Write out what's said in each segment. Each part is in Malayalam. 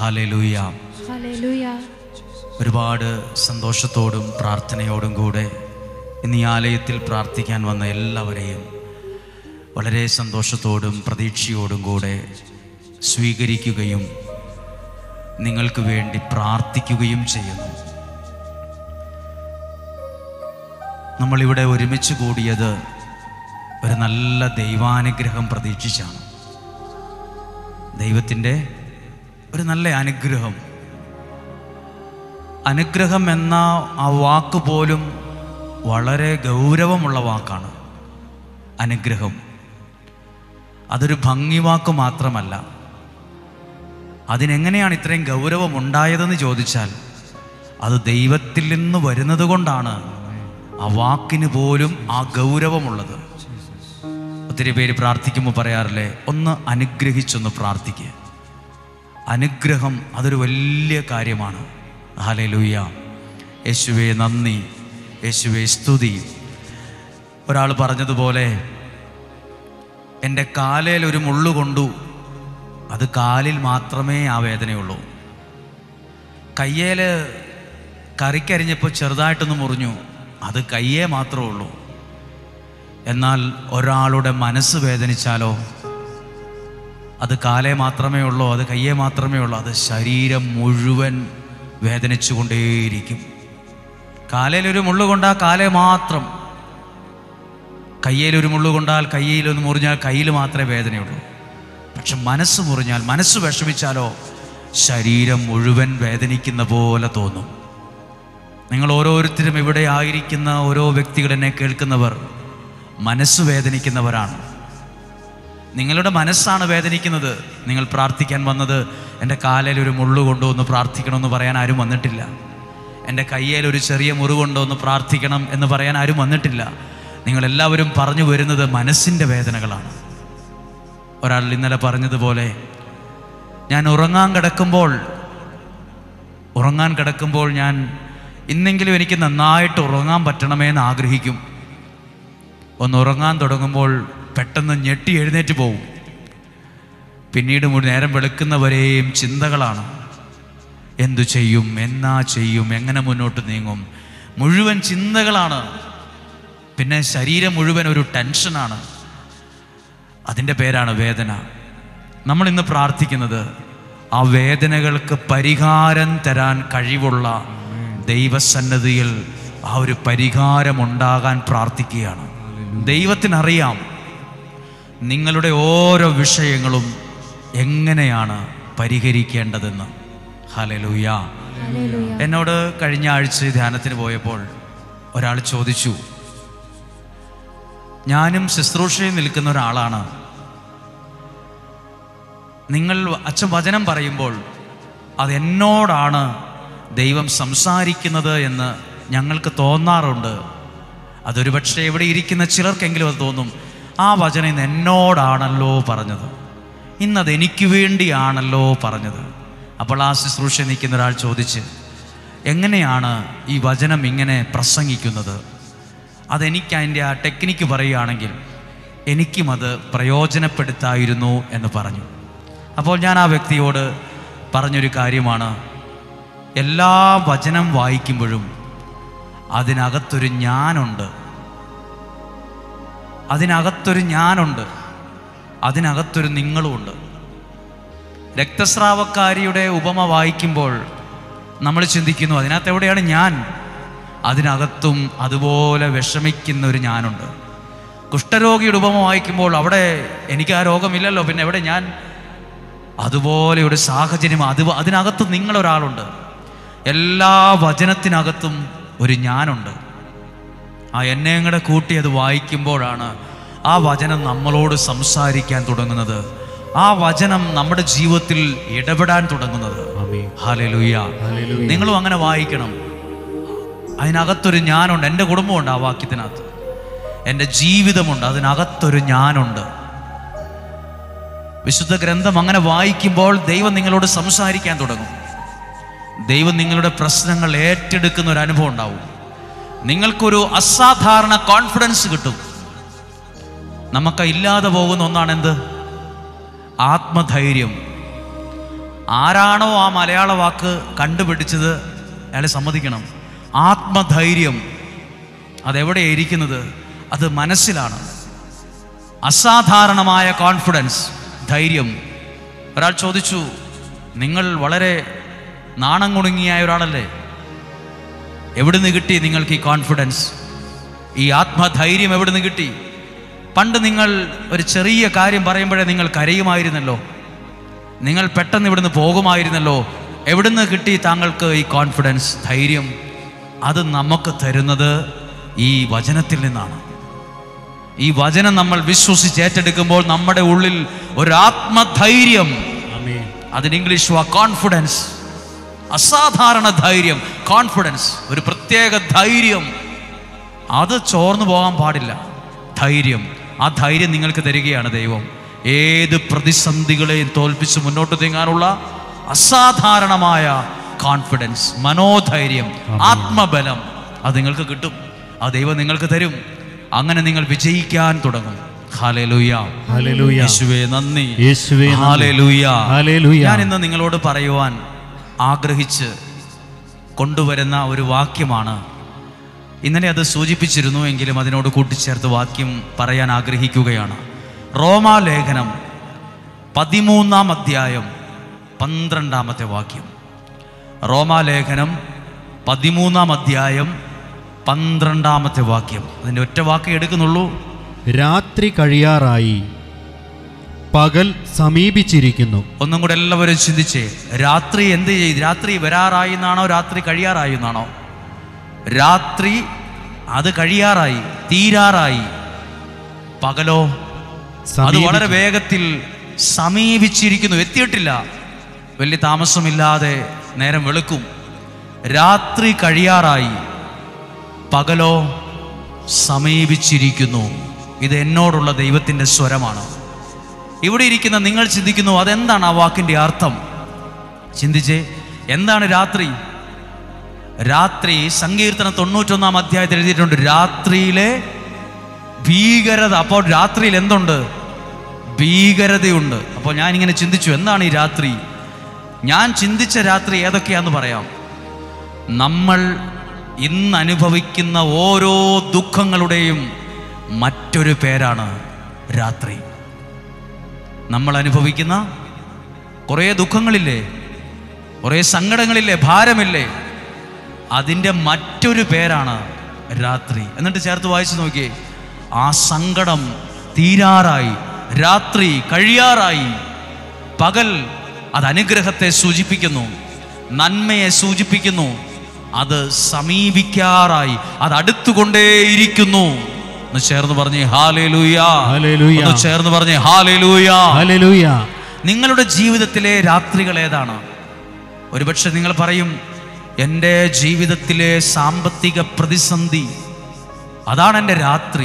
ഹാലലൂയ ഹല്ലേലൂയ ഒരുപാട് സന്തോഷത്തോടും പ്രാർത്ഥനയോടും കൂടെ ഇന്ന് ഈ ആലയത്തിൽ പ്രാർത്ഥിക്കാൻ വന്ന എല്ലാവരെയും വളരെ സന്തോഷത്തോടും പ്രതീക്ഷയോടും കൂടെ സ്വീകരിക്കുകയും നിങ്ങൾക്ക് വേണ്ടി പ്രാർത്ഥിക്കുകയും ചെയ്യുന്നു നമ്മളിവിടെ ഒരുമിച്ച് കൂടിയത് ഒരു നല്ല ദൈവാനുഗ്രഹം പ്രതീക്ഷിച്ചാണ് ദൈവത്തിൻ്റെ ഒരു നല്ല അനുഗ്രഹം അനുഗ്രഹം എന്ന ആ വാക്ക് പോലും വളരെ ഗൗരവമുള്ള വാക്കാണ് അനുഗ്രഹം അതൊരു ഭംഗി വാക്ക് മാത്രമല്ല അതിനെങ്ങനെയാണ് ഇത്രയും ഗൗരവം ഉണ്ടായതെന്ന് ചോദിച്ചാൽ അത് ദൈവത്തിൽ നിന്ന് വരുന്നത് കൊണ്ടാണ് ആ വാക്കിന് പോലും ആ ഗൗരവമുള്ളത് ഒത്തിരി പേര് പ്രാർത്ഥിക്കുമ്പോൾ പറയാറില്ലേ ഒന്ന് അനുഗ്രഹിച്ചൊന്ന് പ്രാർത്ഥിക്കുക അനുഗ്രഹം അതൊരു വലിയ കാര്യമാണ് ഹാലലൂയ യേശുവെ നന്ദി യേശുവെ സ്തുതി ഒരാൾ പറഞ്ഞതുപോലെ എൻ്റെ കാലയിൽ ഒരു മുള്ളു കൊണ്ടു അത് കാലിൽ മാത്രമേ ആ വേദനയുള്ളൂ കയ്യേൽ കറിക്കരിഞ്ഞപ്പോൾ ചെറുതായിട്ടൊന്ന് മുറിഞ്ഞു അത് കയ്യേ മാത്രമേ ഉള്ളൂ എന്നാൽ ഒരാളുടെ മനസ്സ് വേദനിച്ചാലോ അത് കാലേ മാത്രമേ ഉള്ളൂ അത് കയ്യേ മാത്രമേ ഉള്ളൂ അത് ശരീരം മുഴുവൻ വേദനിച്ചു കൊണ്ടേയിരിക്കും കാലയിലൊരു മുള്ളു കൊണ്ടാൽ കാലേ മാത്രം കയ്യിലൊരു മുള്ളു കൊണ്ടാൽ കയ്യിലൊന്ന് മുറിഞ്ഞാൽ കയ്യിൽ മാത്രമേ വേദനയുള്ളൂ പക്ഷെ മനസ്സ് മുറിഞ്ഞാൽ മനസ്സ് വിഷമിച്ചാലോ ശരീരം മുഴുവൻ വേദനിക്കുന്ന പോലെ തോന്നും നിങ്ങൾ ഓരോരുത്തരും ഇവിടെ ആയിരിക്കുന്ന ഓരോ വ്യക്തികൾ എന്നെ കേൾക്കുന്നവർ മനസ്സ് വേദനിക്കുന്നവരാണ് നിങ്ങളുടെ മനസ്സാണ് വേദനിക്കുന്നത് നിങ്ങൾ പ്രാർത്ഥിക്കാൻ വന്നത് എൻ്റെ കാലിൽ ഒരു മുള്ളു കൊണ്ടോ ഒന്ന് പ്രാർത്ഥിക്കണമെന്ന് പറയാൻ ആരും വന്നിട്ടില്ല എൻ്റെ കയ്യിൽ ഒരു ചെറിയ മുറിവുണ്ടോ ഒന്ന് പ്രാർത്ഥിക്കണം എന്ന് പറയാൻ ആരും വന്നിട്ടില്ല നിങ്ങളെല്ലാവരും പറഞ്ഞു വരുന്നത് മനസ്സിൻ്റെ വേദനകളാണ് ഒരാൾ ഇന്നലെ പറഞ്ഞതുപോലെ ഞാൻ ഉറങ്ങാൻ കിടക്കുമ്പോൾ ഉറങ്ങാൻ കിടക്കുമ്പോൾ ഞാൻ ഇന്നെങ്കിലും എനിക്ക് നന്നായിട്ട് ഉറങ്ങാൻ പറ്റണമെന്ന് ആഗ്രഹിക്കും ഒന്ന് ഉറങ്ങാൻ തുടങ്ങുമ്പോൾ പെട്ടെന്ന് ഞെട്ടി എഴുന്നേറ്റ് പോകും പിന്നീട് മുഴു നേരം വെളുക്കുന്നവരെയും ചിന്തകളാണ് എന്തു ചെയ്യും എന്നാ ചെയ്യും എങ്ങനെ മുന്നോട്ട് നീങ്ങും മുഴുവൻ ചിന്തകളാണ് പിന്നെ ശരീരം മുഴുവൻ ഒരു ടെൻഷനാണ് അതിൻ്റെ പേരാണ് വേദന നമ്മൾ ഇന്ന് പ്രാർത്ഥിക്കുന്നത് ആ വേദനകൾക്ക് പരിഹാരം തരാൻ കഴിവുള്ള ദൈവസന്നദ്ധിയിൽ ആ ഒരു പരിഹാരമുണ്ടാകാൻ പ്രാർത്ഥിക്കുകയാണ് ദൈവത്തിനറിയാം നിങ്ങളുടെ ഓരോ വിഷയങ്ങളും എങ്ങനെയാണ് പരിഹരിക്കേണ്ടതെന്ന് ഹലലൂയ ഹല്ലേലൂയ എന്നോട് കഴിഞ്ഞ ആഴ്ച ധ്യാനത്തിന് പോയപ്പോൾ ഒരാൾ ചോദിച്ചു ഞാനും ശുശ്രൂഷയിൽ നിൽക്കുന്ന ഒരാളാണ് നിങ്ങൾ അച്ഛൻ വചനം പറയുമ്പോൾ അത് എന്നോടാണ് ദൈവം സംസാരിക്കുന്നത് എന്ന് ഞങ്ങൾക്ക് തോന്നാറുണ്ട് അതൊരു പക്ഷേ ഇവിടെ ഇരിക്കുന്ന ചിലർക്കെങ്കിലും അത് തോന്നും ആ വചനം ഇന്ന് എന്നോടാണല്ലോ പറഞ്ഞത് ഇന്നത് എനിക്ക് വേണ്ടിയാണല്ലോ പറഞ്ഞത് അപ്പോൾ ആ ശുശ്രൂഷ നിൽക്കുന്ന ഒരാൾ ചോദിച്ച് എങ്ങനെയാണ് ഈ വചനം ഇങ്ങനെ പ്രസംഗിക്കുന്നത് അതെനിക്ക് അതിൻ്റെ ആ ടെക്നിക്ക് പറയുകയാണെങ്കിൽ എനിക്കും അത് പ്രയോജനപ്പെടുത്തായിരുന്നു എന്ന് പറഞ്ഞു അപ്പോൾ ഞാൻ ആ വ്യക്തിയോട് പറഞ്ഞൊരു കാര്യമാണ് എല്ലാ വചനം വായിക്കുമ്പോഴും അതിനകത്തൊരു ഞാനുണ്ട് അതിനകത്തൊരു ഞാനുണ്ട് അതിനകത്തൊരു നിങ്ങളുമുണ്ട് രക്തസ്രാവക്കാരിയുടെ ഉപമ വായിക്കുമ്പോൾ നമ്മൾ ചിന്തിക്കുന്നു അതിനകത്ത് എവിടെയാണ് ഞാൻ അതിനകത്തും അതുപോലെ വിഷമിക്കുന്ന ഒരു ഞാനുണ്ട് കുഷ്ഠരോഗിയുടെ ഉപമ വായിക്കുമ്പോൾ അവിടെ എനിക്ക് ആ രോഗമില്ലല്ലോ പിന്നെ എവിടെ ഞാൻ അതുപോലെ ഒരു സാഹചര്യം അത് അതിനകത്ത് നിങ്ങളൊരാളുണ്ട് എല്ലാ വചനത്തിനകത്തും ഒരു ഞാനുണ്ട് ആ എന്നെയും കൂടെ കൂട്ടി അത് വായിക്കുമ്പോഴാണ് ആ വചനം നമ്മളോട് സംസാരിക്കാൻ തുടങ്ങുന്നത് ആ വചനം നമ്മുടെ ജീവിതത്തിൽ ഇടപെടാൻ തുടങ്ങുന്നത് ഹാലലുയ്യ നിങ്ങളും അങ്ങനെ വായിക്കണം അതിനകത്തൊരു ഞാനുണ്ട് എൻ്റെ കുടുംബമുണ്ട് ആ വാക്യത്തിനകത്ത് എൻ്റെ ജീവിതമുണ്ട് അതിനകത്തൊരു ഞാനുണ്ട് വിശുദ്ധ ഗ്രന്ഥം അങ്ങനെ വായിക്കുമ്പോൾ ദൈവം നിങ്ങളോട് സംസാരിക്കാൻ തുടങ്ങും ദൈവം നിങ്ങളുടെ പ്രശ്നങ്ങൾ ഏറ്റെടുക്കുന്ന ഒരു അനുഭവം ഉണ്ടാവും നിങ്ങൾക്കൊരു അസാധാരണ കോൺഫിഡൻസ് കിട്ടും നമുക്ക് ഇല്ലാതെ പോകുന്ന ഒന്നാണ് എന്ത് ആത്മധൈര്യം ആരാണോ ആ മലയാള വാക്ക് കണ്ടുപിടിച്ചത് അയാളെ സമ്മതിക്കണം ആത്മധൈര്യം അതെവിടെയാണ് ഇരിക്കുന്നത് അത് മനസ്സിലാണ് അസാധാരണമായ കോൺഫിഡൻസ് ധൈര്യം ഒരാൾ ചോദിച്ചു നിങ്ങൾ വളരെ നാണം കുണുങ്ങിയായ ഒരാളല്ലേ എവിടുന്ന് കിട്ടി നിങ്ങൾക്ക് ഈ കോൺഫിഡൻസ് ഈ ആത്മധൈര്യം എവിടുന്ന് കിട്ടി പണ്ട് നിങ്ങൾ ഒരു ചെറിയ കാര്യം പറയുമ്പോഴേ നിങ്ങൾ കരയുമായിരുന്നല്ലോ നിങ്ങൾ പെട്ടെന്ന് ഇവിടുന്ന് പോകുമായിരുന്നല്ലോ എവിടുന്ന് കിട്ടി താങ്കൾക്ക് ഈ കോൺഫിഡൻസ് ധൈര്യം അത് നമുക്ക് തരുന്നത് ഈ വചനത്തിൽ നിന്നാണ് ഈ വചനം നമ്മൾ വിശ്വസിച്ച് ഏറ്റെടുക്കുമ്പോൾ നമ്മുടെ ഉള്ളിൽ ഒരു ആത്മധൈര്യം ആമേൻ അതിന് ഇംഗ്ലീഷ് വാ കോൺഫിഡൻസ് അസാധാരണ ധൈര്യം കോൺഫിഡൻസ് ഒരു പ്രത്യേക ധൈര്യം അത് ചോർന്നു പോകാൻ പാടില്ല ധൈര്യം ആ ധൈര്യം നിങ്ങൾക്ക് തരികയാണ് ദൈവം ഏത് പ്രതിസന്ധികളെയും തോൽപ്പിച്ച് മുന്നോട്ട് നീങ്ങാനുള്ള അസാധാരണമായ കോൺഫിഡൻസ് മനോധൈര്യം ആത്മബലം അത് നിങ്ങൾക്ക് കിട്ടും ആ ദൈവം നിങ്ങൾക്ക് തരും അങ്ങനെ നിങ്ങൾ വിജയിക്കാൻ തുടങ്ങും ഹാലേലൂയ ഹല്ലേലൂയ യേശുവേ നന്ദി യേശുവേ നന്ദി. ഹാലേലൂയ ഹല്ലേലൂയ. ഞാൻ ഇന്ന് നിങ്ങളോട് പറയുവാൻ ആഗ്രഹിച്ച് കൊണ്ടുവരുന്ന ഒരു വാക്യമാണ് ഇന്നലെ അത് സൂചിപ്പിച്ചിരുന്നു എങ്കിലും അതിനോട് കൂട്ടിച്ചേർത്ത് വാക്യം പറയാൻ ആഗ്രഹിക്കുകയാണ് റോമാലേഖനം പതിമൂന്നാം അധ്യായം പന്ത്രണ്ടാമത്തെ വാക്യം റോമാലേഖനം പതിമൂന്നാം അധ്യായം പന്ത്രണ്ടാമത്തെ വാക്യം അതിൻ്റെ ഒറ്റ വാക്യം എടുക്കുന്നുള്ളൂ രാത്രി കഴിയാറായി പകൽ സമീപിച്ചിരിക്കുന്നു ഒന്നും കൂടെ എല്ലാവരും ചിന്തിച്ചേ രാത്രി എന്ത് ചെയ്ത് രാത്രി വരാറായി എന്നാണോ രാത്രി കഴിയാറായി എന്നാണോ രാത്രി അത് കഴിയാറായി തീരാറായി പകലോ അത് സമീപി- വളരെ വേഗത്തിൽ സമീപിച്ചിരിക്കുന്നു എത്തിയിട്ടില്ല വലിയ താമസമില്ലാതെ നേരം വെളുക്കും രാത്രി കഴിയാറായി പകലോ സമീപിച്ചിരിക്കുന്നു ഇത് എന്നോടുള്ള ദൈവത്തിൻ്റെ സ്വരമാണ് ഇവിടെ ഇരിക്കുന്ന നിങ്ങൾ ചിന്തിക്കുന്നു അതെന്താണ് ആ വാക്കിൻ്റെ അർത്ഥം ചിന്തിച്ചേ എന്താണ് രാത്രി രാത്രി സങ്കീർത്തനം തൊണ്ണൂറ്റൊന്നാം അധ്യായത്തിൽ എഴുതിയിട്ടുണ്ട് രാത്രിയിലെ ഭീകരത അപ്പോൾ രാത്രിയിൽ എന്തുണ്ട് ഭീകരതയുണ്ട് അപ്പോൾ ഞാൻ ഇങ്ങനെ ചിന്തിച്ചു എന്താണ് ഈ രാത്രി ഞാൻ ചിന്തിച്ച രാത്രി ഏതൊക്കെയാന്ന് പറയാം നമ്മൾ ഇന്ന് അനുഭവിക്കുന്ന ഓരോ ദുഃഖങ്ങളുടെയും മറ്റൊരു പേരാണ് രാത്രി നമ്മൾ അനുഭവിക്കുന്ന കുറേ ദുഃഖങ്ങളില്ലേ കുറേ സങ്കടങ്ങളില്ലേ ഭാരമില്ലേ അതിൻ്റെ മറ്റൊരു പേരാണ് രാത്രി എന്നിട്ട് ചേർത്ത് വായിച്ചു നോക്കിയേ ആ സങ്കടം തീരാറായി രാത്രി കഴിയാറായി പകൽ അത് അനുഗ്രഹത്തെ സൂചിപ്പിക്കുന്നു നന്മയെ സൂചിപ്പിക്കുന്നു അത് സമീപിക്കാറായി അത് അടുത്തുകൊണ്ടേയിരിക്കുന്നു ഒന്ന് ചേർന്ന് പറഞ്ഞേ ഹാലേ ഹല്ലേലൂയ. ഒന്ന് ചേർന്ന് പറഞ്ഞേ ഹാലേ ഹല്ലേലൂയ നിങ്ങളുടെ ജീവിതത്തിലെ രാത്രികൾ ഏതാണ് ഒരുപക്ഷെ നിങ്ങൾ പറയും എൻ്റെ ജീവിതത്തിലെ സാമ്പത്തിക പ്രതിസന്ധി അതാണ് എൻ്റെ രാത്രി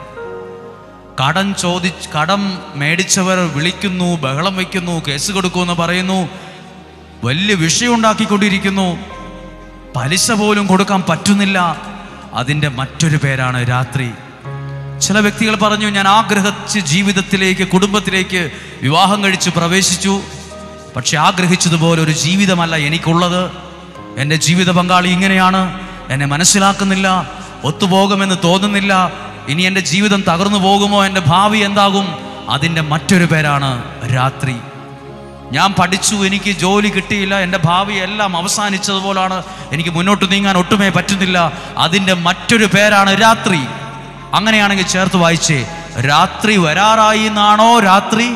കടം ചോദി കടം മേടിച്ചവർ വിളിക്കുന്നു ബഹളം വയ്ക്കുന്നു കേസ് കൊടുക്കുമെന്ന് പറയുന്നു വലിയ വിഷയം ഉണ്ടാക്കിക്കൊണ്ടിരിക്കുന്നു പലിശ പോലും കൊടുക്കാൻ പറ്റുന്നില്ല അതിൻ്റെ മറ്റൊരു പേരാണ് രാത്രി ചില വ്യക്തികൾ പറഞ്ഞു ഞാൻ ആഗ്രഹിച്ച് ജീവിതത്തിലേക്ക് കുടുംബത്തിലേക്ക് വിവാഹം കഴിച്ച് പ്രവേശിച്ചു പക്ഷെ ആഗ്രഹിച്ചതുപോലെ ഒരു ജീവിതമല്ല എനിക്കുള്ളത് എൻ്റെ ജീവിത പങ്കാളി ഇങ്ങനെയാണ് എന്നെ മനസ്സിലാക്കുന്നില്ല ഒത്തുപോകുമെന്ന് തോന്നുന്നില്ല ഇനി എൻ്റെ ജീവിതം തകർന്നു പോകുമോ എൻ്റെ ഭാവി എന്താകും അതിൻ്റെ മറ്റൊരു പേരാണ് രാത്രി ഞാൻ പഠിച്ചു എനിക്ക് ജോലി കിട്ടിയില്ല എൻ്റെ ഭാവി എല്ലാം അവസാനിച്ചതുപോലാണ് എനിക്ക് മുന്നോട്ട് നീങ്ങാൻ ഒട്ടുമേ പറ്റുന്നില്ല അതിൻ്റെ മറ്റൊരു പേരാണ് രാത്രി അങ്ങനെയാണെങ്കിൽ ചേർത്ത് വായിച്ചേ രാത്രി വരാറായി എന്നാണോ രാത്രി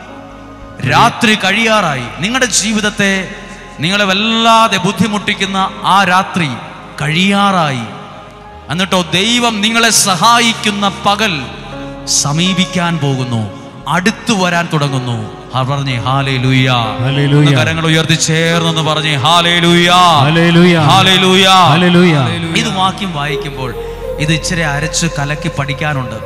രാത്രി കഴിയാറായി നിങ്ങളുടെ ജീവിതത്തെ നിങ്ങളെ വല്ലാതെ ബുദ്ധിമുട്ടിക്കുന്ന ആ രാത്രി കഴിയാറായി എന്നിട്ടോ ദൈവം നിങ്ങളെ സഹായിക്കുന്ന പകൽ സമീപിക്കാൻ പോകുന്നു അടുത്തു വരാൻ തുടങ്ങുന്നു ആ പറഞ്ഞേ ഹാലേ ലൂയ ഹല്ലേലൂയ. കരങ്ങൾ ഉയർത്തി ചേർന്നെന്ന് പറഞ്ഞേ ഹാലേ ലൂയ ഹല്ലേലൂയ ഹാലേ ലൂയ ഹല്ലേലൂയ ഇത് വാക്യം വായിക്കുമ്പോൾ ഇത് ഇച്ചിരി അരച്ച് കലക്കി പഠിക്കാനുണ്ട്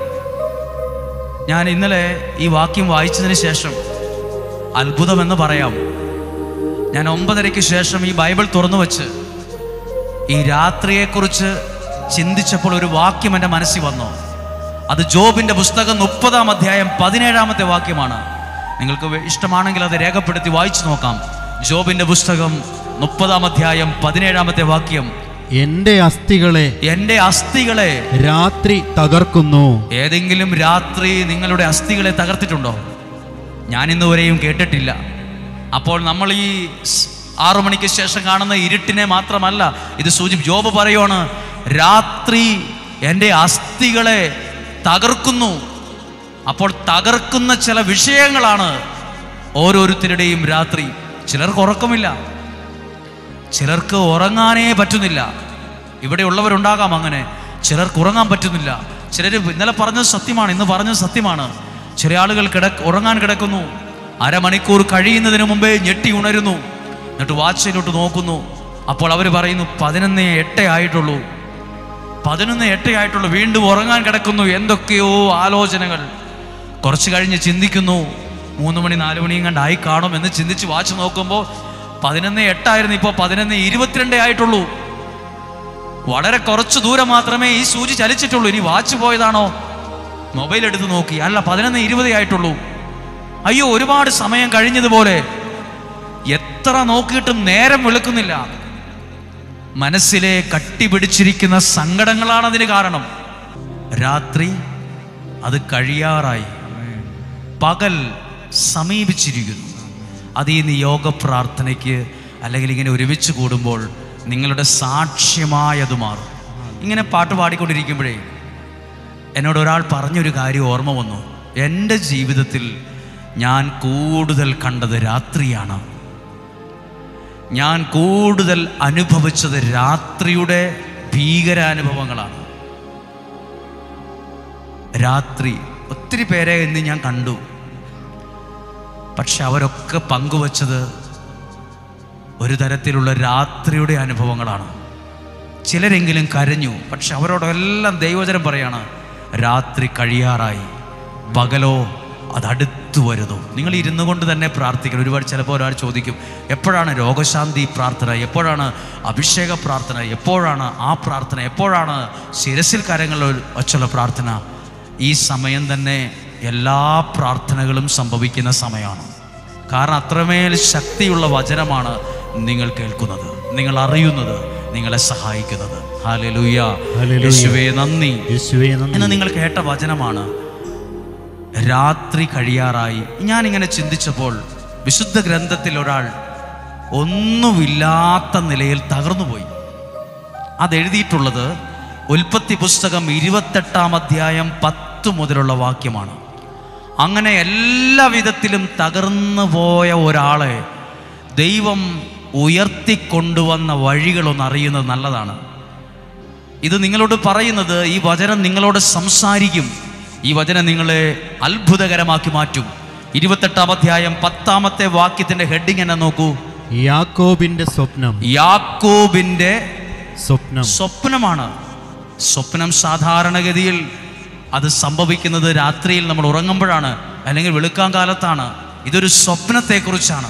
ഞാൻ ഇന്നലെ ഈ വാക്യം വായിച്ചതിന് ശേഷം അത്ഭുതമെന്ന് പറയാം ഞാൻ ഒമ്പതരയ്ക്ക് ശേഷം ഈ ബൈബിൾ തുറന്നു വച്ച് ഈ രാത്രിയെക്കുറിച്ച് ചിന്തിച്ചപ്പോൾ ഒരു വാക്യം എൻ്റെ മനസ്സിൽ വന്നു അത് ജോബിൻ്റെ പുസ്തകം മുപ്പതാം അധ്യായം പതിനേഴാമത്തെ വാക്യമാണ് നിങ്ങൾക്ക് വേ- ഇഷ്ടമാണെങ്കിൽ അത് രേഖപ്പെടുത്തി വായിച്ചു നോക്കാം ജോബിന്റെ പുസ്തകം മുപ്പതാം അധ്യായം പതിനേഴാമത്തെ വാക്യം എന്റെ അസ്ഥികളെ എൻ്റെ അസ്ഥികളെ രാത്രി തകർക്കുന്നു ഏതെങ്കിലും രാത്രി നിങ്ങളുടെ അസ്ഥികളെ തകർത്തിട്ടുണ്ടോ ഞാൻ ഇന്നുവരെയും കേട്ടിട്ടില്ല അപ്പോൾ നമ്മൾ ഈ സ് ആറു മണിക്ക് ശേഷം കാണുന്ന ഇരുട്ടിനെ മാത്രമല്ല ഇത് സൂചി ജോബ് പറയുവാണ് രാത്രി എൻ്റെ അസ്ഥികളെ തകർക്കുന്നു അപ്പോൾ തകർക്കുന്ന ചില വിഷയങ്ങളാണ് ഓരോരുത്തരുടെയും രാത്രി ചിലർക്ക് ഉറക്കമില്ല ചിലർക്ക് ഉറങ്ങാനേ പറ്റുന്നില്ല ഇവിടെ ഉള്ളവരുണ്ടാകാം അങ്ങനെ ചിലർക്ക് ഉറങ്ങാൻ പറ്റുന്നില്ല ചിലർ ഇന്നലെ പറഞ്ഞത് സത്യമാണ് ഇന്ന് പറഞ്ഞത് സത്യമാണ് ചില ആളുകൾ കിട ഉറങ്ങാൻ കിടക്കുന്നു അരമണിക്കൂർ കഴിയുന്നതിന് മുമ്പേ ഞെട്ടി ഉണരുന്നു എന്നിട്ട് വാച്ചിലോട്ട് നോക്കുന്നു അപ്പോൾ അവർ പറയുന്നു പതിനൊന്ന് എട്ടേ ആയിട്ടുള്ളൂ പതിനൊന്ന് എട്ടേ ആയിട്ടുള്ളൂ വീണ്ടും ഉറങ്ങാൻ കിടക്കുന്നു എന്തൊക്കെയോ ആലോചനകൾ കുറച്ച് കഴിഞ്ഞ് ചിന്തിക്കുന്നു മൂന്ന് മണി നാല് മണിയും കണ്ടായി കാണും എന്ന് ചിന്തിച്ച് വാച്ച് നോക്കുമ്പോൾ പതിനൊന്ന് എട്ടായിരുന്നു ഇപ്പോൾ പതിനൊന്ന് ഇരുപത്തിരണ്ടേ ആയിട്ടുള്ളൂ വളരെ കുറച്ച് ദൂരം മാത്രമേ ഈ സൂചി ചലിച്ചിട്ടുള്ളൂ ഇനി വാച്ച് പോയതാണോ മൊബൈൽ എടുത്ത് നോക്കി അല്ല പതിനൊന്ന് ഇരുപതേ ആയിട്ടുള്ളൂ അയ്യോ ഒരുപാട് സമയം കഴിഞ്ഞതുപോലെ എത്ര നോക്കിയിട്ടും നേരം വെളുക്കുന്നില്ല മനസ്സിലെ കട്ടിപിടിച്ചിരിക്കുന്ന സങ്കടങ്ങളാണ് അതിന് കാരണം രാത്രി അത് കഴിയാറായി പകൽ സമീപിച്ചിരിക്കുന്നു അത് ഈ നിയോഗ പ്രാർത്ഥനയ്ക്ക് അല്ലെങ്കിൽ ഇങ്ങനെ ഒരുമിച്ച് കൂടുമ്പോൾ നിങ്ങളുടെ സാക്ഷ്യമായത് മാറും ഇങ്ങനെ പാട്ട് പാടിക്കൊണ്ടിരിക്കുമ്പോഴേ എന്നോട് ഒരാൾ പറഞ്ഞൊരു കാര്യം ഓർമ്മ വന്നു എൻ്റെ ജീവിതത്തിൽ ഞാൻ കൂടുതൽ കണ്ടത് രാത്രിയാണ് ഞാൻ കൂടുതൽ അനുഭവിച്ചത് രാത്രിയുടെ ഭീകരാനുഭവങ്ങളാണ് രാത്രി ഒത്തിരി പേരെ ഇന്ന് ഞാൻ കണ്ടു പക്ഷെ അവരൊക്കെ പങ്കുവച്ചത് ഒരു തരത്തിലുള്ള രാത്രിയുടെ അനുഭവങ്ങളാണ് ചിലരെങ്കിലും കരഞ്ഞു പക്ഷെ അവരോടെല്ലാം ദൈവചനം പറയാണ് രാത്രി കഴിയാറായി പകലോ അത് അടുത്തു വരുന്നു നിങ്ങൾ ഇരുന്നു കൊണ്ട് തന്നെ പ്രാർത്ഥിക്കണം ഒരുപാട് ചിലപ്പോൾ ഒരാൾ ചോദിക്കും എപ്പോഴാണ് രോഗശാന്തി പ്രാർത്ഥന എപ്പോഴാണ് അഭിഷേക പ്രാർത്ഥന എപ്പോഴാണ് ആ പ്രാർത്ഥന എപ്പോഴാണ് ശിരസിൽ കാര്യങ്ങളിൽ വച്ചുള്ള പ്രാർത്ഥന ഈ സമയം തന്നെ എല്ലാ പ്രാർത്ഥനകളും സംഭവിക്കുന്ന സമയമാണ് കാരണം അത്രമേൽ ശക്തിയുള്ള വചനമാണ് നിങ്ങൾ കേൾക്കുന്നത് നിങ്ങൾ അറിയുന്നത് നിങ്ങളെ സഹായിക്കുന്നത് ഹാലലൂയ ഹല്ലേലൂയ. യേശുവേ നന്ദി യേശുവേ എന്ന് നന്ദി നിങ്ങൾ കേട്ട വചനമാണ് രാത്രി കഴിയാറായി ഞാനിങ്ങനെ ചിന്തിച്ചപ്പോൾ വിശുദ്ധ ഗ്രന്ഥത്തിൽ ഒരാൾ ഒന്നുമില്ലാത്ത നിലയിൽ തകർന്നുപോയി അതെഴുതിയിട്ടുള്ളത് ഉൽപ്പത്തി പുസ്തകം ഇരുപത്തെട്ടാം അധ്യായം പത്ത് മുതലുള്ള വാക്യമാണ് അങ്ങനെ എല്ലാ വിധത്തിലും തകർന്നു പോയ ഒരാളെ ദൈവം ഉയർത്തിക്കൊണ്ടുവന്ന വഴികളൊന്ന് അറിയുന്നത് നല്ലതാണ് ഇത് നിങ്ങളോട് പറയുന്നത് ഈ വചനം നിങ്ങളോട് സംസാരിക്കും ഈ വചനം നിങ്ങളെ അത്ഭുതകരമാക്കി മാറ്റും ഇരുപത്തെട്ടാം അധ്യായം പത്താമത്തെ വാക്യത്തിന്റെ ഹെഡിങ് എന്നെ നോക്കൂ യാക്കോബിന്റെ സ്വപ്നം യാക്കോബിന്റെ സ്വപ്നം സ്വപ്നമാണ് സ്വപ്നം സാധാരണഗതിയിൽ അത് സംഭവിക്കുന്നത് രാത്രിയിൽ നമ്മൾ ഉറങ്ങുമ്പോഴാണ് അല്ലെങ്കിൽ വെളുക്കാൻ കാലത്താണ് ഇതൊരു സ്വപ്നത്തെക്കുറിച്ചാണ്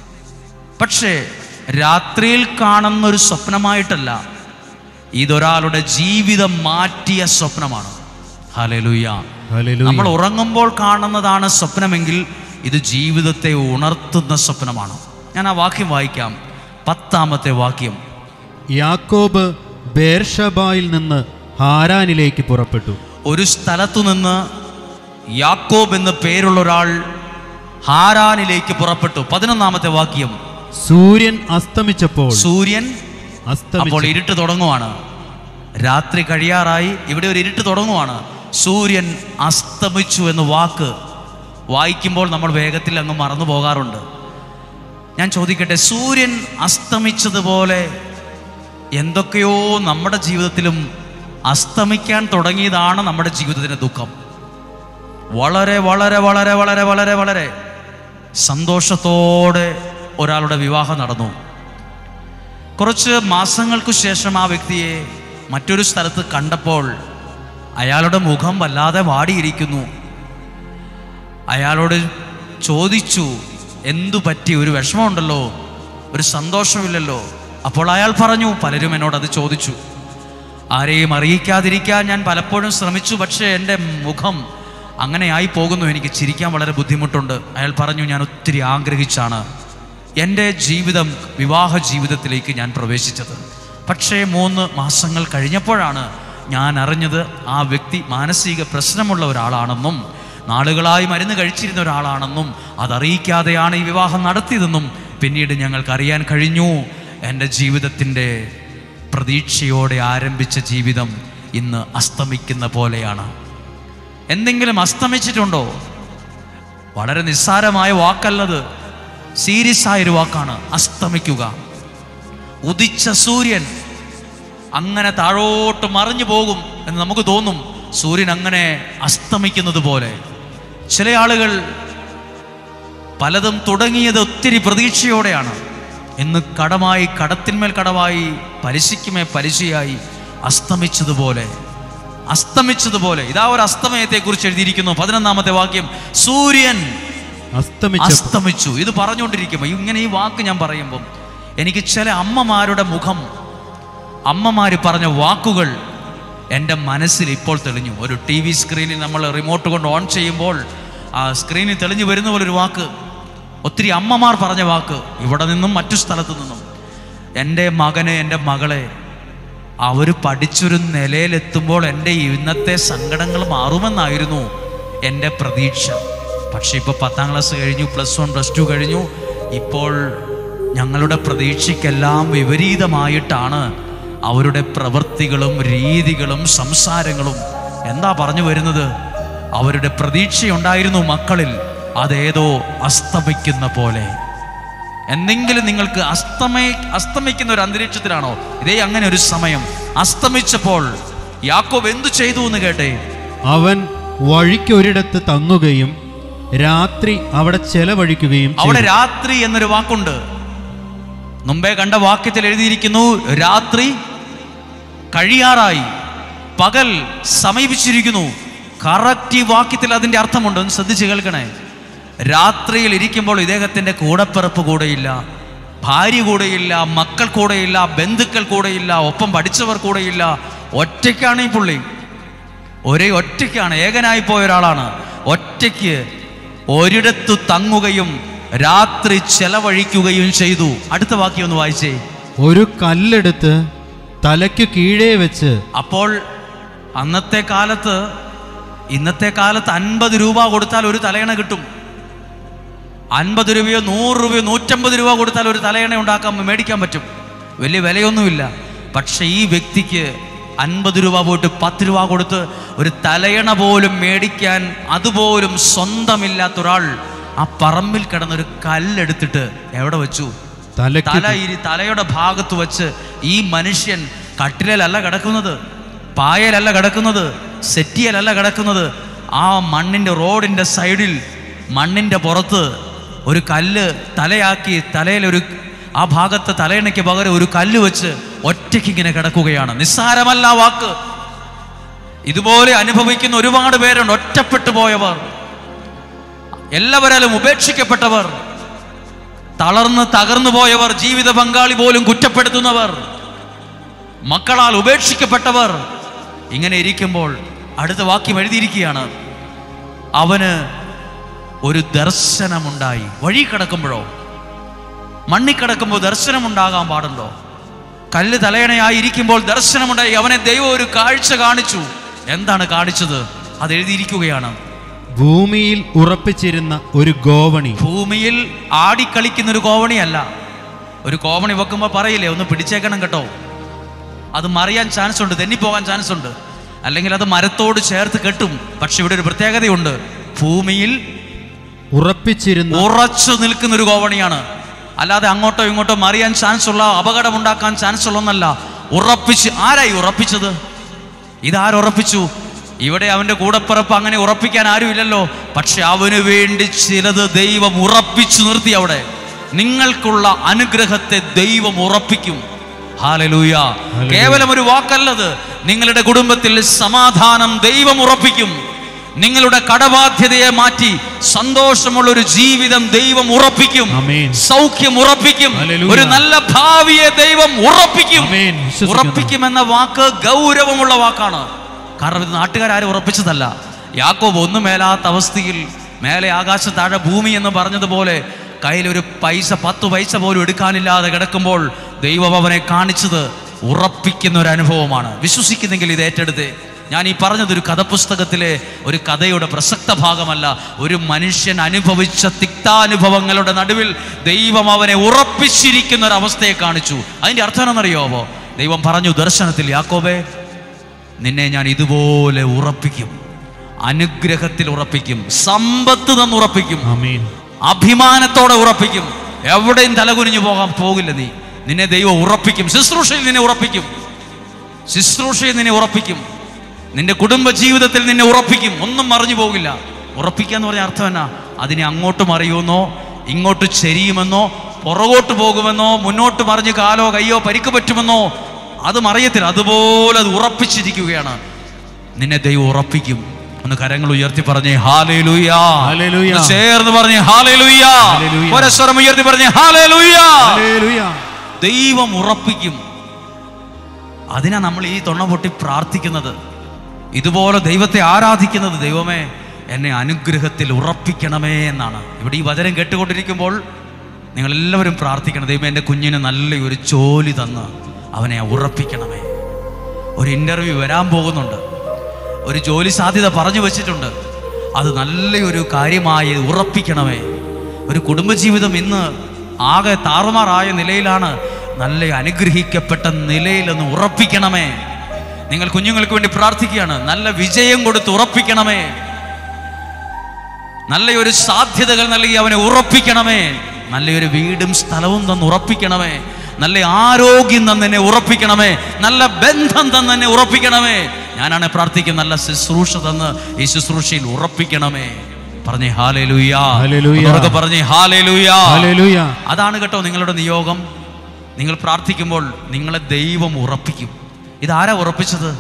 പക്ഷേ രാത്രിയിൽ കാണുന്ന ഒരു സ്വപ്നമായിട്ടല്ല ഇതൊരാളുടെ ജീവിതം മാറ്റിയ സ്വപ്നമാണ് ഹല്ലേലൂയ ഹല്ലേലൂയ. നമ്മൾ ഉറങ്ങുമ്പോൾ കാണുന്നതാണ് സ്വപ്നമെങ്കിൽ ഇത് ജീവിതത്തെ ഉണർത്തുന്ന സ്വപ്നമാണ് ഞാൻ ആ വാക്യം വായിക്കാം പത്താമത്തെ വാക്യം യാക്കോബ് ബേർഷബായിൽ നിന്ന് ഹാരാനിലേക്ക് പുറപ്പെട്ടു ഒരു സ്ഥലത്തു നിന്ന് യാക്കോബ് എന്ന് പേരുള്ള ഒരാൾ ഹാരാനിലേക്ക് പുറപ്പെട്ടു പതിനൊന്നാമത്തെ വാക്യം സൂര്യൻ അസ്തമിച്ചപ്പോൾ സൂര്യൻ അപ്പോൾ അസ്തമിച്ചു ഇരുട്ട് തുടങ്ങുവാണ് രാത്രി കഴിയാറായി ഇവിടെ ഒരു ഇരുട്ട് തുടങ്ങുവാണ് സൂര്യൻ അസ്തമിച്ചു എന്ന വാക്ക് വായിക്കുമ്പോൾ നമ്മൾ വേഗത്തിൽ അങ്ങ് മറന്നു പോകാറുണ്ട് ഞാൻ ചോദിക്കട്ടെ സൂര്യൻ അസ്തമിച്ചതുപോലെ എന്തൊക്കെയോ നമ്മുടെ ജീവിതത്തിലും അസ്തമിക്കാൻ തുടങ്ങിയതാണ് നമ്മുടെ ജീവിതത്തിൻ്റെ ദുഃഖം വളരെ വളരെ വളരെ വളരെ വളരെ വളരെ സന്തോഷത്തോടെ ഒരാളുടെ വിവാഹം നടന്നു കുറച്ച് മാസങ്ങൾക്കു ശേഷം ആ വ്യക്തിയെ മറ്റൊരു സ്ഥലത്ത് കണ്ടപ്പോൾ അയാളുടെ മുഖം വല്ലാതെ വാടിയിരിക്കുന്നു അയാളോട് ചോദിച്ചു എന്തു പറ്റി ഒരു വിഷമമുണ്ടല്ലോ ഒരു സന്തോഷമില്ലല്ലോ അപ്പോൾ അയാൾ പറഞ്ഞു പലരും എന്നോട് അത് ചോദിച്ചു ആരെയും അറിയിക്കാതിരിക്കാൻ ഞാൻ പലപ്പോഴും ശ്രമിച്ചു പക്ഷേ എൻ്റെ മുഖം അങ്ങനെയായി പോകുന്നു എനിക്ക് ചിരിക്കാൻ വളരെ ബുദ്ധിമുട്ടുണ്ട് അയാൾ പറഞ്ഞു ഞാൻ ഒത്തിരി ആഗ്രഹിച്ചാണ് എൻ്റെ ജീവിതം വിവാഹ ജീവിതത്തിലേക്ക് ഞാൻ പ്രവേശിച്ചത് പക്ഷേ മൂന്ന് മാസങ്ങൾ കഴിഞ്ഞപ്പോഴാണ് ഞാൻ അറിഞ്ഞത് ആ വ്യക്തി മാനസിക പ്രശ്നമുള്ള ഒരാളാണെന്നും നാളുകളായി മരുന്ന് കഴിച്ചിരുന്ന ഒരാളാണെന്നും അതറിയിക്കാതെയാണ് ഈ വിവാഹം നടത്തിയതെന്നും പിന്നീട് ഞങ്ങൾക്ക് അറിയാൻ കഴിഞ്ഞു എൻ്റെ ജീവിതത്തിൻ്റെ പ്രതീക്ഷയോടെ ആരംഭിച്ച ജീവിതം ഇന്ന് അസ്തമിക്കുന്ന പോലെയാണ് എന്തെങ്കിലും അസ്തമിച്ചിട്ടുണ്ടോ വളരെ നിസ്സാരമായ വാക്കല്ലത് സീരിയസ് ആയൊരു വാക്കാണ് അസ്തമിക്കുക ഉദിച്ച സൂര്യൻ അങ്ങനെ താഴോട്ട് മറിഞ്ഞു പോകും എന്ന് നമുക്ക് തോന്നും സൂര്യൻ അങ്ങനെ അസ്തമിക്കുന്നത് പോലെ ചില ആളുകൾ പലതും തുടങ്ങിയത് ഒത്തിരി പ്രതീക്ഷയോടെയാണ് ഇന്ന് കടമായി കടത്തിന്മേൽ കടമായി പലിശയ്ക്കുമേ പലിശയായി അസ്തമിച്ചതുപോലെ അസ്തമിച്ചതുപോലെ ഇതാ ഒരു അസ്തമയത്തെക്കുറിച്ച് എഴുതിയിരിക്കുന്നു പതിനൊന്നാമത്തെ വാക്യം സൂര്യൻ അസ്തമിച്ചപ്പോൾ അസ്തമിച്ചു ഇത് പറഞ്ഞുകൊണ്ടിരിക്കുമ്പോൾ ഇങ്ങനെ ഈ വാക്ക് ഞാൻ പറയുമ്പം എനിക്ക് ചില അമ്മമാരുടെ മുഖം അമ്മമാർ പറഞ്ഞ വാക്കുകൾ എൻ്റെ മനസ്സിൽ ഇപ്പോൾ തെളിഞ്ഞു ഒരു ടി വി സ്ക്രീനിൽ നമ്മൾ റിമോട്ട് കൊണ്ട് ഓൺ ചെയ്യുമ്പോൾ ആ സ്ക്രീനിൽ തെളിഞ്ഞു വരുന്ന പോലെ ഒരു വാക്ക് ഒത്തിരി അമ്മമാർ പറഞ്ഞ വാക്ക് ഇവിടെ നിന്നും മറ്റു സ്ഥലത്തു നിന്നും എൻ്റെ മകന് എൻ്റെ മകളെ അവർ പഠിച്ചൊരു നിലയിലെത്തുമ്പോൾ എൻ്റെ ഇന്നത്തെ സങ്കടങ്ങൾ മാറുമെന്നായിരുന്നു എൻ്റെ പ്രതീക്ഷ പക്ഷെ ഇപ്പോൾ പത്താം ക്ലാസ് കഴിഞ്ഞു പ്ലസ് വൺ പ്ലസ് ടു കഴിഞ്ഞു ഇപ്പോൾ ഞങ്ങളുടെ പ്രതീക്ഷയ്ക്കെല്ലാം വിപരീതമായിട്ടാണ് അവരുടെ പ്രവൃത്തികളും രീതികളും സംസാരങ്ങളും എന്താ പറഞ്ഞു വരുന്നത് അവരുടെ പ്രതീക്ഷയുണ്ടായിരുന്നു മക്കളിൽ അതേതോ അസ്തമിക്കുന്ന പോലെ എന്തെങ്കിലും നിങ്ങൾക്ക് അസ്തമയ അസ്തമിക്കുന്ന ഒരു അന്തരീക്ഷത്തിലാണോ ഇതേ അങ്ങനെ ഒരു സമയം അസ്തമിച്ചപ്പോൾ യാക്കോബ് എന്തു ചെയ്തു എന്ന് കേട്ടേ അവൻ വഴിക്കൊരിടത്ത് തങ്ങുകയും രാത്രി അവിടെ ചെലവഴിക്കുകയും അവിടെ ചെയ്തു. രാത്രി എന്നൊരു വാക്കുണ്ട് മുമ്പേ കണ്ട വാക്യത്തിൽ എഴുതിയിരിക്കുന്നു രാത്രി കഴിയാറായി പകൽ സമീപിച്ചിരിക്കുന്നു കറക്റ്റ് ഈ വാക്യത്തിൽ അതിന്റെ അർത്ഥമുണ്ട് ഒന്ന് ശ്രദ്ധിച്ച് കേൾക്കണേ രാത്രിയിൽ ഇരിക്കുമ്പോൾ ഇദ്ദേഹത്തിന്റെ കൂടപ്പിറപ്പ് കൂടെയില്ല ഭാര്യ കൂടെയില്ല മക്കൾ കൂടെയില്ല ബന്ധുക്കൾ കൂടെയില്ല ഒപ്പം പഠിച്ചവർ കൂടെയില്ല ഒറ്റയ്ക്കാണ് ഈ പുള്ളി ഒരേ ഒറ്റയ്ക്കാണ് ഏകനായി പോയ ഒരാളാണ് ഒറ്റയ്ക്ക് ഒരിടത്തു തങ്ങുകയും രാത്രി ചെലവഴിക്കുകയും ചെയ്തു അടുത്ത വാക്യം ഒന്ന് വായിച്ചേ ഒരു കല്ലെടുത്ത് തലയ്ക്കു കീഴേ വെച്ച് അപ്പോൾ അന്നത്തെ കാലത്ത് ഇന്നത്തെ കാലത്ത് അൻപത് രൂപ കൊടുത്താൽ ഒരു തലയണ കിട്ടും അൻപത് രൂപയോ നൂറ് രൂപയോ നൂറ്റമ്പത് രൂപ കൊടുത്താൽ ഒരു തലയണ ഉണ്ടാക്കാൻ മേടിക്കാൻ പറ്റും വലിയ വിലയൊന്നുമില്ല പക്ഷെ ഈ വ്യക്തിക്ക് അൻപത് രൂപ പോയിട്ട് പത്ത് രൂപ കൊടുത്ത് ഒരു തലയണ പോലും മേടിക്കാൻ അതുപോലും സ്വന്തമില്ലാത്ത ഒരാൾ ആ പറമ്പിൽ കിടന്നൊരു കല്ലെടുത്തിട്ട് എവിടെ വെച്ചു തലയ്ക്ക് തല ഇരി തലയുടെ ഭാഗത്ത് വെച്ച് ഈ മനുഷ്യൻ കട്ടിലല്ല കിടക്കുന്നത് പായലല്ല കിടക്കുന്നത് സെറ്റിയലല്ല കിടക്കുന്നത് ആ മണ്ണിൻ്റെ റോഡിൻ്റെ സൈഡിൽ മണ്ണിൻ്റെ പുറത്ത് ഒരു കല്ല് തലയാക്കി തലയിലൊരു ആ ഭാഗത്ത് തലയണയ്ക്ക് പകരം ഒരു കല്ല് വെച്ച് ഒറ്റയ്ക്ക് ഇങ്ങനെ കിടക്കുകയാണ് നിസ്സാരമല്ല ആ വാക്ക് ഇതുപോലെ അനുഭവിക്കുന്ന ഒരുപാട് പേരുണ്ട് ഒറ്റപ്പെട്ടു പോയവർ എല്ലാവരാലും ഉപേക്ഷിക്കപ്പെട്ടവർ തളർന്ന് തകർന്നു പോയവർ ജീവിത പങ്കാളി പോലും കുറ്റപ്പെടുത്തുന്നവർ മക്കളാൽ ഉപേക്ഷിക്കപ്പെട്ടവർ ഇങ്ങനെ ഇരിക്കുമ്പോൾ അടുത്ത വാക്യം എഴുതിയിരിക്കുകയാണ് അവന് ഒരു ദർശനമുണ്ടായി വഴി കിടക്കുമ്പോഴോ മണ്ണി കിടക്കുമ്പോൾ ദർശനമുണ്ടാകാൻ പാടുണ്ടോ കല്ല് തലയണയായി ഇരിക്കുമ്പോൾ ദർശനമുണ്ടായി അവനെ ദൈവം ഒരു കാഴ്ച കാണിച്ചു എന്താണ് കാണിച്ചത് അത് എഴുതിയിരിക്കുകയാണ് ഭൂമിയിൽ ഉറപ്പിച്ചിരുന്ന ഒരു ഗോവണി ഭൂമിയിൽ ആടിക്കളിക്കുന്ന ഒരു കോവണിയല്ല ഒരു കോവണി വെക്കുമ്പോൾ പറയില്ലേ ഒന്ന് പിടിച്ചേക്കണം കേട്ടോ അത് മറിയാൻ ചാൻസ് ഉണ്ട് തെന്നിപ്പോകാൻ ചാൻസ് ഉണ്ട് അല്ലെങ്കിൽ അത് മരത്തോട് ചേർത്ത് കെട്ടും പക്ഷെ ഇവിടെ ഒരു പ്രത്യേകതയുണ്ട് ഭൂമിയിൽ ഉറപ്പിച്ചിരുന്ന ഉറച്ചു നിൽക്കുന്ന ഒരു കോവണിയാണ് അല്ലാതെ അങ്ങോട്ടോ ഇങ്ങോട്ടോ മറിയാൻ ചാൻസ് ഉള്ള അപകടം ഉണ്ടാക്കാൻ ചാൻസ് ഉള്ള ഒന്നല്ല ഉറപ്പിച്ച് ആരായി ഉറപ്പിച്ചത് ഇതാരുറപ്പിച്ചു ഇവിടെ അവന്റെ കൂടപ്പിറപ്പ് അങ്ങനെ ഉറപ്പിക്കാൻ ആരുമില്ലല്ലോ പക്ഷെ അവന് വേണ്ടി ചിലത് ദൈവം ഉറപ്പിച്ചു നിർത്തി അവിടെ നിങ്ങൾക്കുള്ള അനുഗ്രഹത്തെ ദൈവം ഉറപ്പിക്കും ഹാലലൂയ കേവലം ഒരു വാക്കല്ലത് നിങ്ങളുടെ കുടുംബത്തിൽ സമാധാനം ദൈവം ഉറപ്പിക്കും നിങ്ങളുടെ കടബാധ്യതയെ മാറ്റി സന്തോഷമുള്ള ഒരു ജീവിതം ദൈവം ഉറപ്പിക്കും ആമേൻ. സൗഖ്യം ഉറപ്പിക്കും ഹല്ലേലൂയ. ഒരു നല്ല ഭാവിയെ ദൈവം ഉറപ്പിക്കും ആമേൻ. വിശ്വസിക്കുന്നു. ഉറപ്പിക്കും എന്ന വാക്ക് ഗൗരവമുള്ള വാക്കാണ് കാരണം ഇത് നാട്ടുകാരും ഉറപ്പിച്ചതല്ല യാക്കോബ് ഒന്നും മേലാത്ത അവസ്ഥയിൽ മേലെ ആകാശ താഴെ ഭൂമി എന്ന് പറഞ്ഞതുപോലെ കയ്യിലൊരു പൈസ പത്ത് പൈസ പോലും എടുക്കാനില്ലാതെ കിടക്കുമ്പോൾ ദൈവം അവനെ കാണിച്ചത് ഉറപ്പിക്കുന്ന ഒരു അനുഭവമാണ് വിശ്വസിക്കുന്നെങ്കിൽ ഇത് ഏറ്റെടുത്ത് ഞാൻ ഈ പറഞ്ഞതൊരു കഥപുസ്തകത്തിലെ ഒരു കഥയുടെ പ്രസക്ത ഭാഗമല്ല ഒരു മനുഷ്യൻ അനുഭവിച്ച തിക്താനുഭവങ്ങളുടെ നടുവിൽ ദൈവം അവനെ ഉറപ്പിച്ചിരിക്കുന്ന ഒരു അവസ്ഥയെ കാണിച്ചു അതിൻ്റെ അർത്ഥം എന്നറിയാവോ ദൈവം പറഞ്ഞു ദർശനത്തിൽ യാക്കോബേ നിന്നെ ഞാൻ ഇതുപോലെ ഉറപ്പിക്കും അനുഗ്രഹത്തിൽ ഉറപ്പിക്കും സമ്പത്ത് തന്ന് ഉറപ്പിക്കും ആമീൻ അഭിമാനത്തോടെ ഉറപ്പിക്കും എവിടെയും തലകുനിഞ്ഞു പോകാൻ പോകില്ല നീ നിന്നെ ദൈവം ഉറപ്പിക്കും ശുശ്രൂഷയിൽ നിന്നെ ഉറപ്പിക്കും ശുശ്രൂഷയിൽ നിന്നെ ഉറപ്പിക്കും നിന്റെ കുടുംബ ജീവിതത്തിൽ നിന്നെ ഉറപ്പിക്കും ഒന്നും മറിഞ്ഞു പോകില്ല ഉറപ്പിക്കുക എന്ന് പറഞ്ഞ അർത്ഥം എന്നാ അതിനെ അങ്ങോട്ട് മറിയുമെന്നോ ഇങ്ങോട്ട് ചെരിയുമെന്നോ പുറകോട്ട് പോകുമെന്നോ മുന്നോട്ട് മറിഞ്ഞ് കാലോ കയ്യോ പരിക്ക് പറ്റുമെന്നോ അത് മറിയത്തില്ല അതുപോലെ അത് ഉറപ്പിച്ചിരിക്കുകയാണ് നിന്നെ ദൈവം ഉറപ്പിക്കും ഒന്ന് കരങ്ങൾ ഉയർത്തി പറഞ്ഞേ ഹാലേ ലുയാ ഹല്ലേലൂയ. ചേർന്ന് പറഞ്ഞേ ഹാലേ ലുയാ ഹല്ലേലൂയ. ഒരസ്വരം ഉയർത്തി പറഞ്ഞേ ഹാലേ ലുയാ ഹല്ലേലൂയ. ദൈവം ഉറപ്പിക്കും അതിനാ നമ്മൾ ഈ തൊണ്ണ പൊട്ടി പ്രാർത്ഥിക്കുന്നത് ഇതുപോലെ ദൈവത്തെ ആരാധിക്കുന്നത് ദൈവമേ എന്നെ അനുഗ്രഹത്തിൽ ഉറപ്പിക്കണമേ എന്നാണ് ഇവിടെ ഈ വചനം കേട്ടുകൊണ്ടിരിക്കുമ്പോൾ നിങ്ങളെല്ലാവരും പ്രാർത്ഥിക്കണം ദൈവം എൻ്റെ കുഞ്ഞിന് നല്ലൊരു ജോലി തന്ന് അവനെ ഉറപ്പിക്കണമേ ഒരു ഇൻ്റർവ്യൂ വരാൻ പോകുന്നുണ്ട് ഒരു ജോലി സാധ്യത പറഞ്ഞു വെച്ചിട്ടുണ്ട് അത് നല്ലൊരു കാര്യമായി ഉറപ്പിക്കണമേ ഒരു കുടുംബജീവിതം ഇന്ന് ആകെ താറുമാറായ നിലയിലാണ് നല്ല അനുഗ്രഹിക്കപ്പെട്ട നിലയിലൊന്ന് ഉറപ്പിക്കണമേ നിങ്ങൾ കുഞ്ഞുങ്ങൾക്ക് വേണ്ടി പ്രാർത്ഥിക്കുകയാണ് നല്ല വിജയം കൊടുത്ത് ഉറപ്പിക്കണമേ നല്ലൊരു സാധ്യതകൾ നൽകി അവനെ ഉറപ്പിക്കണമേ നല്ലൊരു വീടും സ്ഥലവും തന്ന് ഉറപ്പിക്കണമേ നല്ല ആരോഗ്യം തന്ന് എന്നെ ഉറപ്പിക്കണമേ നല്ല ബന്ധം തന്ന് എന്നെ ഉറപ്പിക്കണമേ ഞാനാണ് പ്രാർത്ഥിക്കുന്നത് നല്ല ശുശ്രൂഷ തന്ന് ഈ ശുശ്രൂഷയിൽ ഉറപ്പിക്കണമേ പറഞ്ഞേ ഹാലേ ലുയാ ഹല്ലേലൂയ. പറഞ്ഞേ ഹാലേ ലുയാ ഹല്ലേലൂയ. അതാണ് കേട്ടോ നിങ്ങളുടെ നിയോഗം നിങ്ങൾ പ്രാർത്ഥിക്കുമ്പോൾ നിങ്ങളെ ദൈവം ഉറപ്പിക്കും ഇതാരാ ഉറപ്പിച്ചത്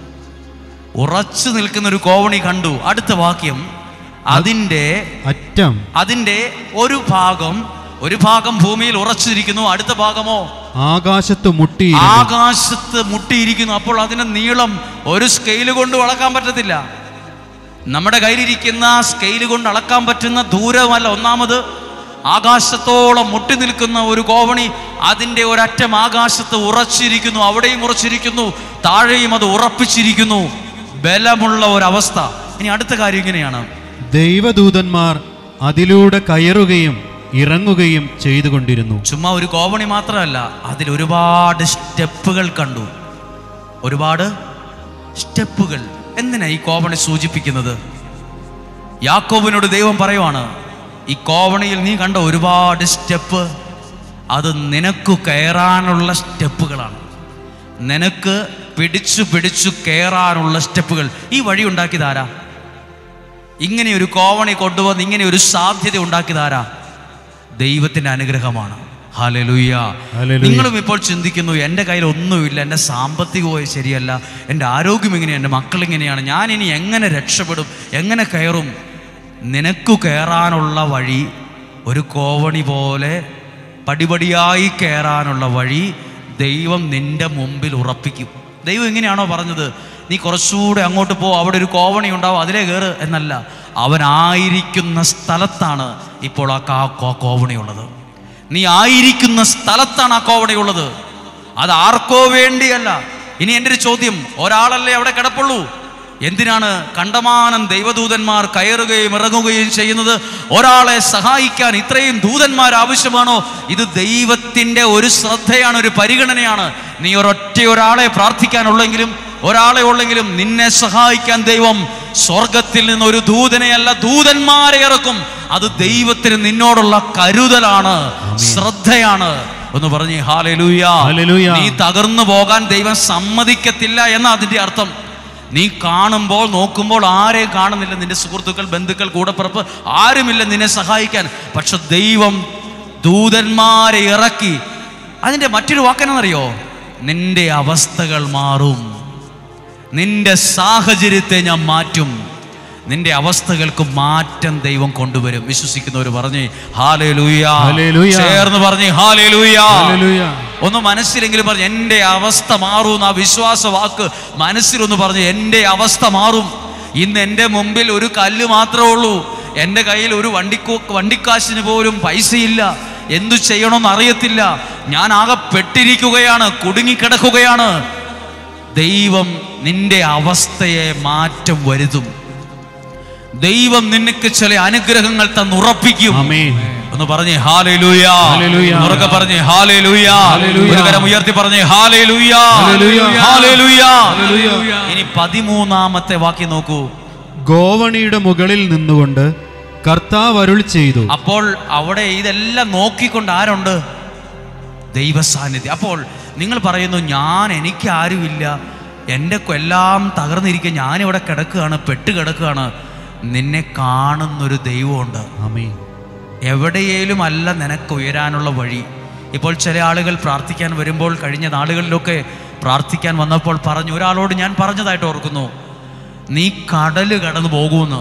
ഉറച്ചു നിൽക്കുന്ന ഒരു കോവണി കണ്ടു അടുത്ത വാക്യം അതിൻ്റെ അറ്റം അതിൻ്റെ ഒരു ഭാഗം ഒരു ഭാഗം ഭൂമിയിൽ ഉറച്ചിരിക്കുന്നു അടുത്ത ഭാഗമോ ആകാശത്ത് മുട്ടി ആകാശത്ത് മുട്ടിയിരിക്കുന്നു അപ്പോൾ അതിന്റെ നീളം ഒരു സ്കെയിൽ കൊണ്ട് അളക്കാൻ പറ്റത്തില്ല നമ്മുടെ കയ്യിലിരിക്കുന്ന സ്കെയിൽ കൊണ്ട് അളക്കാൻ പറ്റുന്ന ദൂരമല്ല ഒന്നാമത് ആകാശത്തോളം മുട്ടി നിൽക്കുന്ന ഒരു കോവണി അതിൻ്റെ ഒരറ്റം ആകാശത്ത് ഉറച്ചിരിക്കുന്നു അവിടെയും ഉറച്ചിരിക്കുന്നു താഴെയും അത് ഉറപ്പിച്ചിരിക്കുന്നു ബലമുള്ള ഒരവസ്ഥ ഇനി അടുത്ത കാര്യം ഇങ്ങനെയാണ് ദൈവദൂതന്മാർ അതിലൂടെ കയറുകയും ഇറങ്ങുകയും ചെയ്തുകൊണ്ടിരുന്നു ചുമ്മാ ഒരു കോവണി മാത്രമല്ല അതിൽ ഒരുപാട് സ്റ്റെപ്പുകൾ കണ്ടു ഒരുപാട് സ്റ്റെപ്പുകൾ എന്തിനാ ഈ കോവണി സൂചിപ്പിക്കുന്നത് യാക്കോബിനോട് ദൈവം പറയുവാണ് ഈ കോവണിയിൽ നീ കണ്ട ഒരുപാട് സ്റ്റെപ്പ് അത് നിനക്കു കയറാനുള്ള സ്റ്റെപ്പുകളാണ് നിനക്ക് പിടിച്ചു പിടിച്ചു കയറാനുള്ള സ്റ്റെപ്പുകൾ ഈ വഴി ഉണ്ടാക്കിയതാരാ ഇങ്ങനെ ഒരു കോവണി കൊണ്ടുവന്ന് ഇങ്ങനെ ഒരു സാധ്യത ഉണ്ടാക്കിയതാരാ ദൈവത്തിന്റെ അനുഗ്രഹമാണ് ഹാലലുയ്യ ഹല്ലേലൂയ. നിങ്ങളും ഇപ്പോൾ ചിന്തിക്കുന്നു എൻ്റെ കയ്യിൽ ഒന്നുമില്ല എൻ്റെ സാമ്പത്തികമായി ശരിയല്ല എൻ്റെ ആരോഗ്യം എങ്ങനെയാണ് എൻ്റെ മക്കൾ എങ്ങനെയാണ് ഞാൻ ഇനി എങ്ങനെ രക്ഷപ്പെടും എങ്ങനെ കയറും നിനക്കു കയറാനുള്ള വഴി ഒരു കോവണി പോലെ പടിപടിയായി കയറാനുള്ള വഴി ദൈവം നിന്റെ മുമ്പിൽ ഉറപ്പിക്കും ദൈവം എങ്ങനെയാണോ പറഞ്ഞത് നീ കുറച്ചുകൂടെ അങ്ങോട്ട് പോ അവിടെ ഒരു കോവണി ഉണ്ടാവും അതിലേ കയറ് എന്നല്ല അവനായിരിക്കുന്ന സ്ഥലത്താണ് ഇപ്പോൾ ആ കാ കോ- കോവണിയുള്ളത് നീ ആയിരിക്കുന്ന സ്ഥലത്താണ് ആ കോവണിയുള്ളത് അത് ആർക്കോ വേണ്ടിയല്ല ഇനി എൻ്റെ ഒരു ചോദ്യം ഒരാളല്ലേ അവിടെ കിടപ്പുള്ളൂ എന്തിനാണ് കണ്ടമാനം ദൈവദൂതന്മാർ കയറുകയും ഇറങ്ങുകയും ചെയ്യുന്നത് ഒരാളെ സഹായിക്കാൻ ഇത്രയും ദൂതന്മാർ ആവശ്യമാണോ ഇത് ദൈവത്തിൻ്റെ ഒരു ശ്രദ്ധയാണ് ഒരു പരിഗണനയാണ് നീ ഒരൊറ്റ ഒരാളെ പ്രാർത്ഥിക്കാനുള്ളെങ്കിലും ഒരാളെ ഉള്ളെങ്കിലും നിന്നെ സഹായിക്കാൻ ദൈവം സ്വർഗത്തിൽ നിന്ന് ഒരു ദൂതനെയല്ല ദൂതന്മാരെ ഇറക്കും അത് ദൈവത്തിന് നിന്നോടുള്ള കരുതലാണ് ശ്രദ്ധയാണ് ഒന്ന് പറഞ്ഞേ ഹാലലൂയ ഹല്ലേലൂയ. നീ തകർന്നു പോകാൻ ദൈവം സമ്മതിക്കത്തില്ല എന്ന അതിന്റെ അർത്ഥം നീ കാണുമ്പോൾ നോക്കുമ്പോൾ ആരെയും കാണുന്നില്ല നിന്റെ സുഹൃത്തുക്കൾ ബന്ധുക്കൾ കൂടപ്പിറപ്പ് ആരുമില്ല നിന്നെ സഹായിക്കാൻ പക്ഷെ ദൈവം ദൂതന്മാരെ ഇറക്കി അതിന്റെ മറ്റൊരു വാക്കെന്നറിയോ നിന്റെ അവസ്ഥകൾ മാറും നിന്റെ സാഹചര്യത്തെ ഞാൻ മാറ്റും നിന്റെ അവസ്ഥകൾക്ക് മാറ്റം ദൈവം കൊണ്ടുവരും വിശ്വസിക്കുന്നവർ പറഞ്ഞേ ഹാലേ ഹല്ലേലൂയ. ചേർന്ന് പറഞ്ഞേ ഹാലേ ഹല്ലേലൂയ. ഒന്ന് മനസ്സിലെങ്കിലും പറഞ്ഞു എൻ്റെ അവസ്ഥ മാറും ആ വിശ്വാസ വാക്ക് മനസ്സിലൊന്ന് പറഞ്ഞു എൻ്റെ അവസ്ഥ മാറും ഇന്ന് എൻ്റെ മുമ്പിൽ ഒരു കല്ല് മാത്രമേ ഉള്ളൂ എൻ്റെ കയ്യിൽ ഒരു വണ്ടിക്കോ വണ്ടിക്കാശിന് പോലും പൈസയില്ല എന്തു ചെയ്യണമെന്ന് അറിയത്തില്ല ഞാൻ ആകെ പെട്ടിരിക്കുകയാണ് കുടുങ്ങിക്കിടക്കുകയാണ് ദൈവം നിന്റെ അവസ്ഥയെ മാറ്റം വരുത്തും ദൈവം നിനക്ക് ചില അനുഗ്രഹങ്ങൾ തന്നുറപ്പിക്കും ആമേൻ ഒന്ന് പറഞ്ഞേ ഹാലേ ലൂയാ ഹല്ലേലൂയ. ഉറക്കെ പറഞ്ഞേ ഹാലേ ലൂയാ ഹല്ലേലൂയ. ഒരു കരം ഉയർത്തി പറഞ്ഞേ ഹാലേ ലൂയാ ഹല്ലേലൂയ. ഹാലേ ലൂയാ ഹല്ലേലൂയ. ഇനി പതിമൂന്നാമത്തെ വാക്യം നോക്കൂ ഗോവണിയുടെ മുകളിൽ നിന്നുകൊണ്ട് കർത്താവ് അരുൾ ചെയ്തു അപ്പോൾ അവിടെ ഇതെല്ലാം നോക്കിക്കൊണ്ട് ആരുണ്ട് ദൈവസാന്നിധ്യം അപ്പോൾ നിങ്ങൾ പറയുന്നു ഞാൻ എനിക്ക് ആരുമില്ല എൻ്റെ കൊ- എല്ലാം തകർന്നിരിക്കുക ഞാനിവിടെ കിടക്കുകയാണ് പെട്ട് കിടക്കുകയാണ് നിന്നെ കാണുന്നൊരു ദൈവമുണ്ട് ആമേൻ എവിടെയേലും അല്ല നിനക്ക് ഉയരാനുള്ള വഴി ഇപ്പോൾ ചില ആളുകൾ പ്രാർത്ഥിക്കാൻ വരുമ്പോൾ കഴിഞ്ഞ നാളുകളിലൊക്കെ പ്രാർത്ഥിക്കാൻ വന്നപ്പോൾ പറഞ്ഞു ഒരാളോട് ഞാൻ പറഞ്ഞതായിട്ട് ഓർക്കുന്നു നീ കടല് കടന്നു പോകുമെന്ന്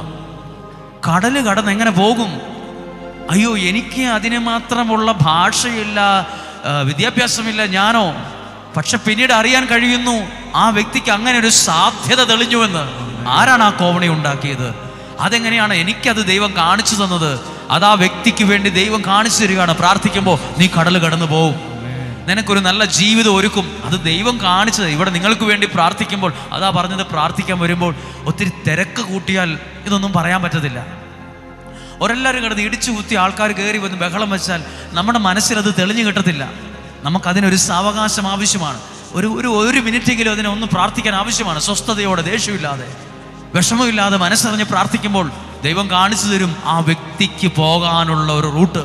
കടല് കടന്ന് എങ്ങനെ പോകും അയ്യോ എനിക്ക് അതിന് മാത്രമുള്ള ഭാഷയില്ല ആ, വിദ്യാഭ്യാസമില്ല ഞാനോ പക്ഷെ പിന്നീട് അറിയാൻ കഴിയുന്നു ആ വ്യക്തിക്ക് അങ്ങനെ ഒരു സാധ്യത തെളിഞ്ഞുവെന്ന് ആരാണ് ആ കോവണി ഉണ്ടാക്കിയത് അതെങ്ങനെയാണ് എനിക്കത് ദൈവം കാണിച്ചു തന്നത് അത് ആ വ്യക്തിക്ക് വേണ്ടി ദൈവം കാണിച്ചു തരികയാണ് പ്രാർത്ഥിക്കുമ്പോൾ നീ കടൽ കടന്നു പോകും നിനക്കൊരു നല്ല ജീവിതം ഒരുക്കും അത് ദൈവം കാണിച്ചത് ഇവിടെ നിങ്ങൾക്ക് വേണ്ടി പ്രാർത്ഥിക്കുമ്പോൾ അതാ പറഞ്ഞത് പ്രാർത്ഥിക്കാൻ വരുമ്പോൾ ഒത്തിരി തിരക്ക് കൂട്ടിയാൽ ഇതൊന്നും പറയാൻ പറ്റത്തില്ല ഒരെല്ലാവരും കിടന്ന് ഇടിച്ചു കുത്തി ആൾക്കാർ കയറി വന്ന് ബഹളം വെച്ചാൽ നമ്മുടെ മനസ്സിൽ അത് തെളിഞ്ഞു കിട്ടത്തില്ല നമുക്കതിനൊരു സാവകാശം ആവശ്യമാണ് ഒരു ഒരു ഒരു മിനിറ്റെങ്കിലും അതിനെ ഒന്ന് പ്രാർത്ഥിക്കാൻ ആവശ്യമാണ് സ്വസ്ഥതയോടെ ദേഷ്യമില്ലാതെ വിഷമമില്ലാതെ മനസ്സറിഞ്ഞ് പ്രാർത്ഥിക്കുമ്പോൾ ദൈവം കാണിച്ചു തരും ആ വ്യക്തിക്ക് പോകാനുള്ള ഒരു റൂട്ട്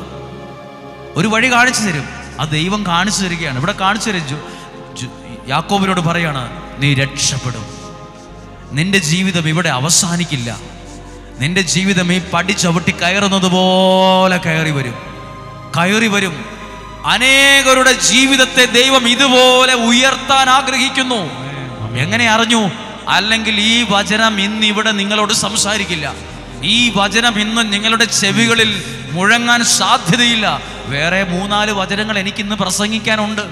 ഒരു വഴി കാണിച്ചു തരും അത് ദൈവം കാണിച്ചു തരികയാണ് ഇവിടെ കാണിച്ചു തരും ജു- ജു- യാക്കോബിനോട് പറയാണ് നീ രക്ഷപ്പെടും നിന്റെ ജീവിതം ഇവിടെ അവസാനിക്കില്ല നിന്റെ ജീവിതം ഈ പടി ചവിട്ടി കയറുന്നത് പോലെ കയറി വരും കയറി വരും അനേകരുടെ ജീവിതത്തെ ദൈവം ഇതുപോലെ ഉയർത്താൻ ആഗ്രഹിക്കുന്നു എങ്ങനെ അറിഞ്ഞു അല്ലെങ്കിൽ ഈ വചനം ഇന്ന് ഇവിടെ നിങ്ങളോട് സംസാരിക്കില്ല ഈ വചനം ഇന്ന് നിങ്ങളുടെ ചെവികളിൽ മുഴങ്ങാൻ സാധ്യതയില്ല വേറെ മൂന്നാല് വചനങ്ങൾ എനിക്കിന്ന് പ്രസംഗിക്കാനുണ്ട്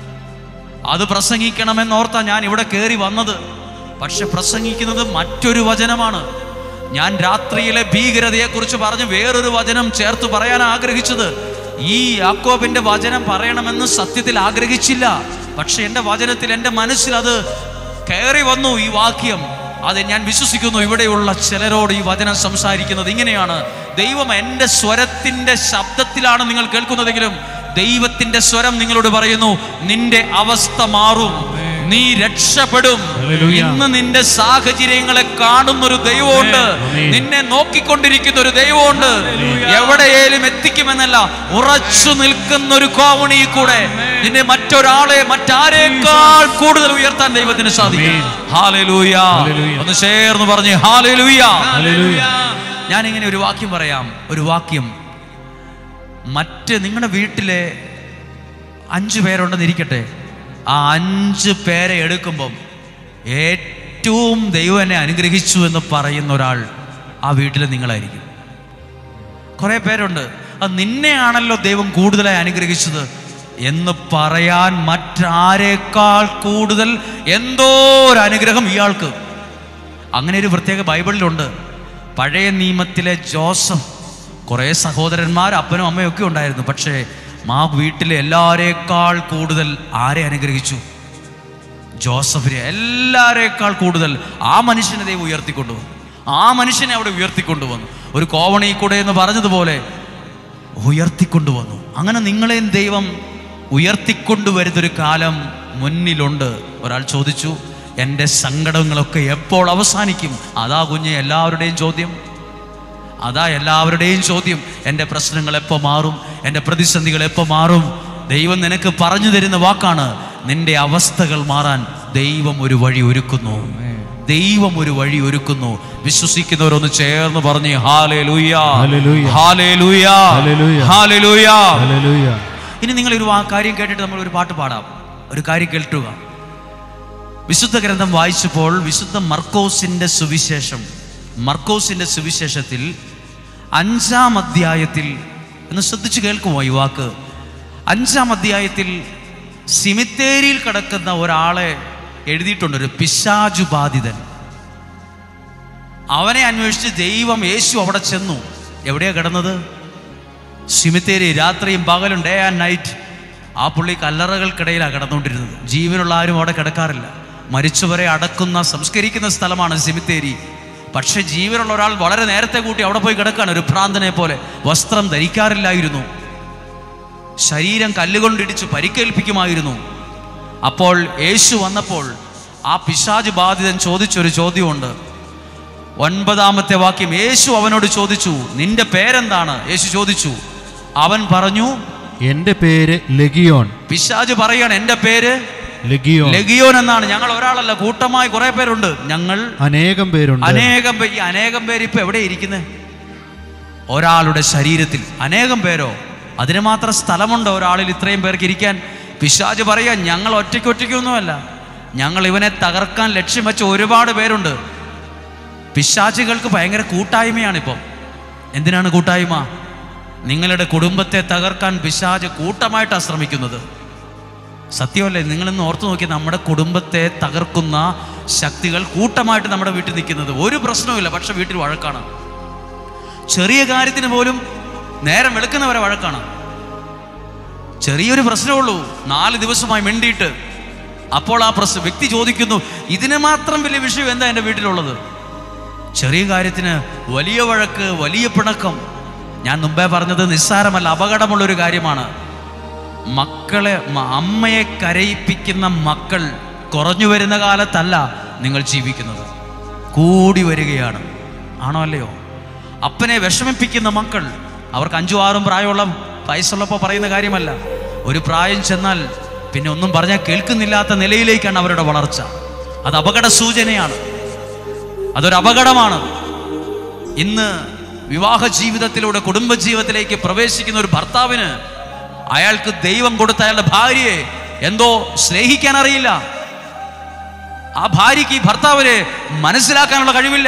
അത് പ്രസംഗിക്കണമെന്നോർത്താ ഞാൻ ഇവിടെ കയറി വന്നത് പക്ഷെ പ്രസംഗിക്കുന്നത് മറ്റൊരു വചനമാണ് ഞാൻ രാത്രിയിലെ ഭീകരതയെക്കുറിച്ച് പറഞ്ഞ് വേറൊരു വചനം ചേർത്ത് പറയാൻ ആഗ്രഹിച്ചത് ഈ യാക്കോബിന്റെ വചനം പറയണമെന്ന് സത്യത്തിൽ ആഗ്രഹിച്ചില്ല പക്ഷെ എൻ്റെ വചനത്തിൽ എൻ്റെ മനസ്സിൽ അത് കയറി വന്നു ഈ വാക്യം അത് ഞാൻ വിശ്വസിക്കുന്നു ഇവിടെയുള്ള ചിലരോട് ഈ വചനം സംസാരിക്കുന്നത് ഇങ്ങനെയാണ് ദൈവം എൻ്റെ സ്വരത്തിൻ്റെ ശബ്ദത്തിലാണ് നിങ്ങൾ കേൾക്കുന്നതെങ്കിലും ദൈവത്തിന്റെ സ്വരം നിങ്ങളോട് പറയുന്നു നിന്റെ അവസ്ഥ മാറും നീ രക്ഷപ്പെടും ഹല്ലേലൂയ. ഇന്ന് നിന്റെ സാഹചര്യങ്ങളെ കാണുന്ന ഒരു ദൈവമുണ്ട് ആമേൻ. നിന്നെ നോക്കിക്കൊണ്ടിരിക്കുന്ന ഒരു ദൈവമുണ്ട് എവിടെയേലും എത്തിക്കുമെന്നല്ല ഉറച്ചു നിൽക്കുന്ന ഒരു കോവണി കൂടെ നിന്നെ മറ്റൊരാളെ മറ്റാരേക്കാൾ കൂടുതൽ ഉയർത്താൻ ദൈവത്തിന് സാധിക്കും ആമേൻ. Hallelujah hallelujah. ഒന്ന് ചേർന്ന് പറഞ്ഞ് ഹാലലൂയ ഹല്ലേലൂയ. ഞാനിങ്ങനെ ഒരു വാക്യം പറയാം ഒരു വാക്യം മറ്റ് നിങ്ങളുടെ വീട്ടിലെ അഞ്ച് പേരുണ്ടെന്ന് ഇരിക്കട്ടെ ആ അഞ്ച് പേരെ എടുക്കുമ്പം ഏറ്റവും ദൈവം എന്നെ അനുഗ്രഹിച്ചു എന്ന് പറയുന്ന ഒരാൾ ആ വീട്ടിൽ നിങ്ങളായിരിക്കും കുറേ പേരുണ്ട് അത് നിന്നെയാണല്ലോ ദൈവം കൂടുതലായി അനുഗ്രഹിച്ചത് എന്ന് പറയാൻ മറ്റാരേക്കാൾ കൂടുതൽ എന്തോ ഒരു അനുഗ്രഹം ഇയാൾക്ക് അങ്ങനെ ഒരു പ്രത്യേക ബൈബിളിലുണ്ട് പഴയ നിയമത്തിലെ ജോസഫ് കുറേ സഹോദരന്മാർ അപ്പനും അമ്മയും ഒക്കെ ഉണ്ടായിരുന്നു പക്ഷേ ആ വീട്ടിലെ എല്ലാരേക്കാൾ കൂടുതൽ ആരെ അനുഗ്രഹിച്ചു ജോസഫിനെ എല്ലാരേക്കാൾ കൂടുതൽ ആ മനുഷ്യനെ ദൈവം ഉയർത്തിക്കൊണ്ടുവന്നു ആ മനുഷ്യനെ അവിടെ ഉയർത്തിക്കൊണ്ടുവന്നു ഒരു കോവണി കൂടെ എന്ന് പറഞ്ഞതുപോലെ ഉയർത്തിക്കൊണ്ടുവന്നു അങ്ങനെ നിങ്ങളെയും ദൈവം ഉയർത്തിക്കൊണ്ടുവരുന്നൊരു കാലം മുന്നിലുണ്ട് ഒരാൾ ചോദിച്ചു എൻ്റെ സങ്കടങ്ങളൊക്കെ എപ്പോൾ അവസാനിക്കും അതാ കുഞ്ഞെ എല്ലാവരുടെയും ചോദ്യം അതാ എല്ലാവരുടെയും ചോദ്യം എൻ്റെ പ്രശ്നങ്ങൾ എപ്പോൾ മാറും എൻ്റെ പ്രതിസന്ധികൾ എപ്പോൾ മാറും ദൈവം നിനക്ക് പറഞ്ഞു തരുന്ന വാക്കാണ് നിന്റെ അവസ്ഥകൾ മാറാൻ ദൈവം ഒരു വഴി ഒരുക്കുന്നു ദൈവം ഒരു വഴി ഒരുക്കുന്നു വിശ്വസിക്കുന്നവരൊന്ന് ചേർന്ന് പറഞ്ഞ് ഹാലേ ലൂയ ഹല്ലേലൂയ. ഹാലേ ലൂയ ഹല്ലേലൂയ. ഹാലേ ലൂയ ഹല്ലേലൂയ. ഇനി നിങ്ങൾ ഒരു വാ- കാര്യം കേട്ടിട്ട് നമ്മൾ ഒരു പാട്ട് പാടാം ഒരു കാര്യം കേൾട്ടുക വിശുദ്ധ ഗ്രന്ഥം വായിച്ചപ്പോൾ വിശുദ്ധ മർക്കോസിന്റെ സുവിശേഷം മർക്കോസിന്റെ സുവിശേഷത്തിൽ അഞ്ചാം അധ്യായത്തിൽ ഒന്ന് ശ്രദ്ധിച്ചു കേൾക്കുമോ ഈ വാക്ക് അഞ്ചാം അധ്യായത്തിൽ സിമിത്തേരിയിൽ കിടക്കുന്ന ഒരാളെ എഴുതിയിട്ടുണ്ട് ഒരു പിശാചു ബാധിതൻ അവനെ അന്വേഷിച്ച് ദൈവം യേശു അവിടെ ചെന്നു എവിടെയാ കിടന്നത് സിമിത്തേരി രാത്രിയും പകലും ഡേ ആൻഡ് നൈറ്റ് ആ പുള്ളി കല്ലറകൾക്കിടയിലാണ് കിടന്നുകൊണ്ടിരുന്നത് ജീവനുള്ള ആരും അവിടെ കിടക്കാറില്ല മരിച്ചവരെ അടക്കുന്ന സംസ്കരിക്കുന്ന സ്ഥലമാണ് സിമിത്തേരി പക്ഷെ ജീവനുള്ള ഒരാൾ വളരെ നേരത്തെ കൂട്ടി അവിടെ പോയി കിടക്കാണ് ഒരു ഭ്രാന്തനെ പോലെ വസ്ത്രം ധരിക്കാറില്ലായിരുന്നു ശരീരം കല്ലുകൊണ്ടിടിച്ച് പരിക്കേൽപ്പിക്കുമായിരുന്നു അപ്പോൾ യേശു വന്നപ്പോൾ ആ പിശാജ് ബാധിതൻ ചോദിച്ചൊരു ചോദ്യമുണ്ട് ഒൻപതാമത്തെ വാക്യം യേശു അവനോട് ചോദിച്ചു നിന്റെ പേരെന്താണ് യേശു ചോദിച്ചു അവൻ പറഞ്ഞു എന്റെ പേര് ലഗിയോൻ പിശാജ് പറയാണ് എൻ്റെ പേര് ലഗിയോൻ ലഗിയോൻ എന്നാണ് ഞങ്ങൾ ഒരാളല്ല കൂട്ടമായി കുറെ പേരുണ്ട് ഞങ്ങൾ അനേകം പേരുണ്ട് അനേകം പേര് ഈ അനേകം പേര് ഇപ്പൊ എവിടെ ഇരിക്കുന്നത് ഒരാളുടെ ശരീരത്തിൽ അനേകം പേരോ അതിന് മാത്രം സ്ഥലമുണ്ടോ ഒരാളിൽ ഇത്രയും പേർക്ക് ഇരിക്കാൻ പിശാജ് പറയാ ഞങ്ങൾ ഒറ്റയ്ക്ക് ഒറ്റയ്ക്കൊന്നുമല്ല ഞങ്ങൾ ഇവനെ തകർക്കാൻ ലക്ഷ്യം വെച്ച ഒരുപാട് പേരുണ്ട് പിശാചുകൾക്ക് ഭയങ്കര കൂട്ടായ്മയാണ് ഇപ്പം എന്തിനാണ് കൂട്ടായ്മ നിങ്ങളുടെ കുടുംബത്തെ തകർക്കാൻ പിശാജ് കൂട്ടമായിട്ടാണ് ശ്രമിക്കുന്നത് സത്യമല്ലേ നിങ്ങളിന്ന് ഓർത്തു നോക്കി നമ്മുടെ കുടുംബത്തെ തകർക്കുന്ന ശക്തികൾ കൂട്ടമായിട്ട് നമ്മുടെ വീട്ടിൽ നിൽക്കുന്നത് ഒരു പ്രശ്നവുമില്ല പക്ഷെ വീട്ടിൽ വഴക്കാണ് ചെറിയ കാര്യത്തിന് പോലും നേരം വെളുക്കുന്നവരെ വഴക്കാണ് ചെറിയൊരു പ്രശ്നമുള്ളൂ നാല് ദിവസമായി മിണ്ടിയിട്ട് അപ്പോൾ ആ പ്രശ്നം വ്യക്തി ചോദിക്കുന്നു ഇതിന് മാത്രം വലിയ വിഷയം എന്താ എൻ്റെ വീട്ടിലുള്ളത് ചെറിയ കാര്യത്തിന് വലിയ വഴക്ക് വലിയ പിണക്കം ഞാൻ മുമ്പേ പറഞ്ഞത് നിസ്സാരമല്ല അപകടമുള്ള ഒരു കാര്യമാണ് മക്കളെ മ- അമ്മയെ കരയിപ്പിക്കുന്ന മക്കൾ കുറഞ്ഞു വരുന്ന കാലത്തല്ല നിങ്ങൾ ജീവിക്കുന്നത് കൂടി വരികയാണ് ആണോ അല്ലയോ അപ്പനെ വിഷമിപ്പിക്കുന്ന മക്കൾ അവർക്ക് അഞ്ചും ആറും പ്രായമുള്ള വയസ്സുള്ളപ്പോൾ പറയുന്ന കാര്യമല്ല ഒരു പ്രായം ചെന്നാൽ പിന്നെ ഒന്നും പറഞ്ഞാൽ കേൾക്കുന്നില്ലാത്ത നിലയിലേക്കാണ് അവരുടെ വളർച്ച അത് അപകട സൂചനയാണ് അതൊരു അപകടമാണ് ഇന്ന് വിവാഹ ജീവിതത്തിലൂടെ കുടുംബ ജീവിതത്തിലേക്ക് പ്രവേശിക്കുന്ന ഒരു ഭർത്താവിന് അയാൾക്ക് ദൈവം കൊടുത്ത അയാളുടെ ഭാര്യയെ എന്തോ സ്നേഹിക്കാൻ അറിയില്ല ആ ഭാര്യയ്ക്ക് ഈ ഭർത്താവിനെ മനസ്സിലാക്കാനുള്ള കഴിവില്ല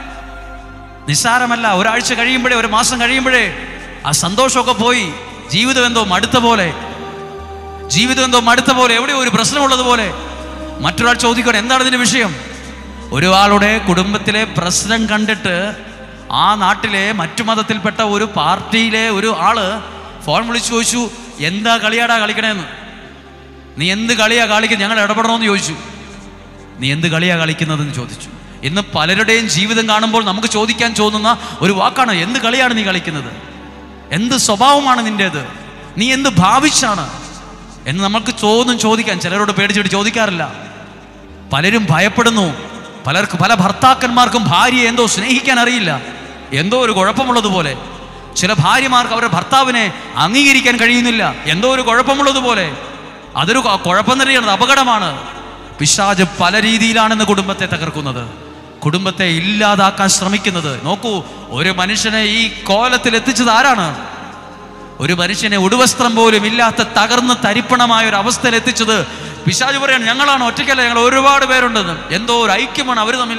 നിസ്സാരമല്ല ഒരാഴ്ച കഴിയുമ്പോഴേ ഒരു മാസം കഴിയുമ്പോഴേ ആ സന്തോഷമൊക്കെ പോയി ജീവിതം എന്തോ മടുത്ത പോലെ ജീവിതം എന്തോ മടുത്ത പോലെ എവിടെയോ ഒരു പ്രശ്നമുള്ളത് പോലെ മറ്റൊരാൾ ചോദിക്കണം എന്താണ് ഇതിന്റെ വിഷയം ഒരാളുടെ കുടുംബത്തിലെ പ്രശ്നം കണ്ടിട്ട് ആ നാട്ടിലെ മറ്റു മതത്തിൽപ്പെട്ട ഒരു പാർട്ടിയിലെ ഒരു ആള് ഫോൺ വിളിച്ചു ചോദിച്ചു എന്താ കളിയാടാ കളിക്കണേന്ന് നീ എന്ത് കളിയാ കളിക്കുന്നത് ഞങ്ങൾ ഇടപെടണമെന്ന് ചോദിച്ചു നീ എന്ത് കളിയാ കളിക്കുന്നതെന്ന് ചോദിച്ചു ഇന്ന് പലരുടെയും ജീവിതം കാണുമ്പോൾ നമുക്ക് ചോദിക്കാൻ തോന്നുന്ന ഒരു വാക്കാണ് എന്ത് കളിയാണ് നീ കളിക്കുന്നത് എന്ത് സ്വഭാവമാണ് നിൻ്റേത് നീ എന്ത് ഭാവിച്ചാണ് എന്ന് നമുക്ക് തോന്നും ചോദിക്കാൻ ചിലരോട് പേടിച്ചിട്ട് ചോദിക്കാറില്ല പലരും ഭയപ്പെടുന്നു പലർക്ക് പല ഭർത്താക്കന്മാർക്കും ഭാര്യയെ എന്തോ സ്നേഹിക്കാൻ അറിയില്ല എന്തോ ഒരു കുഴപ്പമുള്ളതുപോലെ ചില ഭാര്യമാർക്ക് അവരുടെ ഭർത്താവിനെ അംഗീകരിക്കാൻ കഴിയുന്നില്ല എന്തോ ഒരു കുഴപ്പമുള്ളതുപോലെ അതൊരു കൊ- കുഴപ്പം തന്നെയാണ് അത് അപകടമാണ് പിശാജ് പല രീതിയിലാണെന്ന് കുടുംബത്തെ തകർക്കുന്നത് കുടുംബത്തെ ഇല്ലാതാക്കാൻ ശ്രമിക്കുന്നത് നോക്കൂ ഒരു മനുഷ്യനെ ഈ കോലത്തിൽ എത്തിച്ചത് ആരാണ് ഒരു മനുഷ്യനെ ഉടുവസ്ത്രം പോലും ഇല്ലാത്ത തകർന്ന് തരിപ്പണമായ ഒരു അവസ്ഥയിൽ എത്തിച്ചത് പിശാജ് പറയാണ് ഞങ്ങളാണ് ഒറ്റയ്ക്കല്ല ഞങ്ങൾ ഒരുപാട് പേരുണ്ടെന്ന് എന്തോ ഒരു ഐക്യമാണ് അവർ തമ്മിൽ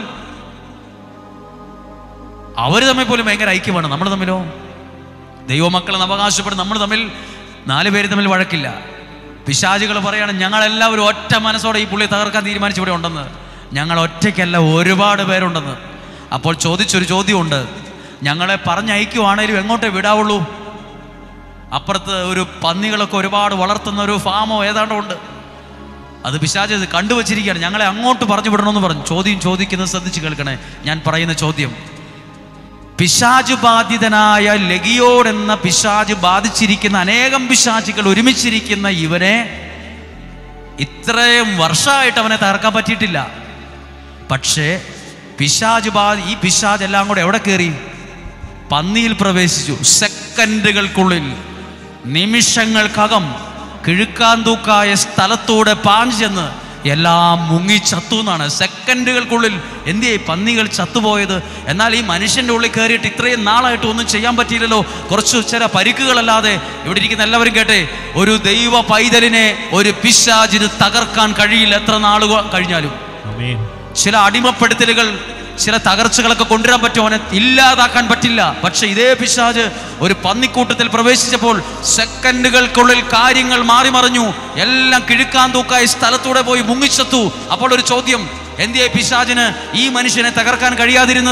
അവർ തമ്മിൽ പോലും ഭയങ്കര ഐക്യമാണ് നമ്മൾ തമ്മിലോ ദൈവമക്കളെന്ന് അവകാശപ്പെടുന്ന നമ്മൾ തമ്മിൽ നാല് പേര് തമ്മിൽ വഴക്കില്ല പിശാചുകൾ പറയാണ് ഞങ്ങളെല്ലാവരും ഒറ്റ മനസ്സോടെ ഈ പുള്ളി തകർക്കാൻ തീരുമാനിച്ചു ഇവിടെ ഉണ്ടെന്ന് ഞങ്ങൾ ഒറ്റയ്ക്കല്ല ഒരുപാട് പേരുണ്ടെന്ന് അപ്പോൾ ചോദിച്ചൊരു ചോദ്യമുണ്ട് ഞങ്ങളെ പറഞ്ഞയക്കുവാണേലും എങ്ങോട്ടേ വിടാവുള്ളൂ അപ്പുറത്ത് ഒരു പന്നികളൊക്കെ ഒരുപാട് വളർത്തുന്ന ഒരു ഫാമോ ഏതാണ്ടോ ഉണ്ട് അത് പിശാച് ഇത് കണ്ടുവച്ചിരിക്കുകയാണ് ഞങ്ങളെ അങ്ങോട്ട് പറഞ്ഞു വിടണമെന്ന് പറഞ്ഞു ചോദ്യം ചോദിക്കുന്നത് ശ്രദ്ധിച്ച് കേൾക്കണേ ഞാൻ പറയുന്ന ചോദ്യം പിശാജ് ബാധിതനായ ലഗിയോട് എന്ന പിശാജ് ബാധിച്ചിരിക്കുന്ന അനേകം പിശാചുകൾ ഒരുമിച്ചിരിക്കുന്ന ഇവനെ ഇത്രയും വർഷമായിട്ട് അവനെ തകർക്കാൻ പറ്റിയിട്ടില്ല പക്ഷേ പിശാജ് ബാധ ഈ പിശാജ് എല്ലാം കൂടെ എവിടെ കയറി പന്നിയിൽ പ്രവേശിച്ചു സെക്കൻഡുകൾക്കുള്ളിൽ നിമിഷങ്ങൾക്കകം കിഴുക്കാന്തൂക്കായ സ്ഥലത്തൂടെ പാഞ്ഞു ചെന്ന് എല്ലാം മുങ്ങി ചത്തു എന്നാണ് സെക്കൻഡുകൾക്കുള്ളിൽ എന്തിയെ പന്നികൾ ചത്തുപോയത് എന്നാൽ ഈ മനുഷ്യൻ്റെ ഉള്ളിൽ കയറിയിട്ട് ഇത്രയും നാളായിട്ട് ഒന്നും ചെയ്യാൻ പറ്റിയില്ലല്ലോ കുറച്ച് ചില പരിക്കുകളല്ലാതെ ഇവിടെ ഇരിക്കുന്ന എല്ലാവരും കേട്ടെ ഒരു ദൈവ പൈതലിനെ ഒരു പിശാചിന് തകർക്കാൻ കഴിയില്ല എത്ര നാളുകൾ കഴിഞ്ഞാലും ആമേൻ ചില അടിമപ്പെടുത്തലുകൾ ചില തകർച്ചകളൊക്കെ കൊണ്ടുവരാൻ പറ്റും അവനെ ഇല്ലാതാക്കാൻ പറ്റില്ല പക്ഷെ ഇതേ പിശാജ് ഒരു പന്നിക്കൂട്ടത്തിൽ പ്രവേശിച്ചപ്പോൾ സെക്കൻഡുകൾക്കുള്ളിൽ കാര്യങ്ങൾ മാറി മറിഞ്ഞു എല്ലാം കിഴുക്കാൻ തൂക്കായി സ്ഥലത്തൂടെ പോയി മുങ്ങിച്ചെത്തു അപ്പോൾ ഒരു ചോദ്യം എന്തിയെ പിശാജിന് ഈ മനുഷ്യനെ തകർക്കാൻ കഴിയാതിരുന്നത്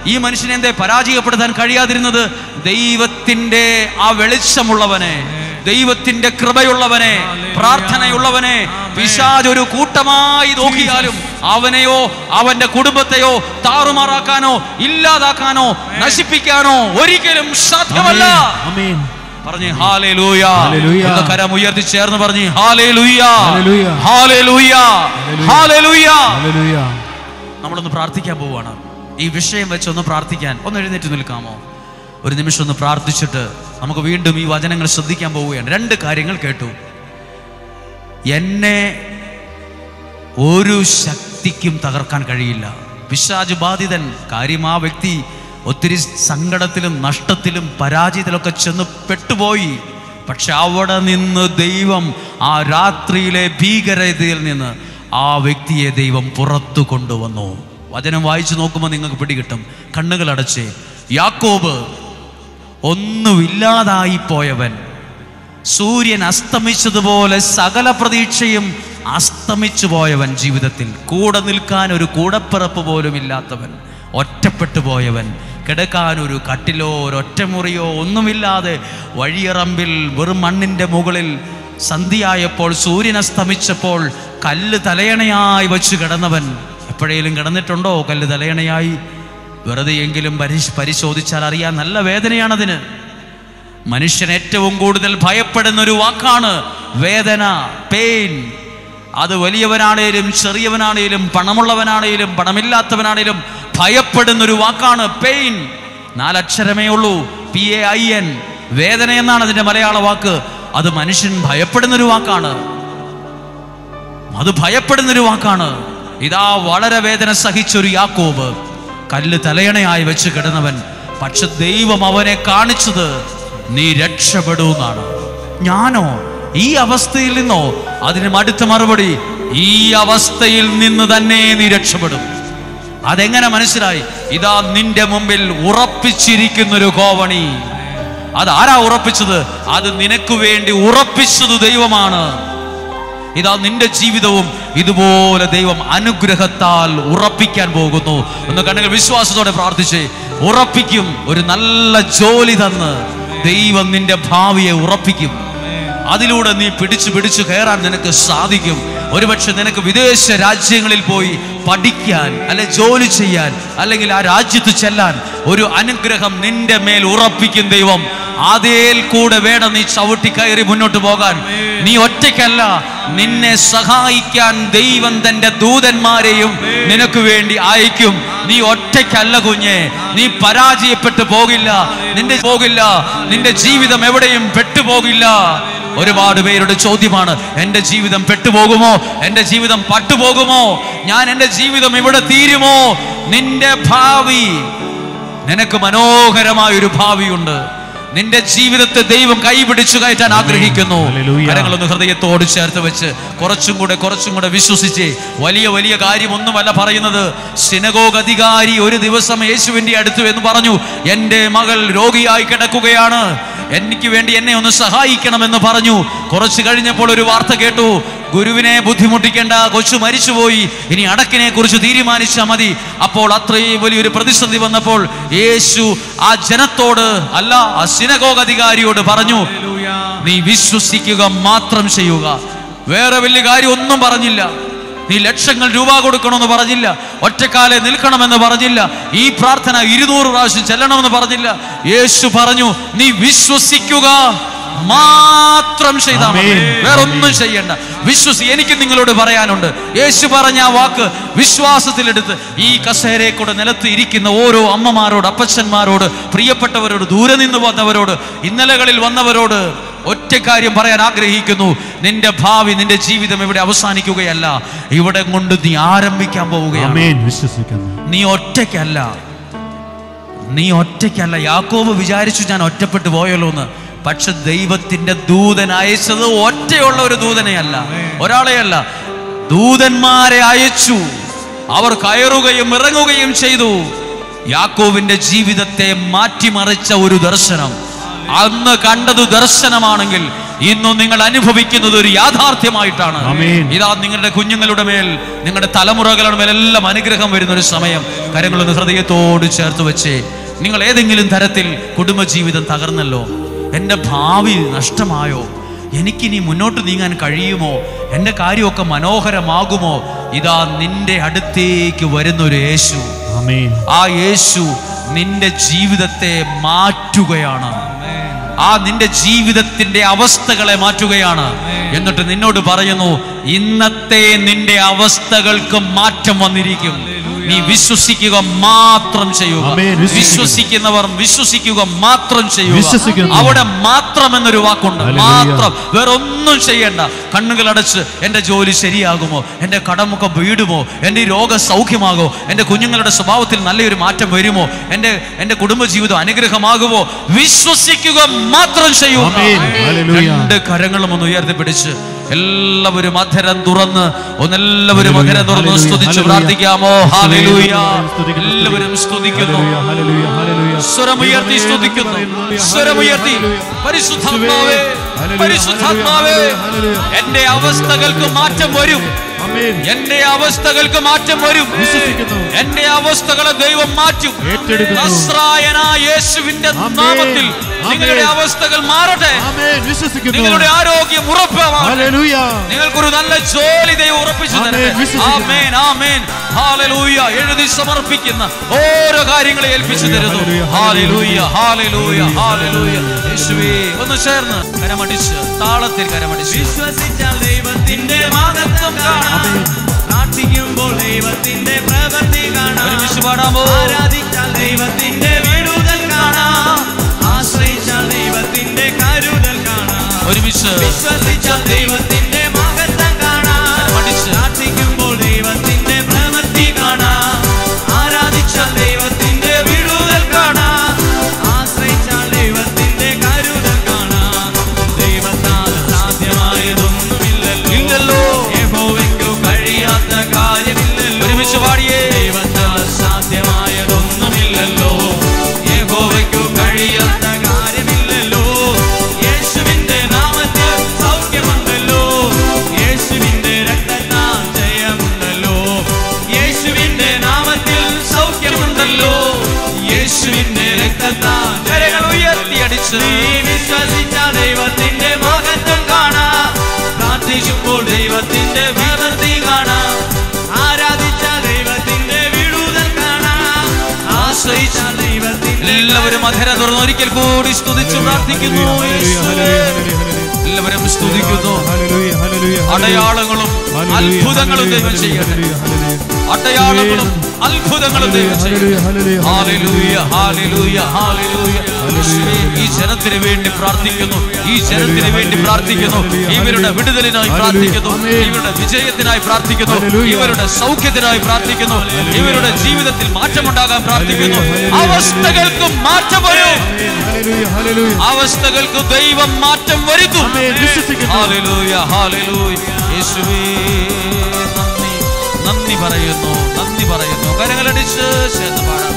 ഈ മനുഷ്യനെ എന്തേ പരാജയപ്പെടുത്താൻ കഴിയാതിരുന്നത് ദൈവത്തിന്റെ ആ വെളിച്ചമുള്ളവനെ ദൈവത്തിന്റെ കൃപയുള്ളവനെ പ്രാർത്ഥനയുള്ളവനെ പിശാജ് ഒരു കൂട്ടമായി നോക്കിയാലും അവനെയോ അവന്റെ കുടുംബത്തെയോ താറുമാറാക്കാനോ ഇല്ലാതാക്കാനോ നശിപ്പിക്കാനോ ഒരിക്കലും സാധ്യമല്ല ആമേൻ പറഞ്ഞേ ഹാലേ ലൂയ ഹല്ലേലൂയ. കരം ഉയർത്തി ചേർന്ന് പറഞ്ഞേ ഹാലേ ലൂയ ഹല്ലേലൂയ. ഹാലേ ലൂയ ഹാലേ ലൂയ ഹല്ലേലൂയ നമ്മളൊന്ന് പ്രാർത്ഥിക്കാൻ പോവുകയാണ് ഈ വിഷയം വെച്ച് ഒന്ന് പ്രാർത്ഥിക്കാൻ ഒന്ന് എഴുന്നേറ്റ് നിൽക്കാമോ ഒരു നിമിഷം ഒന്ന് പ്രാർത്ഥിച്ചിട്ട് നമുക്ക് വീണ്ടും ഈ വചനങ്ങൾ ശ്രദ്ധിക്കാൻ പോവുകയാണ് രണ്ട് കാര്യങ്ങൾ കേട്ടു എന്നെ ഒരു ശക്തിക്കും തകർക്കാൻ കഴിയില്ല പിശാജ് ബാധിതൻ കാര്യം ആ വ്യക്തി ഒത്തിരി സങ്കടത്തിലും നഷ്ടത്തിലും പരാജയത്തിലൊക്കെ ചെന്ന് പെട്ടുപോയി പക്ഷെ അവിടെ നിന്ന് ദൈവം ആ രാത്രിയിലെ ഭീകരതയിൽ നിന്ന് ആ വ്യക്തിയെ ദൈവം പുറത്തു കൊണ്ടുവന്നു വചനം വായിച്ചു നോക്കുമ്പോൾ നിങ്ങൾക്ക് പിടികിട്ടും കണ്ണുകൾ അടച്ച് യാക്കോബ് ഒന്നുമില്ലാതായി പോയവൻ സൂര്യൻ അസ്തമിച്ചതുപോലെ സകല പ്രതീക്ഷയും അസ്തമിച്ചു പോയവൻ ജീവിതത്തിൽ കൂടെ നിൽക്കാൻ ഒരു കൂടപ്പിറപ്പ് പോലും ഇല്ലാത്തവൻ ഒറ്റപ്പെട്ടു പോയവൻ കിടക്കാൻ ഒരു കട്ടിലോ ഒരു ഒറ്റമുറിയോ ഒന്നുമില്ലാതെ വഴിയറമ്പിൽ വെറും മണ്ണിൻ്റെ മുകളിൽ സന്ധ്യയായപ്പോൾ സൂര്യൻ അസ്തമിച്ചപ്പോൾ കല്ല് തലയണയായി വച്ച് കിടന്നവൻ എപ്പോഴേലും കിടന്നിട്ടുണ്ടോ കല്ല് തലയണയായി വെറുതെയെങ്കിലും പരിശ് പരിശോധിച്ചാൽ അറിയാൻ നല്ല വേദനയാണതിന് മനുഷ്യൻ ഏറ്റവും കൂടുതൽ ഭയപ്പെടുന്ന ഒരു വാക്കാണ് വേദന പെയിൻ അത് വലിയവനാണേലും ചെറിയവനാണേലും പണമുള്ളവനാണേലും പണമില്ലാത്തവനാണേലും ഭയപ്പെടുന്ന ഒരു വാക്കാണ് പെയിൻ നാലക്ഷരമേ ഉള്ളൂ പി എ ഐ എൻ വേദന എന്നാണ് അതിന്റെ മലയാള വാക്ക് അത് മനുഷ്യൻ ഭയപ്പെടുന്ന ഒരു വാക്കാണ് അത് ഭയപ്പെടുന്ന ഒരു വാക്കാണ് ഇതാ വളരെ വേദന സഹിച്ചൊരു യാക്കോബ് കല്ല് തലയണയായി വെച്ച് കിടന്നവൻ പക്ഷെ ദൈവം അവനെ കാണിച്ചത് നീ രക്ഷപ്പെടൂന്നാണ് ഞാനോ ഈ അവസ്ഥയിൽ നിന്നോ അതിന് അടുത്ത മറുപടി ഈ അവസ്ഥയിൽ നിന്ന് തന്നെ നീ രക്ഷപ്പെടും അതെങ്ങനെ മനസ്സിലായി ഇതാ നിന്റെ മുമ്പിൽ ഉറപ്പിച്ചിരിക്കുന്നൊരു കോവണി അത് ആരാ ഉറപ്പിച്ചത് അത് നിനക്ക് വേണ്ടി ഉറപ്പിച്ചത് ദൈവമാണ് ഇതാ നിന്റെ ജീവിതവും ഇതുപോലെ ദൈവം അനുഗ്രഹത്താൽ ഉറപ്പിക്കാൻ പോകുന്നു ഒന്ന് കണ്ണുകൾ വിശ്വാസത്തോടെ പ്രാർത്ഥിച്ച് ഉറപ്പിക്കും ഒരു നല്ല ജോലി തന്ന് ദൈവം നിന്റെ ഭാവിയെ ഉറപ്പിക്കും അതിലൂടെ നീ പിടിച്ചു പിടിച്ചു കയറാൻ നിനക്ക് സാധിക്കും ഒരുപക്ഷെ നിനക്ക് വിദേശ രാജ്യങ്ങളിൽ പോയി പഠിക്കാൻ അല്ലെ ജോലി ചെയ്യാൻ അല്ലെങ്കിൽ ആ രാജ്യത്ത് ചെല്ലാൻ ഒരു അനുഗ്രഹം നിന്റെ മേൽ ഉറപ്പിക്കും ദൈവം അതേൽ കൂടെ വേണം നീ ചവിട്ടി കയറി മുന്നോട്ട് പോകാൻ നീ ഒറ്റയ്ക്കല്ല നിന്നെ സഹായിക്കാൻ ദൈവം തന്റെ ദൂതന്മാരെയും നിനക്ക് വേണ്ടി അയക്കും നീ ഒറ്റയ്ക്കല്ല കുഞ്ഞെ നീ പരാജയപ്പെട്ടു പോകില്ല നിന്റെ പോകില്ല നിന്റെ ജീവിതം എവിടെയും പെട്ടുപോകില്ല ഒരുപാട് പേരുടെ ചോദ്യമാണ് എൻ്റെ ജീവിതം പെട്ടുപോകുമോ എൻ്റെ ജീവിതം പട്ടുപോകുമോ ഞാൻ എൻ്റെ ജീവിതം ഇവിടെ തീരുമോ നിന്റെ ഭാവി നിനക്ക് മനോഹരമായ ഒരു ഭാവിയുണ്ട് നിന്റെ ജീവിതത്തെ ദൈവം കൈപിടിച്ചു കയറ്റാൻ ആഗ്രഹിക്കുന്നു ഹല്ലേലൂയ. കരങ്ങളൊന്ന് ഹൃദയത്തോട് ചേർത്ത് വെച്ച് കുറച്ചും കൂടെ കുറച്ചും കൂടെ വിശ്വസിച്ച് വലിയ വലിയ കാര്യമൊന്നുമല്ല പറയുന്നത് സിനഗോഗ് അധികാരി ഒരു ദിവസം യേശുവിന്റെ അടുത്തു എന്ന് പറഞ്ഞു എൻ്റെ മകൾ രോഗിയായി കിടക്കുകയാണ് എനിക്ക് വേണ്ടി എന്നെ ഒന്ന് സഹായിക്കണമെന്ന് പറഞ്ഞു കുറച്ച് കഴിഞ്ഞപ്പോൾ ഒരു വാർത്ത കേട്ടു ഗുരുവിനെ ബുദ്ധിമുട്ടിക്കേണ്ട കൊച്ചു മരിച്ചുപോയി ഇനി അടക്കിനെ കുറിച്ച് തീരുമാനിച്ചാൽ മതി അപ്പോൾ അത്രയും വലിയൊരു പ്രതിസന്ധി വന്നപ്പോൾ യേശു ആ ജനത്തോട് അല്ല ആ സിനഗോഗ് അധികാരിയോട് പറഞ്ഞു നീ വിശ്വസിക്കുക മാത്രം ചെയ്യുക വേറെ വലിയ കാര്യം ഒന്നും പറഞ്ഞില്ല നീ ലക്ഷങ്ങൾ രൂപ കൊടുക്കണമെന്ന് പറഞ്ഞില്ല ഒറ്റക്കാലെ നിൽക്കണമെന്ന് പറഞ്ഞില്ല ഈ പ്രാർത്ഥന ഇരുന്നൂറ് പ്രാവശ്യം ചെല്ലണമെന്ന് പറഞ്ഞില്ല യേശു പറഞ്ഞു നീ വിശ്വസിക്കുക മാത്രം ചെയ്താൽ മതി ആമേൻ. വേറെ ഒന്നും ചെയ്യണ്ട വിശ്വസി എനിക്ക് നിങ്ങളോട് പറയാനുണ്ട് യേശു പറഞ്ഞ ആ വാക്ക് വിശ്വാസത്തിലെടുത്ത് ഈ കസേരയെ കൂടെ നിലത്ത് ഇരിക്കുന്ന ഓരോ അമ്മമാരോട് അപ്പച്ചന്മാരോട് പ്രിയപ്പെട്ടവരോട് ദൂരെ നിന്ന് വന്നവരോട് ഇന്നലകളിൽ വന്നവരോട് ഒറ്റ കാര്യം പറയാൻ ആഗ്രഹിക്കുന്നു നിന്റെ ഭാവി നിന്റെ ജീവിതം ഇവിടെ അവസാനിക്കുകയല്ല ഇവിടെ കൊണ്ട് നീ ആരംഭിക്കാൻ പോവുകയാണ് ആമേൻ വിശ്വസിക്കുന്നു നീ ഒറ്റയ്ക്കല്ല നീ ഒറ്റയ്ക്കല്ല യാക്കോബ് വിചാരിച്ചു ഞാൻ ഒറ്റപ്പെട്ടു പോയല്ലോ എന്ന് പക്ഷെ ദൈവത്തിന്റെ ദൂതൻ അയച്ചത് ഒറ്റയുള്ള ഒരു ദൂതനെയല്ല ഒരാളെയല്ല ദൂതന്മാരെ അയച്ചു അവർ കയറുകയും ഇറങ്ങുകയും ചെയ്തു യാക്കോവിന്റെ ജീവിതത്തെ മാറ്റിമറിച്ച ഒരു ദർശനം അന്ന് കണ്ടത് ദർശനമാണെങ്കിൽ ഇന്നും നിങ്ങൾ അനുഭവിക്കുന്നത് ഒരു യാഥാർത്ഥ്യമായിട്ടാണ് ആമേൻ. ഇതാ നിങ്ങളുടെ കുഞ്ഞുങ്ങളുടെ മേൽ നിങ്ങളുടെ തലമുറകളുടെ മേൽ എല്ലാം അനുഗ്രഹം വരുന്ന ഒരു സമയം കരങ്ങളൊന്ന് ഹൃദയത്തോട് ചേർത്ത് വെച്ച് നിങ്ങൾ ഏതെങ്കിലും തരത്തിൽ കുടുംബജീവിതം തകർന്നല്ലോ എൻ്റെ ഭാവി നഷ്ടമായോ എനിക്കിനി മുന്നോട്ട് നീങ്ങാൻ കഴിയുമോ എൻ്റെ കാര്യമൊക്കെ മനോഹരമാകുമോ ഇതാ നിന്റെ അടുത്തേക്ക് വരുന്ന ഒരു യേശു ആമേൻ ആ യേശു നിന്റെ ജീവിതത്തെ മാറ്റുകയാണ് ആ നിന്റെ ജീവിതത്തിന്റെ അവസ്ഥകളെ മാറ്റുകയാണ് എന്നിട്ട് നിന്നോട് പറയുന്നു ഇന്നത്തെ നിന്റെ അവസ്ഥകൾക്ക് മാറ്റം വന്നിരിക്കും നീ വിശ്വസിക്കുക മാത്രം ചെയ്യുക ആമേൻ. വിശ്വസിക്കുന്നു. വിശ്വസിക്കുന്നവർ വിശ്വസിക്കുക മാത്രം ചെയ്യുക വിശ്വസിക്കുന്നു. അവിടെ മാത്രം എന്നൊരു വാക്കുണ്ട് ഹല്ലേലൂയ. മാത്രം വേറെ ഒന്നും ചെയ്യണ്ട കണ്ണുകൾ അടച്ച് എൻ്റെ ജോലി ശരിയാകുമോ എൻ്റെ കടമൊക്കെ വീടുമോ എൻ്റെ ഈ രോഗ സൗഖ്യമാകോ എൻ്റെ കുഞ്ഞുങ്ങളുടെ സ്വഭാവത്തിൽ നല്ലൊരു മാറ്റം വരുമോ എൻ്റെ എൻ്റെ കുടുംബജീവിതം അനുഗ്രഹമാകുമോ വിശ്വസിക്കുക മാത്രം ചെയ്യുക ആമേൻ. ഹല്ലേലൂയ. രണ്ട് കരങ്ങളും ഒന്ന് ഉയർത്തിപ്പിടിച്ച് എല്ലാവരും അധരം തുറന്ന് ഒന്നെല്ലാവരും ഹല്ലേലൂയ. അധരം തുറന്ന് ഹല്ലേലൂയ. സ്തുതിച്ച് ഹല്ലേലൂയ. പ്രാർത്ഥിക്കാമോ ഹാലലൂയ സ്തുതിക്കുന്നു. എല്ലാവരും സ്തുതിക്കുന്നു ഹല്ലേലൂയ, ഹല്ലേലൂയ, ഹല്ലേലൂയ. സ്വരമുയർത്തി സ്തുതിക്കുന്നു ഹല്ലേലൂയ, സ്വരമുയർത്തി ഹല്ലേലൂയ. പരിശുദ്ധാത്മാവേ ഹല്ലേലൂയ, പരിശുദ്ധാത്മാവേ ഹല്ലേലൂയ, ഹല്ലേലൂയ. എന്റെ അവസ്ഥകൾക്ക് മാറ്റം വരും ആമേൻ. എന്റെ അവസ്ഥകൾക്ക് മാറ്റം വരും വിശ്വസിക്കുന്നു. എന്റെ അവസ്ഥകളെ ദൈവം മാറ്റും ഏറ്റെടുക്കുന്നു. നസ്രായനായ യേശുവിന്റെ ആമേൻ. നാമത്തിൽ ആമേൻ. നിങ്ങളുടെ അവസ്ഥകൾ മാറട്ടെ ആമേൻ. വിശ്വസിക്കുന്നു നിങ്ങളുടെ ആരോഗ്യം ഉറപ്പാവട്ടെ ഹല്ലേലൂയ. നിങ്ങൾക്കൊരു നല്ല ജോലി ദൈവം ഉറപ്പിച്ചു ആമേൻ. തരട്ടെ വിശ്വസിക്കുന്നു. ആമേൻ ആമേൻ ഹാലലൂയ എഴുതി സമർപ്പിക്കുന്ന ഓരോ കാര്യങ്ങളെ ഏൽപ്പിച്ചു തരുന്നു ഹാലലൂയ ഹാലലൂയ ഹാലലൂയ യേശുവേ ഒന്ന് ചേർന്ന് കരമടിച്ച് താളത്തിൽ കരമടിച്ച് വിശ്വസിച്ചാൽ ദൈവത്തിന്റെ മഹത്വം കാണാം പ്രാർത്ഥിക്കുമ്പോൾ ദൈവത്തിന്റെ പ്രവൃത്തി കാണാം ഒരുമിച്ച് പാടാമോ ആരാധിച്ചാൽ ദൈവത്തിന്റെ വിടുതൽ കാണാം ആശ്രയിച്ചാൽ ദൈവത്തിന്റെ കരുതൽ കാണാം ഒരുമിച്ച് വിശ്വസിച്ചാൽ ദൈവത്തിന്റെ മഹത്വം കാണാം മടിച്ച്. പ്രാർത്ഥിക്കുമ്പോൾ ദൈവത്തിന്റെ പ്രവൃത്തി കാണാം ആരാധിച്ചാൽ ദൈവത്തിന്റെ വിടുതൽ കാണാം ആശ്രയിച്ചാൽ ദൈവത്തിന്റെ കരുതൽ കാണാം ദൈവത്താൽ സാധ്യമായതൊന്നുമില്ലല്ലോ ഇല്ലല്ലോ. യഹോവയ്ക്കു കഴിയാത്ത കാര്യമില്ലല്ലോ ഒരുമിച്ച് പാടിയേ. ദൈവത്താൽ സാധ്യമായതൊന്നുമില്ലല്ലോ യഹോവയ്ക്കു കഴിയാത്ത കാര്യമില്ലല്ലോ യേശുവിന്റെ നാമത്തിൽ സൗഖ്യമുണ്ടല്ലോ യേശുവിന്റെ രക്തത്താൽ ജയമുണ്ടല്ലോ യേശുവിന്റെ നാമത്തിൽ സൗഖ്യമുണ്ടല്ലോ യേശുവിന്റെ രക്തത്താൽ കരങ്ങൾ ഉയർത്തി അടിച്ച് നീ വിശ്വസിച്ച ദൈവത്തിന്റെ മഹത്വം കാണാം പ്രാർത്ഥിക്കുമ്പോൾ ദൈവത്തിന്റെ പ്രവൃത്തി കാണാം ആരാധിച്ച ദൈവത്തിന്റെ വിടുതൽ കാണാം ആശ്രയിച്ച ദൈവത്തിന്റെ എല്ലാവരും അധരം തുറന്ന് ഒരിക്കൽ കൂടി സ്തുതിച്ച് പ്രാർത്ഥിക്കുന്നു ഹല്ലേലൂയ, യേശുവേ. ഹല്ലേലൂയ, ഹല്ലേലൂയ. എല്ലാവരും സ്തുതിക്കുന്നു ഹല്ലേലൂയ, ഹല്ലേലൂയ, ഹല്ലേലൂയ. അടയാളങ്ങളും ഹല്ലേലൂയ, അത്ഭുതങ്ങളും ഹല്ലേലൂയ, ദൈവം ചെയ്യട്ടെ ഹല്ലേലൂയ, ഹല്ലേലൂയ. അടയാളങ്ങളും അത്ഭുതങ്ങളും ദൈവം ചെയ്യട്ടെ ഹല്ലേലൂയ, ഹല്ലേലൂയ, ഹാലലൂയ ഹാലലൂയ ഹാലലൂയ യേശുവേ, ഈ ജനത്തിന് വേണ്ടി പ്രാർത്ഥിക്കുന്നു ഈ ജനത്തിന് വേണ്ടി പ്രാർത്ഥിക്കുന്നു ഇവരുടെ വിടുതലിനായി പ്രാർത്ഥിക്കുന്നു ഇവരുടെ വിജയത്തിനായി പ്രാർത്ഥിക്കുന്നു ഇവരുടെ സൗഖ്യത്തിനായി പ്രാർത്ഥിക്കുന്നു ഇവരുടെ ജീവിതത്തിൽ മാറ്റമുണ്ടാകാൻ പ്രാർത്ഥിക്കുന്നു അവസ്ഥകൾക്ക് മാറ്റം വരും ഹല്ലേലൂയ, ഹല്ലേലൂയ. അവസ്ഥകൾക്ക് ദൈവം മാറ്റം വരുത്തും ആമേൻ. വിശ്വസിക്കുന്നു. ഹാലലൂയ ഹാലലൂയ യേശുവേ നന്ദി നന്ദി പറയുന്നു നന്ദി പറയുന്നു കരങ്ങളടിച്ച് ചേർന്ന് പാടാം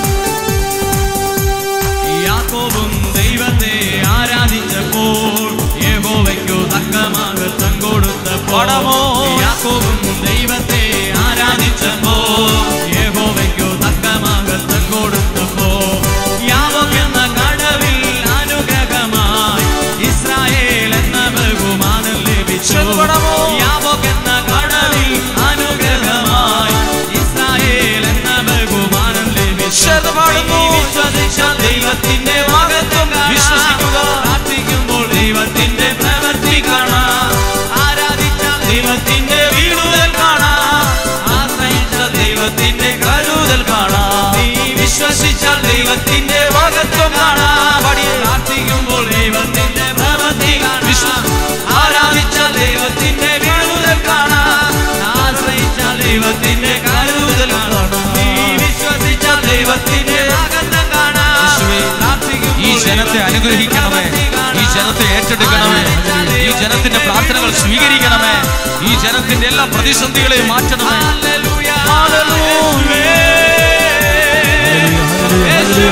യാക്കോബും ദൈവത്തെ ആരാധിച്ചപ്പോൾ യഹോവയ്ക്കു തക്ക മഹത്വം കൊടുത്തപ്പോൾ പാടാമോ? യാക്കോബും ദൈവത്തെ ആരാധിച്ചപ്പോൾ യഹോവയ്ക്കു തക്ക മഹത്വം കൊടുത്തപ്പോൾ യാവോക്ക് എന്ന കടവിൽ അനുഗ്രഹമായി ഇസ്രായേൽ എന്ന ബഹുമാനം ലഭിച്ചു ചേർന്ന് പാടാമോ? യാവോക്ക് എന്ന കടവിൽ അനുഗ്രഹമായി ഇസ്രായേൽ എന്ന ബഹുമാനം ലഭിച്ചു ചേർന്ന് പാടുന്നു. വിശ്വസിച്ച ദൈവത്തിന്റെ മഹത്വം കാണാം. വിശ്വസിക്കുക. പ്രാർത്ഥിക്കുമ്പോൾ ദൈവത്തിന്റെ പ്രവൃത്തി കാണാം ആരാധിച്ച ദൈവത്തിന്റെ വീടുതൽ കാണാം ആശ്രയിച്ച ദൈവത്തിന്റെ കരുതൽ കാണാം നീ വിശ്വസിച്ച ദൈവത്തിന്റെ മഹത്വം കാണാം പ്രാർത്ഥിക്കുമ്പോൾ ദൈവത്തിന്റെ പ്രവൃത്തി കാണാം ആരാധിച്ച ദൈവത്തിന്റെ വീടുതൽ കാണാം ആശ്രയിച്ച ദൈവത്തിന്റെ കരുതൽ കാണാം നീ വിശ്വസിച്ച ദൈവത്തിന്റെ മഹത്വം കാണാം യേശുവേ, ഈ ജനത്തെ അനുഗ്രഹിക്കണമേ ഈ ജനത്തെ ഏറ്റെടുക്കണമേ ഈ ജനത്തിന്റെ പ്രാർത്ഥനകൾ സ്വീകരിക്കണമേ ഈ ജനത്തിന്റെ എല്ലാ പ്രതിസന്ധികളെയും മാറ്റണമേ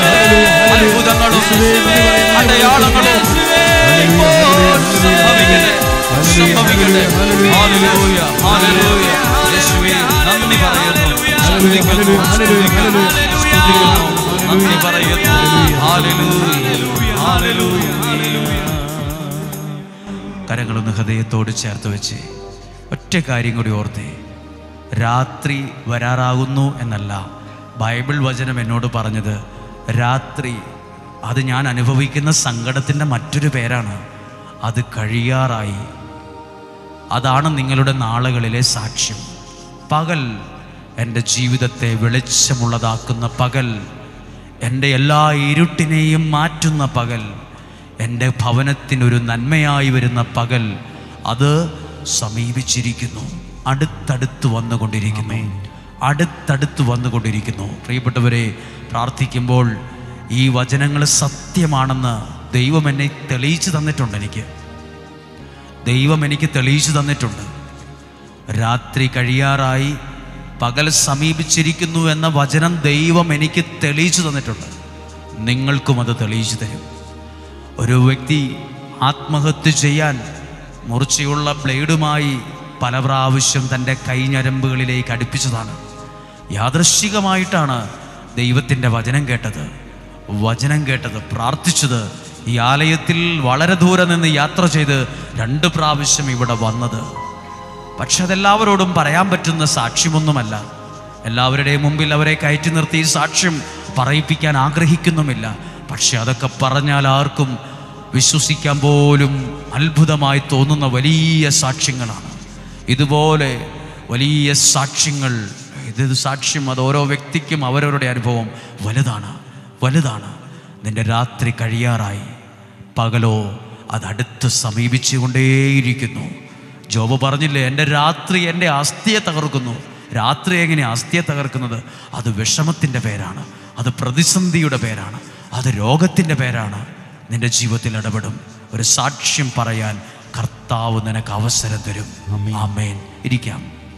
അത്ഭുതങ്ങളും അടയാളങ്ങളും ഇപ്പോൾ സംഭവിക്കട്ടെ ഹല്ലേലൂയ. യേശുവേ, നന്ദി പറയുന്നു ഹല്ലേലൂയ, ഹല്ലേലൂയ, ഹല്ലേലൂയ, ഹല്ലേലൂയ. സ്തുതിക്കുന്നു. നന്ദി പറയുന്നു ഹല്ലേലൂയ. ഹല്ലേലൂയ. കരങ്ങളൊന്ന് ഹൃദയത്തോട് ചേർത്ത് വെച്ച് ഒറ്റ കാര്യം കൂടി ഓർത്തേ രാത്രി വരാറാകുന്നു എന്നല്ല ബൈബിൾ വചനം എന്നോട് പറഞ്ഞത് രാത്രി അത് ഞാൻ അനുഭവിക്കുന്ന സങ്കടത്തിൻ്റെ മറ്റൊരു പേരാണ് അത് കഴിയാറായി അതാണ് നിങ്ങളുടെ നാളുകളിലെ സാക്ഷ്യം പകൽ എൻ്റെ ജീവിതത്തെ വെളിച്ചമുള്ളതാക്കുന്ന പകൽ എൻ്റെ എല്ലാ ഇരുട്ടിനെയും മാറ്റുന്ന പകൽ എൻ്റെ ഭവനത്തിനൊരു നന്മയായി വരുന്ന പകൽ അത് സമീപിച്ചിരിക്കുന്നു അടുത്തടുത്ത് വന്നുകൊണ്ടിരിക്കുന്നു അടുത്തടുത്ത് വന്നുകൊണ്ടിരിക്കുന്നു പ്രിയപ്പെട്ടവരെ പ്രാർത്ഥിക്കുമ്പോൾ ഈ വചനങ്ങൾ സത്യമാണെന്ന് ദൈവം എന്നെ തെളിയിച്ചു തന്നിട്ടുണ്ട് എനിക്ക് ദൈവം എനിക്ക് തെളിയിച്ചു തന്നിട്ടുണ്ട് രാത്രി കഴിയാറായി പകൽ സമീപിച്ചിരിക്കുന്നു എന്ന വചനം ദൈവം എനിക്ക് തെളിയിച്ചു തന്നിട്ടുണ്ട് നിങ്ങൾക്കും അത് തെളിയിച്ചു തരും ഒരു വ്യക്തി ആത്മഹത്യ ചെയ്യാൻ മൂർച്ചയുള്ള ബ്ലേഡുമായി പല പ്രാവശ്യം തൻ്റെ കൈഞ്ഞരമ്പുകളിലേക്ക് അടുപ്പിച്ചതാണ് യാദൃശ്ചികമായിട്ടാണ് ദൈവത്തിൻ്റെ വചനം കേട്ടത് വചനം കേട്ടത് പ്രാർത്ഥിച്ചത് ഈ ആലയത്തിൽ വളരെ ദൂരെ നിന്ന് യാത്ര ചെയ്ത് രണ്ട് പ്രാവശ്യം ഇവിടെ വന്നത് പക്ഷെ അതെല്ലാവരോടും പറയാൻ പറ്റുന്ന സാക്ഷ്യമൊന്നുമല്ല എല്ലാവരുടെയും മുമ്പിൽ അവരെ കയറ്റി നിർത്തി ഈ സാക്ഷ്യം പറയിപ്പിക്കാൻ ആഗ്രഹിക്കുന്നുമില്ല പക്ഷെ അതൊക്കെ പറഞ്ഞാൽ ആർക്കും വിശ്വസിക്കാൻ പോലും അത്ഭുതമായി തോന്നുന്ന വലിയ സാക്ഷ്യങ്ങളാണ് ഇതുപോലെ വലിയ സാക്ഷ്യങ്ങൾ ഇത് സാക്ഷ്യം അത് ഓരോ വ്യക്തിക്കും അവരവരുടെ അനുഭവം വലുതാണ് വലുതാണ് നിന്റെ രാത്രി കഴിയാറായി പകലോ അത് അടുത്ത് സമീപിച്ചുകൊണ്ടേയിരിക്കുന്നു ജോബ് പറഞ്ഞില്ലേ എൻ്റെ രാത്രി എൻ്റെ അസ്ഥിയെ തകർക്കുന്നു രാത്രി എങ്ങനെ അസ്ഥിയെ തകർക്കുന്നത് അത് വിഷമത്തിൻ്റെ പേരാണ് അത് പ്രതിസന്ധിയുടെ പേരാണ് അത് രോഗത്തിൻ്റെ പേരാണ് നിന്റെ ജീവിതത്തിൽ ഇടപെടും ഒരു സാക്ഷ്യം പറയാൻ കർത്താവ് നിനക്ക് അവസരം തരും ആമേൻ ഇരിക്കാം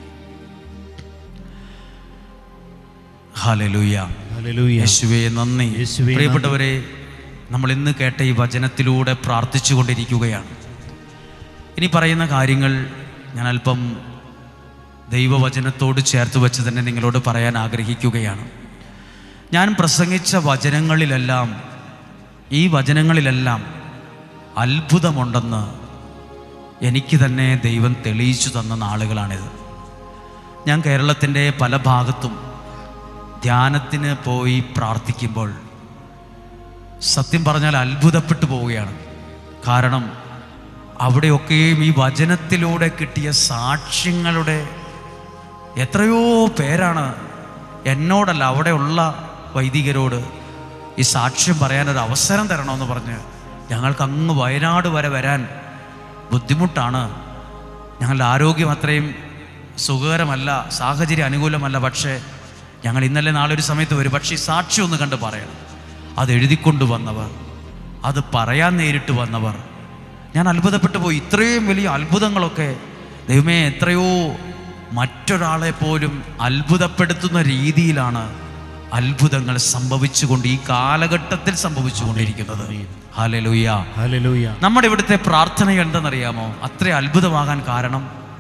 ഹാലലൂയ ഹല്ലേലൂയ. യേശുവേ നന്ദി യേശുവേ നന്ദി. പ്രിയപ്പെട്ടവരെ നമ്മൾ ഇന്ന് കേട്ട ഈ വചനത്തിലൂടെ പ്രാർത്ഥിച്ചു കൊണ്ടിരിക്കുകയാണ് ഇനി പറയുന്ന കാര്യങ്ങൾ ഞാൻ അല്പം ദൈവവചനത്തോട് ചേർത്ത് വെച്ച് തന്നെ നിങ്ങളോട് പറയാൻ ആഗ്രഹിക്കുകയാണ് ഞാൻ പ്രസംഗിച്ച വചനങ്ങളിലെല്ലാം ഈ വചനങ്ങളിലെല്ലാം അത്ഭുതമുണ്ടെന്ന് എനിക്ക് തന്നെ ദൈവം തെളിയിച്ചു തന്ന നാളുകളാണിത് ഞാൻ കേരളത്തിൻ്റെ പല ഭാഗത്തും ധ്യാനത്തിന് പോയി പ്രാർത്ഥിക്കുമ്പോൾ സത്യം പറഞ്ഞാൽ അത്ഭുതപ്പെട്ടു പോവുകയാണ് കാരണം അവിടെയൊക്കെയും ഈ വചനത്തിലൂടെ കിട്ടിയ സാക്ഷ്യങ്ങളുടെ എത്രയോ പേരാണ് എന്നോടല്ല അവിടെയുള്ള വൈദികരോട് ഈ സാക്ഷ്യം പറയാനൊരു അവസരം തരണമെന്ന് പറഞ്ഞ് ഞങ്ങൾക്ക് അങ്ങ് വയനാട് വരെ വരാൻ ബുദ്ധിമുട്ടാണ് ഞങ്ങളുടെ ആരോഗ്യം അത്രയും സുഖകരമല്ല സാഹചര്യം അനുകൂലമല്ല പക്ഷേ ഞങ്ങൾ ഇന്നലെ നാളെ ഒരു സമയത്ത് വരും പക്ഷേ ഈ സാക്ഷ്യം ഒന്ന് കണ്ട് പറയണം അത് എഴുതിക്കൊണ്ട് വന്നവർ അത് പറയാൻ നേരിട്ട് വന്നവർ ഞാൻ അത്ഭുതപ്പെട്ടു പോയി ഇത്രയും വലിയ അത്ഭുതങ്ങളൊക്കെ ദൈവമേ എത്രയോ മറ്റൊരാളെ പോലും അത്ഭുതപ്പെടുത്തുന്ന രീതിയിലാണ് അത്ഭുതങ്ങൾ സംഭവിച്ചുകൊണ്ട് ഈ കാലഘട്ടത്തിൽ സംഭവിച്ചുകൊണ്ടിരിക്കുന്നത് ഹാലലുയ്യ ഹല്ലേലൂയ. നമ്മുടെ ഇവിടുത്തെ പ്രാർത്ഥന എന്തെന്നറിയാമോ അത്ര അത്ഭുതമാകാൻ കാരണം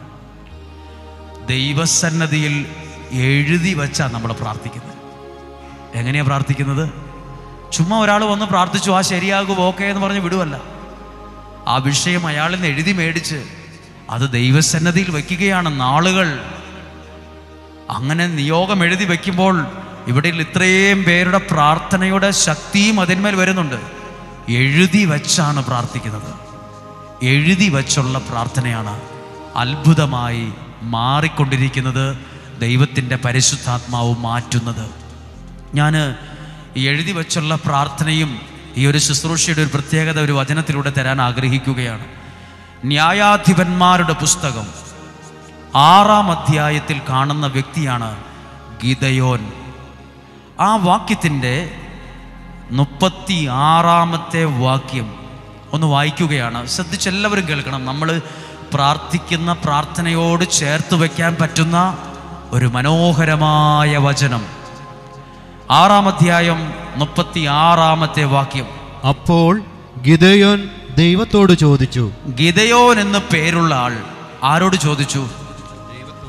ദൈവസന്നതിയിൽ എഴുതി വച്ചാണ് നമ്മൾ പ്രാർത്ഥിക്കുന്നത് എങ്ങനെയാ പ്രാർത്ഥിക്കുന്നത് ചുമ്മാ ഒരാൾ വന്ന് പ്രാർത്ഥിച്ചു ആ ശരിയാകും ഓക്കെ എന്ന് പറഞ്ഞ് വിടുവല്ല ആ വിഷയം അയാളിൽ നിന്ന് എഴുതി മേടിച്ച് അത് ദൈവസന്നതിയിൽ വയ്ക്കുകയാണ് നാളുകൾ അങ്ങനെ നിയോഗം എഴുതി വെക്കുമ്പോൾ ഇവിടെ ഇത്രയും പേരുടെ പ്രാർത്ഥനയുടെ ശക്തിയും അതിന്മേൽ വരുന്നുണ്ട് എഴുതി വച്ചാണ് പ്രാർത്ഥിക്കുന്നത് എഴുതി വച്ചുള്ള പ്രാർത്ഥനയാണ് അത്ഭുതമായി മാറിക്കൊണ്ടിരിക്കുന്നത് ദൈവത്തിൻ്റെ പരിശുദ്ധാത്മാവ് മാറ്റുന്നത് ഞാൻ ഈ എഴുതി വച്ചുള്ള പ്രാർത്ഥനയും ഈ ഒരു ശുശ്രൂഷയുടെ ഒരു പ്രത്യേകത ഒരു വചനത്തിലൂടെ തരാൻ ആഗ്രഹിക്കുകയാണ് ന്യായാധിപന്മാരുടെ പുസ്തകം ആറാം അധ്യായത്തിൽ കാണുന്ന വ്യക്തിയാണ് ഗീതയോൻ ആ വാക്യത്തിൻ്റെ മുപ്പത്തി ആറാമത്തെ വാക്യം ഒന്ന് വായിക്കുകയാണ് ശ്രദ്ധിച്ച് എല്ലാവരും കേൾക്കണം നമ്മൾ പ്രാർത്ഥിക്കുന്ന പ്രാർത്ഥനയോട് ചേർത്ത് വയ്ക്കാൻ പറ്റുന്ന ഒരു മനോഹരമായ വചനം ആറാം അധ്യായം മുപ്പത്തി ആറാമത്തെ വാക്യം അപ്പോൾ ഗിദയോൻ ദൈവത്തോട് ചോദിച്ചു ഗിതയോൻ എന്ന് പേരുള്ള ആൾ ആരോട് ചോദിച്ചു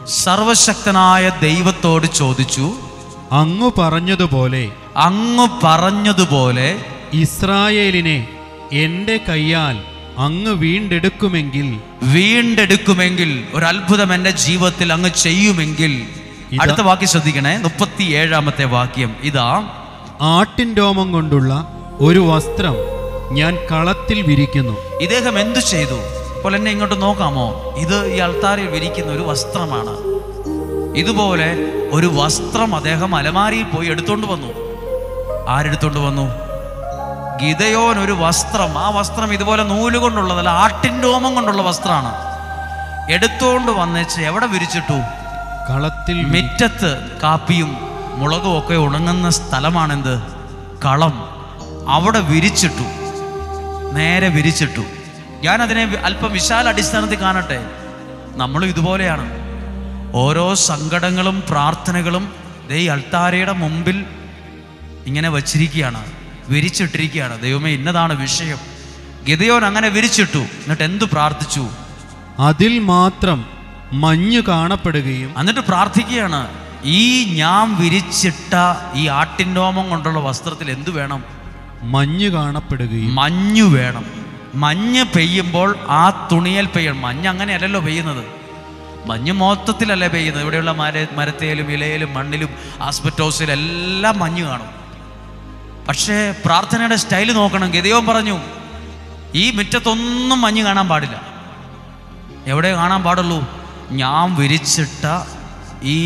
സർവശക്തനായ ദൈവത്തോട് ചോദിച്ചു അങ്ങു പറഞ്ഞതുപോലെ അങ്ങ് പറഞ്ഞതുപോലെ ഇസ്രായേലിനെ എൻ്റെ കയ്യാൽ അങ്ങ് വീണ്ടെടുക്കുമെങ്കിൽ വീണ്ടെടുക്കുമെങ്കിൽ ഒരു അത്ഭുതം എൻ്റെ ജീവിതത്തിൽ അങ്ങ് ചെയ്യുമെങ്കിൽ ഇതാ- അടുത്ത വാക്യം ശ്രദ്ധിക്കണേ മുപ്പത്തി ഏഴാമത്തെ വാക്യം ഇതാ ആട്ടിൻ രോമം കൊണ്ടുള്ള ഒരു വസ്ത്രം ഞാൻ കളത്തിൽ വിരിക്കുന്നു ഇദ്ദേഹം എന്തു ചെയ്തു അപ്പോൾ എന്നെ ഇങ്ങോട്ട് നോക്കാമോ ഇത് ഈ അൾത്താരിൽ വിരിക്കുന്ന ഒരു വസ്ത്രമാണ് ഇതുപോലെ ഒരു വസ്ത്രം അദ്ദേഹം അലമാരിയിൽ പോയി എടുത്തോണ്ട് വന്നു ആരെടുത്തോണ്ട് വന്നു ഗിതയോൻ ഒരു വസ്ത്രം ആ വസ്ത്രം ഇതുപോലെ നൂല് കൊണ്ടുള്ളതല്ല ആട്ടിൻ രോമം കൊണ്ടുള്ള വസ്ത്രമാണ് എടുത്തോണ്ട് വന്നേച്ച് എവിടെ വിരിച്ചിട്ടു കളത്തിൽ വിരി- മിറ്റത്ത് കാപ്പിയും മുളകും ഒക്കെ ഉണങ്ങുന്ന സ്ഥലമാണെന്ത് കളം അവിടെ വിരിച്ചിട്ടു നേരെ വിരിച്ചിട്ടു ഞാൻ അതിനെ വി- അല്പം വിശാല അടിസ്ഥാനത്തിൽ കാണട്ടെ നമ്മളും ഇതുപോലെയാണ് ഓരോ സങ്കടങ്ങളും പ്രാർത്ഥനകളും ദൈ അൾത്താരയുടെ മുമ്പിൽ ഇങ്ങനെ വച്ചിരിക്കുകയാണ് വിരിച്ചിട്ടിരിക്കുകയാണ് ദൈവമേ ഇന്നതാണ് വിഷയം ഗിതയോൻ അങ്ങനെ വിരിച്ചിട്ടു എന്നിട്ട് എന്തു പ്രാർത്ഥിച്ചു അതിൽ മാത്രം മഞ്ഞ് കാണപ്പെടുകയും എന്നിട്ട് പ്രാർത്ഥിക്കുകയാണ് ഈ ഞാൻ വിരിച്ചിട്ട ഈ ആട്ടിൻ രോമം കൊണ്ടുള്ള വസ്ത്രത്തിൽ എന്തു വേണം മഞ്ഞ് കാണപ്പെടുകയും മഞ്ഞു വേണം മഞ്ഞ് പെയ്യുമ്പോൾ ആ തുണിയിൽ പെയ്യണം മഞ്ഞ് അങ്ങനെയല്ലല്ലോ പെയ്യുന്നത് മഞ്ഞ് മൊത്തത്തിലല്ലേ പെയ്യുന്നത് ഇവിടെയുള്ള മര മരത്തേലും ഇലയിലും മണ്ണിലും ആസ്പെറ്റോസിലും എല്ലാം മഞ്ഞ് കാണും പക്ഷേ പ്രാർത്ഥനയുടെ സ്റ്റൈൽ നോക്കണം ഗതിയോൻ പറഞ്ഞു ഈ മുറ്റത്തൊന്നും മഞ്ഞ് കാണാൻ പാടില്ല എവിടെ കാണാൻ പാടുള്ളൂ ഞാൻ വിരിച്ചിട്ട ഈ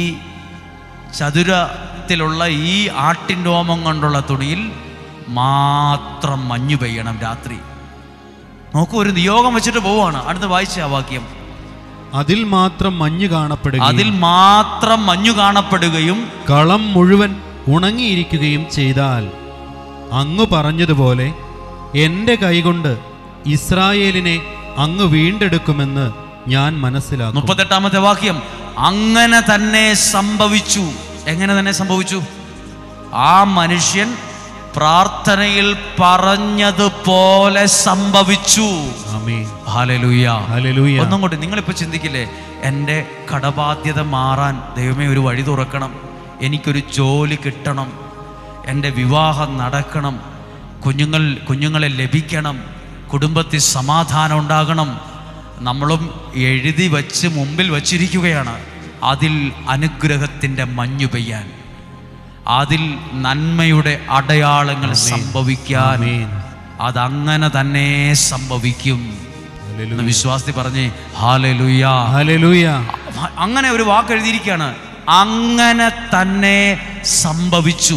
ചതുരത്തിലുള്ള ഈ ആട്ടിൻ രോമം കൊണ്ടുള്ള തുണിയിൽ മാത്രം മഞ്ഞു പെയ്യണം രാത്രി നോക്കൂ ഒരു നിയോഗം വെച്ചിട്ട് പോവാണ് അടുത്ത് വായിച്ച ആ വാക്യം അതിൽ മാത്രം മഞ്ഞ് അതിൽ കാണപ്പെടുകയും മാത്രം മഞ്ഞു കാണപ്പെടുകയും കളം മുഴുവൻ ഉണങ്ങിയിരിക്കുകയും ചെയ്താൽ അങ്ങ് പറഞ്ഞതുപോലെ എൻ്റെ കൈകൊണ്ട് ഇസ്രായേലിനെ അങ്ങ് വീണ്ടെടുക്കുമെന്ന് ഞാൻ മനസ്സിലാക്കും മുപ്പത്തെട്ടാമത്തെ വാക്യം അങ്ങനെ തന്നെ സംഭവിച്ചു എങ്ങനെ തന്നെ സംഭവിച്ചു ആ മനുഷ്യൻ പ്രാർത്ഥനയിൽ പറഞ്ഞതുപോലെ സംഭവിച്ചു ആമേൻ ഹാലലൂയ ഹല്ലേലൂയ ഒന്നും കൂടി നിങ്ങളിപ്പോൾ ചിന്തിക്കില്ലേ എൻ്റെ കടബാധ്യത മാറാൻ ദൈവമേ ഒരു വഴി തുറക്കണം എനിക്കൊരു ജോലി കിട്ടണം എൻ്റെ വിവാഹം നടക്കണം കുഞ്ഞുങ്ങൾ കുഞ്ഞുങ്ങളെ ലഭിക്കണം കുടുംബത്തിൽ സമാധാനം ഉണ്ടാകണം നമ്മളും എഴുതി വച്ച് മുമ്പിൽ വച്ചിരിക്കുകയാണ് അതിൽ അനുഗ്രഹത്തിൻ്റെ മഞ്ഞു പെയ്യാൻ അതിൽ നന്മയുടെ അടയാളങ്ങൾ സംഭവിക്കാൻ ആമേൻ. അതങ്ങനെ തന്നെ സംഭവിക്കും ഹല്ലേലൂയ. എന്ന് വിശ്വാസത്തിൽ പറഞ്ഞേ ഹാലലുയ ഹല്ലേലൂയ അങ്ങനെ ഒരു വാക്ക് എഴുതിയിരിക്കുകയാണ് അങ്ങനെ തന്നെ സംഭവിച്ചു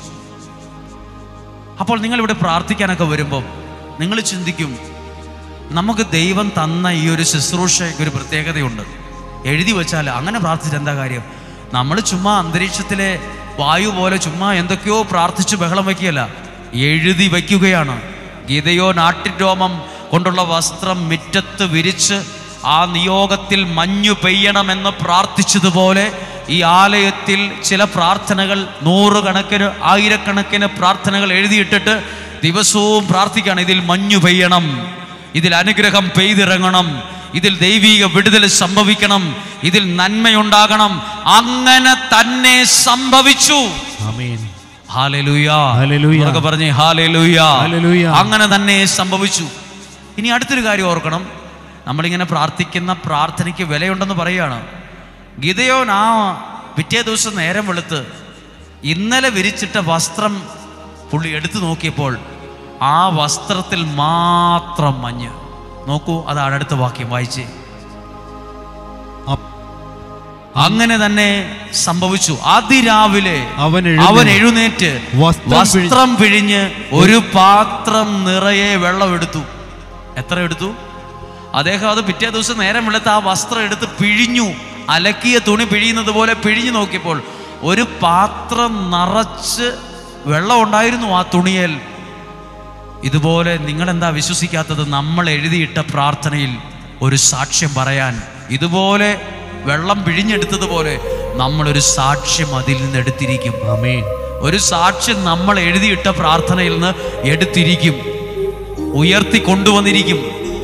അപ്പോൾ നിങ്ങൾ ഇവിടെ പ്രാർത്ഥിക്കാനൊക്കെ വരുമ്പോൾ നിങ്ങൾ ചിന്തിക്കും നമുക്ക് ദൈവം തന്ന ഈ ഒരു ശുശ്രൂഷയ്ക്ക് ഒരു പ്രത്യേകതയുണ്ട് എഴുതി വെച്ചാൽ അങ്ങനെ പ്രാർത്ഥിച്ചിട്ട് എന്താ കാര്യം നമ്മൾ ചുമ്മാ അന്തരീക്ഷത്തിലെ വായു പോലെ ചുമ്മാ എന്തൊക്കെയോ പ്രാർത്ഥിച്ച് ബഹളം വയ്ക്കുകയല്ല എഴുതി വയ്ക്കുകയാണ് ഗീതയോ നാട്ടിരോമം കൊണ്ടുള്ള വസ്ത്രം മിറ്റത്ത് വിരിച്ച് ആ നിയോഗത്തിൽ മഞ്ഞു പെയ്യണമെന്ന് പ്രാർത്ഥിച്ചതുപോലെ ഈ ആലയത്തിൽ ചില പ്രാർത്ഥനകൾ നൂറുകണക്കിന് ആയിരക്കണക്കിന് പ്രാർത്ഥനകൾ എഴുതിയിട്ടിട്ട് ദിവസവും പ്രാർത്ഥിക്കുകയാണ് ഇതിൽ മഞ്ഞു പെയ്യണം ഇതിൽ അനുഗ്രഹം പെയ്തിറങ്ങണം ഇതിൽ ദൈവിക വിടുതൽ സംഭവിക്കണം ഇതിൽ നന്മയുണ്ടാകണം അങ്ങനെ തന്നെ സംഭവിച്ചു ആമേൻ ഹാലലുയ ഹല്ലേലൂയ. പറഞ്ഞേ ഹാലലുയ ഹല്ലേലൂയ. അങ്ങനെ തന്നെ സംഭവിച്ചു ഇനി അടുത്തൊരു കാര്യം ഓർക്കണം നമ്മളിങ്ങനെ പ്രാർത്ഥിക്കുന്ന പ്രാർത്ഥനയ്ക്ക് വിലയുണ്ടെന്ന് പറയുകയാണ് ഗീതയോൻ ആ പിറ്റേ ദിവസം നേരം വെളുത്ത് ഇന്നലെ വിരിച്ചിട്ട വസ്ത്രം പുള്ളി എടുത്തു നോക്കിയപ്പോൾ ആ വസ്ത്രത്തിൽ മാത്രം മഞ്ഞ് നോക്കൂ അതാണ് അടുത്ത വാക്യം വായിച്ചേ അപ്പ് അങ്ങനെ തന്നെ സംഭവിച്ചു അതിരാവിലെ അവൻ എഴുന്നേറ്റ് അവൻ എഴുന്നേറ്റ് വസ്ത്രം വസ്ത്രം പിഴിഞ്ഞ് ഒരു പാത്രം നിറയെ വെള്ളം എടുത്തു എത്ര എടുത്തു അദ്ദേഹം അത് പിറ്റേ ദിവസം നേരം വെളുത്ത് ആ വസ്ത്രം എടുത്ത് പിഴിഞ്ഞു അലക്കിയ തുണി പിഴിയുന്നത് പോലെ പിഴിഞ്ഞു നോക്കിയപ്പോൾ ഒരു പാത്രം നിറച്ച് വെള്ളം ഉണ്ടായിരുന്നു ആ തുണിയിൽ ഇതുപോലെ നിങ്ങൾ എന്താ വിശ്വസിക്കാത്തത് നമ്മൾ എഴുതിയിട്ട പ്രാർത്ഥനയിൽ ഒരു സാക്ഷ്യം പറയാൻ ഇതുപോലെ വെള്ളം പിഴിഞ്ഞെടുത്തതുപോലെ നമ്മളൊരു സാക്ഷ്യം അതിൽ നിന്ന് എടുത്തിരിക്കും ആമേൻ ഒരു സാക്ഷ്യം നമ്മൾ എഴുതിയിട്ട പ്രാർത്ഥനയിൽ നിന്ന് എടുത്തിരിക്കും ഉയർത്തി കൊണ്ടുവന്നിരിക്കും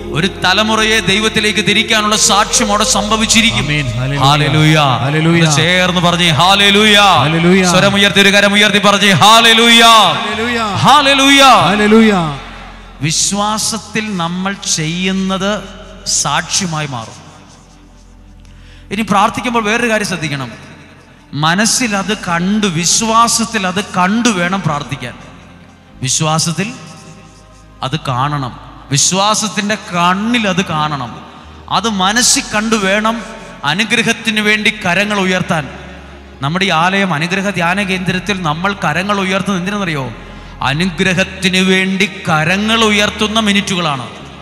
ഒരു തലമുറയെ ദൈവത്തിലേക്ക് തിരിക്കാനുള്ള സാക്ഷ്യം അവിടെ സംഭവിച്ചിരിക്കും ആമേൻ. ഹല്ലേലൂയ. ഹാലേലൂയ ഹല്ലേലൂയ. ഒന്ന് ചേർന്ന് പറഞ്ഞേ ഹാലേലൂയ ഹല്ലേലൂയ. സ്വരമുയർത്തി ഒരു കരം ഉയർത്തി പറഞ്ഞേ ഹാലേലൂയ ഹല്ലേലൂയ. ഹാലേലൂയ ഹല്ലേലൂയ. വിശ്വാസത്തിൽ നമ്മൾ ചെയ്യുന്നത് സാക്ഷ്യമായി മാറും ഇനി പ്രാർത്ഥിക്കുമ്പോൾ വേറൊരു കാര്യം ശ്രദ്ധിക്കണം മനസ്സിൽ അത് കണ്ടു വിശ്വാസത്തിൽ അത് കണ്ടു വേണം പ്രാർത്ഥിക്കാൻ വിശ്വാസത്തിൽ അത് കാണണം വിശ്വാസത്തിൻ്റെ കണ്ണിൽ അത് കാണണം അത് മനസ്സിൽ കണ്ടു വേണം അനുഗ്രഹത്തിന് വേണ്ടി കരങ്ങൾ ഉയർത്താൻ നമ്മുടെ ഈ ആലയം അനുഗ്രഹ ധ്യാന കേന്ദ്രത്തിൽ നമ്മൾ കരങ്ങൾ ഉയർത്തുന്നത് എന്തിനെന്നറിയോ അനുഗ്രഹത്തിന് വേണ്ടി കരങ്ങൾ ഉയർത്തുന്ന മിനിറ്റുകളാണ്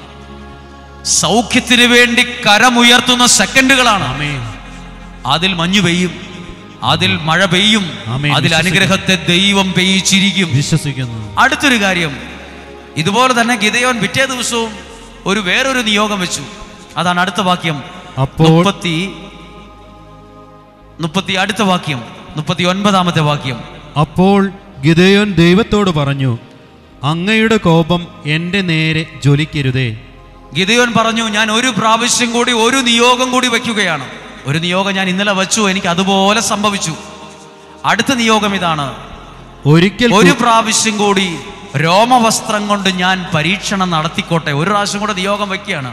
സൗഖ്യത്തിന് വേണ്ടി കരമുയർത്തുന്ന സെക്കൻഡുകളാണ് ആമേൻ. അതിൽ മഞ്ഞു പെയ്യും അതിൽ മഴ പെയ്യും ആമേൻ. അതിൽ അനുഗ്രഹത്തെ ദൈവം പെയ്യിച്ചിരിക്കും വിശ്വസിക്കുന്നു അടുത്തൊരു കാര്യം ഇതുപോലെ തന്നെ ഗിതയോൻ പിറ്റേ ദിവസവും ഒരു വേറൊരു നിയോഗം വെച്ചു അതാണ് അടുത്ത വാക്യം അപ്പോൾ മുപ്പത്തി മുപ്പത്തി അടുത്ത വാക്യം മുപ്പത്തി ഒൻപതാമത്തെ വാക്യം അപ്പോൾ ഗിദയോൻ ദൈവത്തോട് പറഞ്ഞു അങ്ങയുടെ കോപം എൻ്റെ നേരെ ജ്വലിക്കരുതേ ഗിതയോൻ പറഞ്ഞു ഞാൻ ഒരു പ്രാവശ്യം കൂടി ഒരു നിയോഗം കൂടി വയ്ക്കുകയാണ് ഒരു നിയോഗം ഞാൻ ഇന്നലെ വച്ചു എനിക്ക് അതുപോലെ സംഭവിച്ചു അടുത്ത നിയോഗം ഇതാണ് ഒരിക്കൽ ഒരു കു- പ്രാവശ്യം കൂടി രോമവസ്ത്രം കൊണ്ട് ഞാൻ പരീക്ഷണം നടത്തിക്കോട്ടെ ഒരു പ്രാവശ്യം കൂടെ നിയോഗം വയ്ക്കുകയാണ്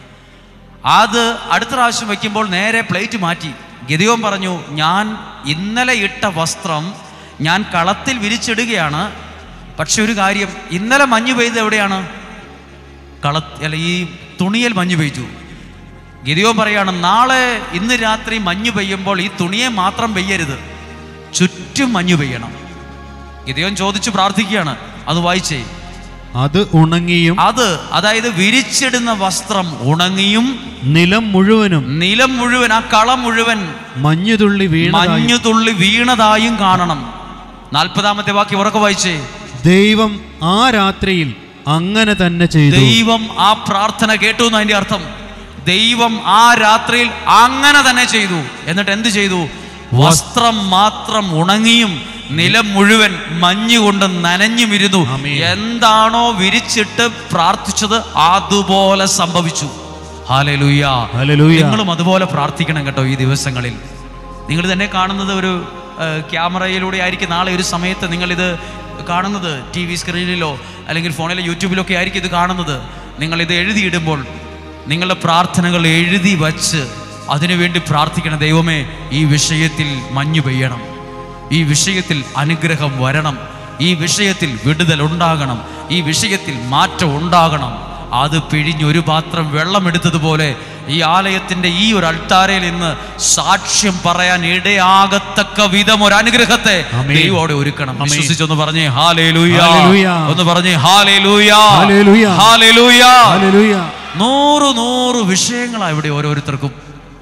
അത് അടുത്ത പ്രാവശ്യം വയ്ക്കുമ്പോൾ നേരെ പ്ലേറ്റ് മാറ്റി ഗതിയോൻ പറഞ്ഞു ഞാൻ ഇന്നലെ ഇട്ട വസ്ത്രം ഞാൻ കളത്തിൽ വിരിച്ചിടുകയാണ് പക്ഷെ ഒരു കാര്യം ഇന്നലെ മഞ്ഞ് പെയ്ത് എവിടെയാണ് കള അല്ല ഈ തുണിയിൽ മഞ്ഞ് പെയ്തു ഗിരിയോൻ പറയാണ് നാളെ ഇന്ന് രാത്രി മഞ്ഞ് പെയ്യുമ്പോൾ ഈ തുണിയെ മാത്രം പെയ്യരുത് ചുറ്റും മഞ്ഞ് പെയ്യണം ഗിരിയോൻ ചോദിച്ചു പ്രാർത്ഥിക്കുകയാണ് അത് വായിച്ചേ അത് ഉണങ്ങിയും അത് അതായത് വിരിച്ചിടുന്ന വസ്ത്രം ഉണങ്ങിയും നിലം മുഴുവനും നിലം മുഴുവൻ ആ കളം മുഴുവൻ മഞ്ഞുതുള്ളി വീണതായി മഞ്ഞു തുള്ളി വീണതായും കാണണം നാൽപ്പതാമത്തെ വാക്യം ഉറക്കെ വായിച്ചേ ദൈവം ആ രാത്രിയിൽ അങ്ങനെ തന്നെ ചെയ്തു ദൈവം ആ പ്രാർത്ഥന കേട്ടു എന്ന് അതിന്റെ അർത്ഥം ദൈവം ആ രാത്രിയിൽ അങ്ങനെ തന്നെ ചെയ്തു എന്നിട്ട് എന്ത് ചെയ്തു വസ്ത്രം മാത്രം ഉണങ്ങിയും നിലം മുഴുവൻ മഞ്ഞ് കൊണ്ട് നനഞ്ഞുമിരുന്നു ആമേൻ. എന്താണോ വിരിച്ചിട്ട് പ്രാർത്ഥിച്ചത് അതുപോലെ സംഭവിച്ചു ഹാലലുയ്യ ഹല്ലേലൂയ. നിങ്ങളും അതുപോലെ പ്രാർത്ഥിക്കണം കേട്ടോ ഈ ദിവസങ്ങളിൽ നിങ്ങൾ തന്നെ കാണുന്നത് ഒരു ആ, ക്യാമറയിലൂടെ ആയിരിക്കും നാളെ ഒരു സമയത്ത് നിങ്ങളിത് കാണുന്നത് ടി വി സ്ക്രീനിലോ അല്ലെങ്കിൽ ഫോണിലോ യൂട്യൂബിലോ ഒക്കെ ആയിരിക്കും ഇത് കാണുന്നത് നിങ്ങളിത് എഴുതിയിടുമ്പോൾ നിങ്ങളുടെ പ്രാർത്ഥനകൾ എഴുതി വച്ച് അതിനുവേണ്ടി പ്രാർത്ഥിക്കണം ദൈവമേ ഈ വിഷയത്തിൽ മഞ്ഞു പെയ്യണം ഈ വിഷയത്തിൽ അനുഗ്രഹം വരണം ഈ വിഷയത്തിൽ വിടുതൽ ഉണ്ടാകണം ഈ വിഷയത്തിൽ മാറ്റം ഉണ്ടാകണം അത് പിഴിഞ്ഞ് ഒരു പാത്രം വെള്ളമെടുത്തതുപോലെ ഈ ആലയത്തിന്റെ ഈ ഒരു അൾത്താരയിൽ നിന്ന് സാക്ഷ്യം പറയാൻ ഇടയാകത്തക്ക വിധം ഒരു അനുഗ്രഹത്തെ ആമേൻ. ദൈവം അവിടെ ഒരുക്കണം ആമേൻ. വിശ്വസിച്ചൊന്ന് പറഞ്ഞേ ഹാലേ ലൂയ ഹല്ലേലൂയ. ഒന്ന് പറഞ്ഞേ ഹാലേ ലൂയ ഹല്ലേലൂയ. ഹാലേ ലൂയ ഹല്ലേലൂയ. നൂറ് നൂറ് വിഷയങ്ങളാണ് ഇവിടെ ഓരോരുത്തർക്കും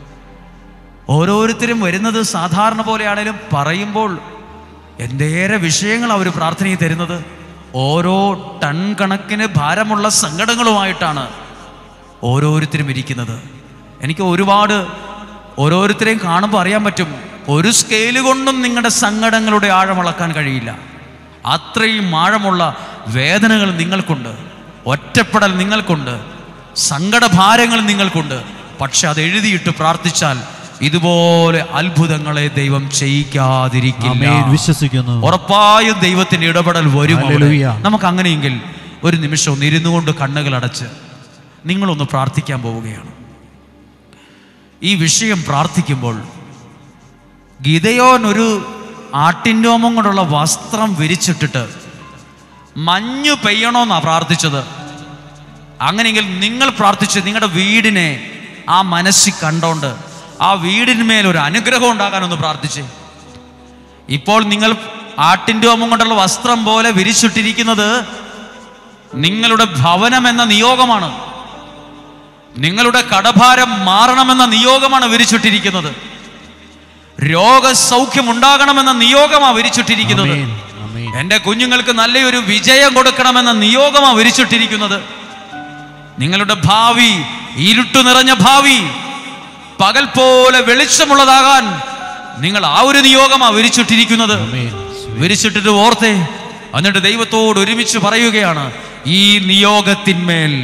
ഓരോരുത്തരും വരുന്നത് സാധാരണ പോലെയാണേലും പറയുമ്പോൾ എന്തേറെ വിഷയങ്ങൾ അവർ പ്രാർത്ഥനയിൽ തരുന്നത് ഓരോ ടൺ കണക്കിന് ഭാരമുള്ള സങ്കടങ്ങളുമായിട്ടാണ് ഓരോരുത്തരും ഇരിക്കുന്നത് എനിക്ക് ഒരുപാട് ഓരോരുത്തരെയും കാണുമ്പോൾ അറിയാൻ പറ്റും ഒരു സ്കെയില് കൊണ്ടും നിങ്ങളുടെ സങ്കടങ്ങളുടെ ആഴം അളക്കാൻ കഴിയില്ല അത്രയും ആഴമുള്ള വേദനകൾ നിങ്ങൾക്കുണ്ട് ഒറ്റപ്പെടൽ നിങ്ങൾക്കുണ്ട് സങ്കടഭാരങ്ങൾ നിങ്ങൾക്കുണ്ട് പക്ഷെ അത് എഴുതിയിട്ട് പ്രാർത്ഥിച്ചാൽ ഇതുപോലെ അത്ഭുതങ്ങളെ ദൈവം ചെയ്യിക്കാതിരിക്കില്ല ആമേൻ. വിശ്വസിക്കുന്നു ഉറപ്പായും ദൈവത്തിന്റെ ഇടപെടൽ വരും അവിടെ. ഹല്ലേലൂയ. നമുക്ക് അങ്ങനെയെങ്കിൽ ഒരു നിമിഷം ഒന്ന് ഇരുന്നു കൊണ്ട് കണ്ണുകൾ അടച്ച് നിങ്ങളൊന്ന് പ്രാർത്ഥിക്കാൻ പോവുകയാണ് ഈ വിഷയം പ്രാർത്ഥിക്കുമ്പോൾ ഗീതയോൻ ഒരു ആട്ടിൻരോമം കൊണ്ടുള്ള വസ്ത്രം വിരിച്ചിട്ടിട്ട് മഞ്ഞു പെയ്യണമെന്നാ പ്രാർത്ഥിച്ചത് അങ്ങനെയെങ്കിൽ നിങ്ങൾ പ്രാർത്ഥിച്ച് നിങ്ങളുടെ വീടിനെ ആ മനസ്സിൽ കണ്ടോണ്ട് ആ വീടിന്മേൽ ഒരു അനുഗ്രഹം ഉണ്ടാകാനൊന്ന് പ്രാർത്ഥിച്ചേ ഇപ്പോൾ നിങ്ങൾ ആട്ടിൻ്റെ ഓമം കൊണ്ടുള്ള വസ്ത്രം പോലെ വിരിച്ചിട്ടിരിക്കുന്നത് നിങ്ങളുടെ ഭവനം എന്ന നിയോഗമാണ് നിങ്ങളുടെ കടഭാരം മാറണമെന്ന നിയോഗമാണ് വിരിച്ചിട്ടിരിക്കുന്നത് രോഗസൗഖ്യം ഉണ്ടാകണമെന്ന നിയോഗമാണ് വിരിച്ചിട്ടിരിക്കുന്നത് ആമേൻ. ആമേൻ. എൻ്റെ കുഞ്ഞുങ്ങൾക്ക് നല്ലൊരു വിജയം കൊടുക്കണമെന്ന നിയോഗമാണ് വിരിച്ചിട്ടിരിക്കുന്നത് നിങ്ങളുടെ ഭാവി ഇരുട്ടു നിറഞ്ഞ ഭാവി പകൽ പോലെ വെളിച്ചമുള്ളതാകാൻ നിങ്ങൾ ആ ഒരു നിയോഗമാണ് വിരിച്ചിട്ടിരിക്കുന്നത് ആമേൻ. വിരിച്ചിട്ടിട്ട് ഓർത്തേ എന്നിട്ട് ദൈവത്തോട് ഒരുമിച്ച് പറയുകയാണ് ഈ നിയോഗത്തിന്മേൽ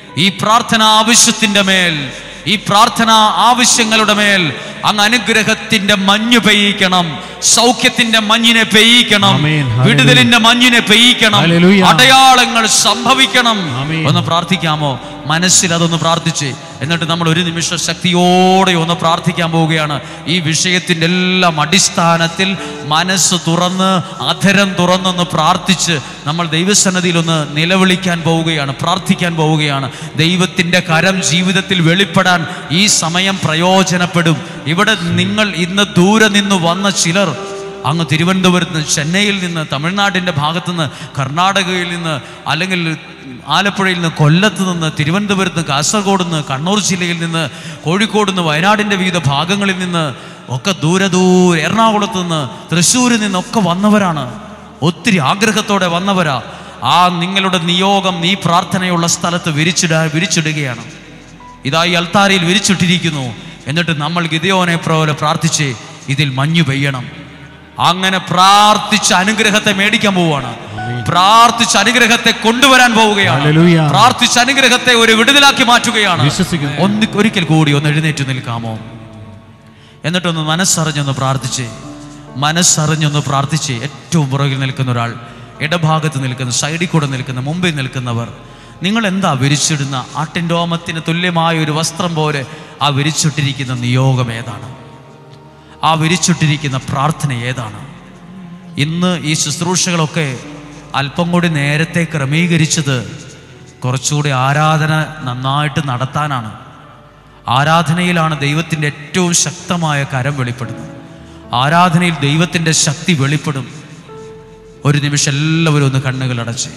ഈ പ്രാർത്ഥന ആവശ്യത്തിന്റെ മേൽ ഈ പ്രാർത്ഥന ആവശ്യങ്ങളുടെ മേൽ അങ്ങ് അനുഗ്രഹത്തിന്റെ മഞ്ഞ് പെയ്യിക്കണം സൗഖ്യത്തിന്റെ മഞ്ഞിനെ പെയ്യിക്കണം ആമേൻ. ഹല്ലേലൂയ. വിടുതലിന്റെ മഞ്ഞിനെ പെയ്യിക്കണം ഹല്ലേലൂയ. അടയാളങ്ങൾ സംഭവിക്കണം ആമേൻ. ഒന്ന് പ്രാർത്ഥിക്കാമോ മനസ്സിൽ അതൊന്ന് പ്രാർത്ഥിച്ച് എന്നിട്ട് നമ്മൾ ഒരു നിമിഷം ശക്തിയോടെ ഒന്ന് പ്രാർത്ഥിക്കാൻ പോവുകയാണ് ഈ വിഷയത്തിൻ്റെ എല്ലാം അടിസ്ഥാനത്തിൽ മനസ്സ് തുറന്ന് അധരം തുറന്നൊന്ന് പ്രാർത്ഥിച്ച് നമ്മൾ ദൈവസന്നതിയിൽ ഒന്ന് നിലവിളിക്കാൻ പോവുകയാണ് പ്രാർത്ഥിക്കാൻ പോവുകയാണ് ദൈവത്തിൻ്റെ കരം ജീവിതത്തിൽ വെളിപ്പെടാൻ ഈ സമയം പ്രയോജനപ്പെടും ഇവിടെ നിങ്ങൾ ഇന്ന് ദൂരെ നിന്ന് വന്ന ചിലർ അങ്ങ് തിരുവനന്തപുരത്ത് നിന്ന് ചെന്നൈയിൽ നിന്ന് തമിഴ്നാടിൻ്റെ ഭാഗത്തു നിന്ന് കർണാടകയിൽ നിന്ന് അല്ലെങ്കിൽ ആലപ്പുഴയിൽ നിന്ന് കൊല്ലത്ത് നിന്ന് തിരുവനന്തപുരത്ത് നിന്ന് കാസർഗോഡ് നിന്ന് കണ്ണൂർ ജില്ലയിൽ നിന്ന് കോഴിക്കോട് നിന്ന് വയനാടിൻ്റെ വിവിധ ഭാഗങ്ങളിൽ നിന്ന് ഒക്കെ ദൂരെ ദൂരെ എറണാകുളത്ത് നിന്ന് തൃശ്ശൂരിൽ നിന്നൊക്കെ വന്നവരാണ് ഒത്തിരി ആഗ്രഹത്തോടെ വന്നവരാ ആ നിങ്ങളുടെ നിയോഗം നീ പ്രാർത്ഥനയുള്ള സ്ഥലത്ത് വിരിച്ചിട വിരിച്ചിടുകയാണ് ഇതായി അൽത്താരയിൽ വിരിച്ചിട്ടിരിക്കുന്നു എന്നിട്ട് നമ്മൾ ഗിതയോനെ പോലെ പ്രാർത്ഥിച്ച് ഇതിൽ മഞ്ഞു പെയ്യണം അങ്ങനെ പ്രാർത്ഥിച്ച് അനുഗ്രഹത്തെ മേടിക്കാൻ പോവുകയാണ് പ്രാർത്ഥിച്ച് അനുഗ്രഹത്തെ കൊണ്ടുവരാൻ പോവുകയാണ് ഹല്ലേലൂയ. പ്രാർത്ഥിച്ച് അനുഗ്രഹത്തെ ഒരു വിടുതലാക്കി മാറ്റുകയാണ് വിശ്വസിക്കുന്നു. ഒന്ന് ഒരിക്കൽ കൂടി ഒന്ന് എഴുന്നേറ്റ് നിൽക്കാമോ എന്നിട്ടൊന്ന് മനസ്സറിഞ്ഞൊന്ന് പ്രാർത്ഥിച്ച് മനസ്സറിഞ്ഞൊന്ന് പ്രാർത്ഥിച്ച് ഏറ്റവും പുറകിൽ നിൽക്കുന്ന ഒരാൾ ഇടഭാഗത്ത് നിൽക്കുന്ന സൈഡിൽ കൂടെ നിൽക്കുന്ന മുമ്പിൽ നിൽക്കുന്നവർ നിങ്ങൾ എന്താ വിരിച്ചിടുന്ന ആട്ടിൻഡോമത്തിന് തുല്യമായ ഒരു വസ്ത്രം പോലെ ആ വിരിച്ചിട്ടിരിക്കുന്ന നിയോഗം ഏതാണ് ആ വിരിച്ചിട്ടിരിക്കുന്ന പ്രാർത്ഥന ഏതാണ് ഇന്ന് ഈ ശുശ്രൂഷകളൊക്കെ അല്പം കൂടി നേരത്തെ ക്രമീകരിച്ചത് കുറച്ചുകൂടി ആരാധന നന്നായിട്ട് നടത്താനാണ് ആരാധനയിലാണ് ദൈവത്തിൻ്റെ ഏറ്റവും ശക്തമായ കരം വെളിപ്പെടുന്നത് ആരാധനയിൽ ദൈവത്തിൻ്റെ ശക്തി വെളിപ്പെടും ഒരു നിമിഷം എല്ലാവരും ഒന്ന് കണ്ണുകൾ അടച്ച്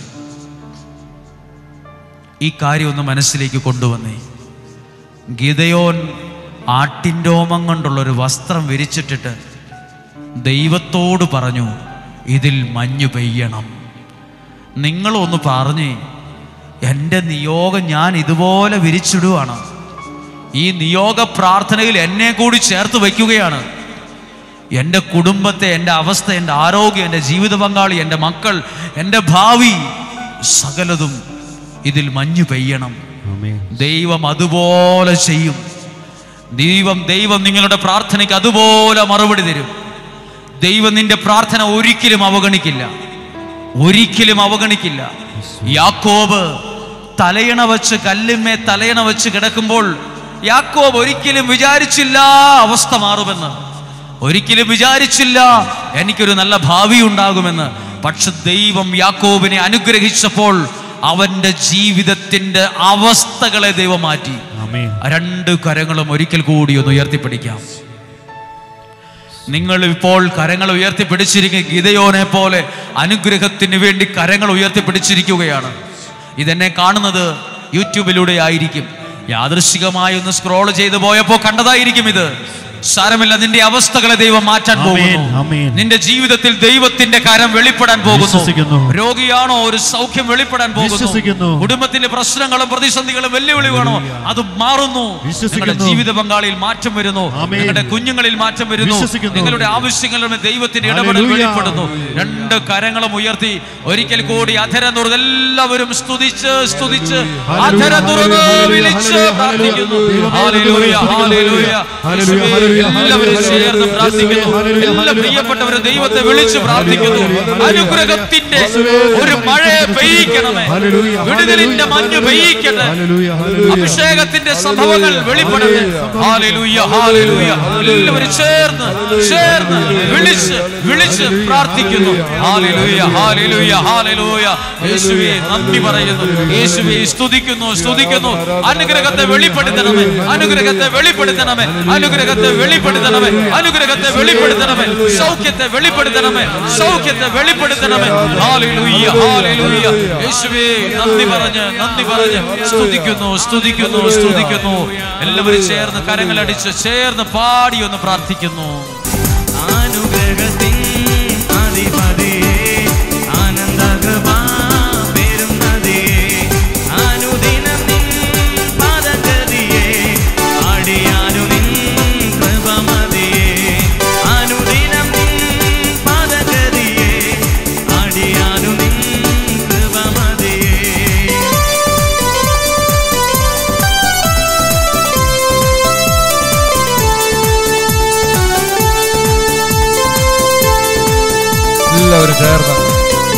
ഈ കാര്യം ഒന്ന് മനസ്സിലേക്ക് കൊണ്ടുവന്നേ ഗീതയോൻ ആട്ടിൻരോമം കൊണ്ടുള്ള ഒരു വസ്ത്രം വിരിച്ചിട്ടിട്ട് ദൈവത്തോട് പറഞ്ഞു ഇതിൽ മഞ്ഞു പെയ്യണം നിങ്ങളൊന്ന് പറഞ്ഞ് എൻ്റെ നിയോഗം ഞാൻ ഇതുപോലെ വിരിച്ചിടുവാണ് ഈ നിയോഗ പ്രാർത്ഥനയിൽ എന്നെ കൂടി ചേർത്ത് വയ്ക്കുകയാണ് എൻ്റെ കുടുംബത്തെ എൻ്റെ അവസ്ഥ എൻ്റെ ആരോഗ്യം എൻ്റെ ജീവിത പങ്കാളി എൻ്റെ മക്കൾ എൻ്റെ ഭാവി സകലതും ഇതിൽ മഞ്ഞു പെയ്യണം ആമേൻ ദൈവം അതുപോലെ ചെയ്യും ദൈവം ദൈവം നിങ്ങളുടെ പ്രാർത്ഥനയ്ക്ക് അതുപോലെ മറുപടി തരും ദൈവം നിന്റെ പ്രാർത്ഥന ഒരിക്കലും അവഗണിക്കില്ല ഒരിക്കലും അവഗണിക്കില്ല യാക്കോബ് തലയണ വെച്ച് കല്ലിന്മേ തലയണ വെച്ച് കിടക്കുമ്പോൾ യാക്കോബ് ഒരിക്കലും വിചാരിച്ചില്ല അവസ്ഥ മാറുമെന്ന് ഒരിക്കലും വിചാരിച്ചില്ല എനിക്കൊരു നല്ല ഭാവി ഉണ്ടാകുമെന്ന് പക്ഷെ ദൈവം യാക്കോബിനെ അനുഗ്രഹിച്ചപ്പോൾ അവന്റെ ജീവിതത്തിന്റെ അവസ്ഥകളെ ദൈവം മാറ്റി ആമേൻ രണ്ട് കരങ്ങളും ഒരിക്കൽ കൂടി ഒന്ന് ഉയർത്തിപ്പിടിക്കാം നിങ്ങൾ ഇപ്പോൾ കരങ്ങൾ ഉയർത്തിപ്പിടിച്ചിരിക്കുന്ന ഗീതയോനെ പോലെ അനുഗ്രഹത്തിന് വേണ്ടി കരങ്ങൾ ഉയർത്തിപ്പിടിച്ചിരിക്കുകയാണ് ഇതെന്നെ കാണുന്നത് യൂട്യൂബിലൂടെ ആയിരിക്കും യാദൃശികമായി ഒന്ന് സ്ക്രോൾ ചെയ്തു പോയപ്പോൾ കണ്ടതായിരിക്കും ഇത് സാരമില്ല നിന്റെ അവസ്ഥകളെ ദൈവം മാറ്റാൻ ആമേൻ, പോകുന്നു ആമേൻ. നിന്റെ ജീവിതത്തിൽ ദൈവത്തിന്റെ കരം വെളിപ്പെടാൻ വിശ്വസിക്കുന്നു. പോകുന്നു രോഗിയാണോ ഒരു സൗഖ്യം വെളിപ്പെടാൻ വിശ്വസിക്കുന്നു. പോകുന്നു കുടുംബത്തിന്റെ പ്രശ്നങ്ങളും പ്രതിസന്ധികളും വെല്ലുവിളികളാണോ അത് മാറുന്നു വിശ്വസിക്കുന്നു. നിങ്ങളുടെ ജീവിത പങ്കാളിയിൽ മാറ്റം വരുന്നു ആമേൻ. നിങ്ങളുടെ കുഞ്ഞുങ്ങളിൽ മാറ്റം വരുന്നു വിശ്വസിക്കുന്നു. നിങ്ങളുടെ ആവശ്യങ്ങളുടെ ദൈവത്തിന്റെ ഇടപെടൽ ഹല്ലേലൂയ. വെളിപ്പെടുന്നു രണ്ട് കരങ്ങളും ഉയർത്തി ഒരിക്കൽ കൂടി അധര തുറന്ന് എല്ലാവരും സ്തുതിച്ച് സ്തുതിച്ച് ഹല്ലേലൂയ, അധര തുറന്ന് ഹല്ലേലൂയ, വിളിച്ച് ഹല്ലേലൂയ, പ്രാർത്ഥിക്കുന്നു ഹല്ലേലൂയ, ഹല്ലേലൂയ, ഹല്ലേലൂയ. ഹല്ലേലൂയ, യേശുവേ, ഹല്ലേലൂയ, എല്ലാവരും ഹല്ലേലൂയ, ചേർന്ന് പ്രാർത്ഥിക്കുന്നു ഹല്ലേലൂയ, എല്ലാ ഹല്ലേലൂയ, പ്രിയപ്പെട്ടവരെ ദൈവത്തെ വിളിച്ച് പ്രാർത്ഥിക്കുന്നു ഹല്ലേലൂയ, അനുഗ്രഹത്തിന്റെ യേശുവേ, ഒരു മഴ പെയ്യിക്കണമേ ഹല്ലേലൂയ, വിടുതലിന്റെ ഹല്ലേലൂയ, മഞ്ഞ് പെയ്യിക്കട്ടെ ഹല്ലേലൂയ, ഹല്ലേലൂയ. അഭിഷേകത്തിന്റെ സംഭവങ്ങൾ വെളിപ്പെടട്ടെ ഹാലേലൂയ ഹാലേലൂയ എല്ലാവരും ചേർന്ന് ചേർന്ന് വിളിച്ച് വിളിച്ച് പ്രാർത്ഥിക്കുന്നു ഹാലേലൂയ ഹാലേലൂയ ഹാലേലൂയ യേശുവേ നന്ദി പറയുന്നു യേശുവേ സ്തുതിക്കുന്നു സ്തുതിക്കുന്നു അനുഗ്രഹത്തെ വെളിപ്പെടുത്തണമേ അനുഗ്രഹത്തെ വെളിപ്പെടുത്തണമേ അനുഗ്രഹത്തെ വെളിപ്പെടുത്തണമേ അനുഗ്രഹത്തെ വെളിപ്പെടുത്തണമേ സൗഖ്യത്തെ വെളിപ്പെടുത്തണമേ സൗഖ്യത്തെ വെളിപ്പെടുത്തണമേ ഹാലേലൂയ ഹാലേലൂയ യേശുവേ നന്ദി പറഞ്ഞ് നന്ദി പറഞ്ഞ് സ്തുതിക്കുന്നു സ്തുതിക്കുന്നു സ്തുതിക്കുന്നു എല്ലാവരും ചേർന്ന് കരങ്ങളടിച്ച് ചേർന്ന് പാടി ഒന്ന് പ്രാർത്ഥിക്കുന്നു അനുഗ്രഹത്തിൻ അധിപതിയേ, ആനന്ദകൃപാ പെരും നദിയേ, അനുദിനം നിൻ പാദഗതിയേ, അടിയാനു നിൻ കൃപമതിയേ. അനുദിനം നിൻ പാദഗതിയേ, അടിയാനു നിൻ കൃപമതിയേ.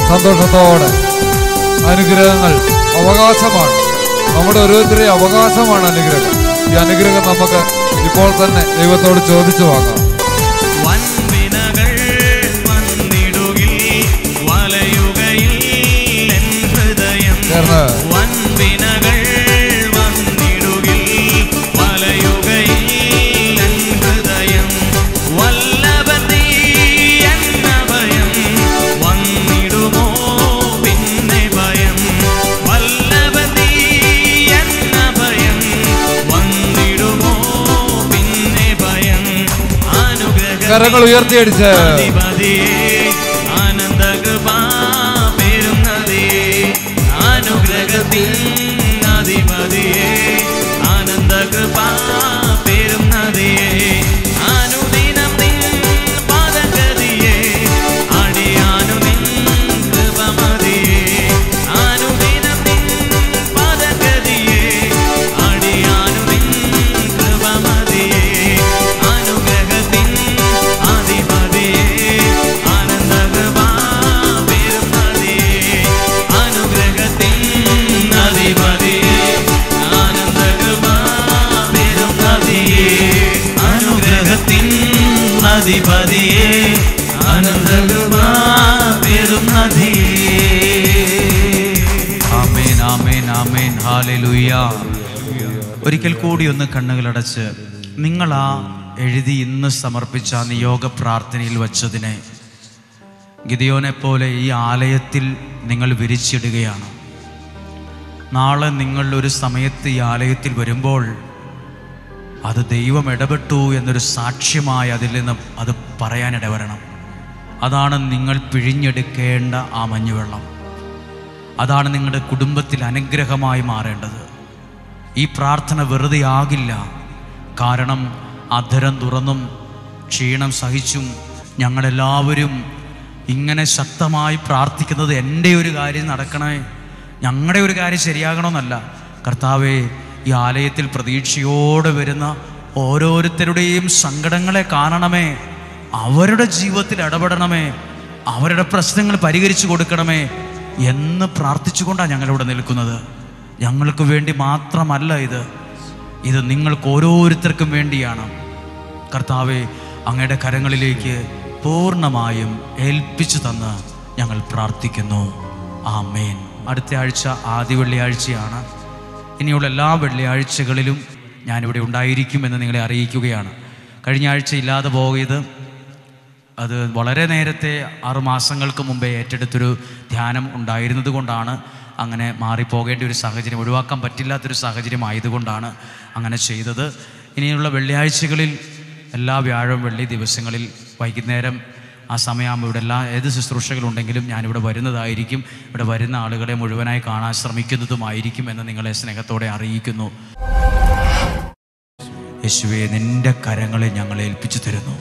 സന്തോഷത്തോടെ അനുഗ്രഹങ്ങൾ അവകാശമാണ് നമ്മുടെ ഓരോരുത്തരുടെയും അവകാശമാണ് അനുഗ്രഹം ഈ അനുഗ്രഹം നമുക്ക് ഇപ്പോൾ തന്നെ ദൈവത്തോട് ചോദിച്ചു വാങ്ങാം വൻവിനകൾ വന്നിടുകിൽ വലയുകയിൽ എൻ ഹൃദയം ചേർന്ന് വൻവിനകൾ വന്നിടുകിൽ വലയുകയിൽ എൻ ഹൃദയം വല്ലഭൻ നീ എന്ന ഭയം വന്നിടുമോ പിന്നെ ഭയം വല്ലഭൻ നീ എന്ന ഭയം വന്നിടുമോ പിന്നെ ഭയം അനുഗ്രഹ കരങ്ങൾ ഉയർത്തിയടിച്ച് അധിപതിയേ ആനന്ദകൃപാ പെരുന്നതിയേ അനുഗ്രഹത്തിൻ അധിപതിയേ ആനന്ദകൃപാ പെരുന്നതിയേ അനുദിനം നിൻ പാദഗതിയേ അടിയാനു നിൻ കൃപമതിയേ അനുദിനം നിൻ പാദഗതിയേ അടിയാനു നിൻ കൃപമതിയേ അനുഗ്രഹത്തിൻ അധിപതിയേ ആനന്ദകൃപാ പെരുന്നതിയേ അനുഗ്രഹത്തിൻ അധിപതിയേ ആനന്ദകൃപാ പെരുന്നതിയേ അനുഗ്രഹത്തിൻ അധിപതിയേ ആനന്ദകൃപാ പെരുന്നതിയേ ആമേൻ ആമേൻ ആമേൻ ഹാലലുയ്യ ഒരിക്കൽ കൂടി ഒന്ന് കണ്ണുകളടച്ച് നിങ്ങൾ ആ എഴുതി ഇന്ന് സമർപ്പിച്ച ആ നിയോഗ പ്രാർത്ഥനയിൽ വച്ചതിനെ ഗിദിയോനെ പോലെ ഈ ആലയത്തിൽ നിങ്ങൾ വിരിച്ചിടുകയാണ് നാളെ നിങ്ങൾ ഒരു സമയത്ത് ഈ ആലയത്തിൽ വരുമ്പോൾ അത് ദൈവം ഇടപെട്ടു എന്നൊരു സാക്ഷ്യമായി അതിൽ നിന്ന് അത് പറയാനിടവരണം അതാണ് നിങ്ങൾ പിഴിഞ്ഞെടുക്കേണ്ട ആ മഞ്ഞുവെള്ളം അതാണ് നിങ്ങളുടെ കുടുംബത്തിൽ അനുഗ്രഹമായി മാറേണ്ടത് ഈ പ്രാർത്ഥന വെറുതെ ആകില്ല കാരണം അധരം തുറന്നും ക്ഷീണം സഹിച്ചും ഞങ്ങളെല്ലാവരും ഇങ്ങനെ ശക്തമായി പ്രാർത്ഥിക്കുന്നത് എൻ്റെ ഒരു കാര്യം നടക്കണമേ ഞങ്ങളുടെ ഒരു കാര്യം ശരിയാകണമെന്നല്ല കർത്താവെ ഈ ആലയത്തിൽ പ്രതീക്ഷയോടെ വരുന്ന ഓരോരുത്തരുടെയും സങ്കടങ്ങളെ കാണണമേ അവരുടെ ജീവിതത്തിൽ ഇടപെടണമേ അവരുടെ പ്രശ്നങ്ങൾ പരിഹരിച്ചു കൊടുക്കണമേ എന്ന് പ്രാർത്ഥിച്ചുകൊണ്ടാണ് ഞങ്ങളിവിടെ നിൽക്കുന്നത് ഞങ്ങൾക്ക് വേണ്ടി മാത്രമല്ല ഇത് ഇത് നിങ്ങൾക്ക് ഓരോരുത്തർക്കും വേണ്ടിയാണ് കർത്താവെ അങ്ങയുടെ കരങ്ങളിലേക്ക് പൂർണ്ണമായും ഏൽപ്പിച്ചു തന്ന് ഞങ്ങൾ പ്രാർത്ഥിക്കുന്നു ആമേൻ അടുത്ത ആഴ്ച ആദ്യ വെള്ളിയാഴ്ചയാണ് ഇനിയുള്ള എല്ലാ വെള്ളിയാഴ്ചകളിലും ഞാനിവിടെ ഉണ്ടായിരിക്കുമെന്ന് നിങ്ങളെ അറിയിക്കുകയാണ് കഴിഞ്ഞ ആഴ്ച ഇല്ലാതെ പോയത് അത് വളരെ നേരത്തെ ആറു മാസങ്ങൾക്ക് മുമ്പേ ഏറ്റെടുത്തൊരു ധ്യാനം ഉണ്ടായിരുന്നത് കൊണ്ടാണ് അങ്ങനെ മാറിപ്പോകേണ്ട ഒരു സാഹചര്യം ഒഴിവാക്കാൻ പറ്റില്ലാത്തൊരു സാഹചര്യം ആയതുകൊണ്ടാണ് അങ്ങനെ ചെയ്തത് ഇനിയുള്ള വെള്ളിയാഴ്ചകളിൽ എല്ലാ വ്യാഴം വെള്ളി ദിവസങ്ങളിൽ വൈകുന്നേരം ആ സമയമാകുമ്പോൾ ഇവിടെ എല്ലാ ഏത് ശുശ്രൂഷകളുണ്ടെങ്കിലും ഞാനിവിടെ വരുന്നതായിരിക്കും ഇവിടെ വരുന്ന ആളുകളെ മുഴുവനായി കാണാൻ ശ്രമിക്കുന്നതുമായിരിക്കും എന്ന് നിങ്ങളെ സ്നേഹത്തോടെ അറിയിക്കുന്നു യേശുവെ നിന്റെ കരങ്ങളെ ഞങ്ങളെ ഏൽപ്പിച്ചു തരുന്നു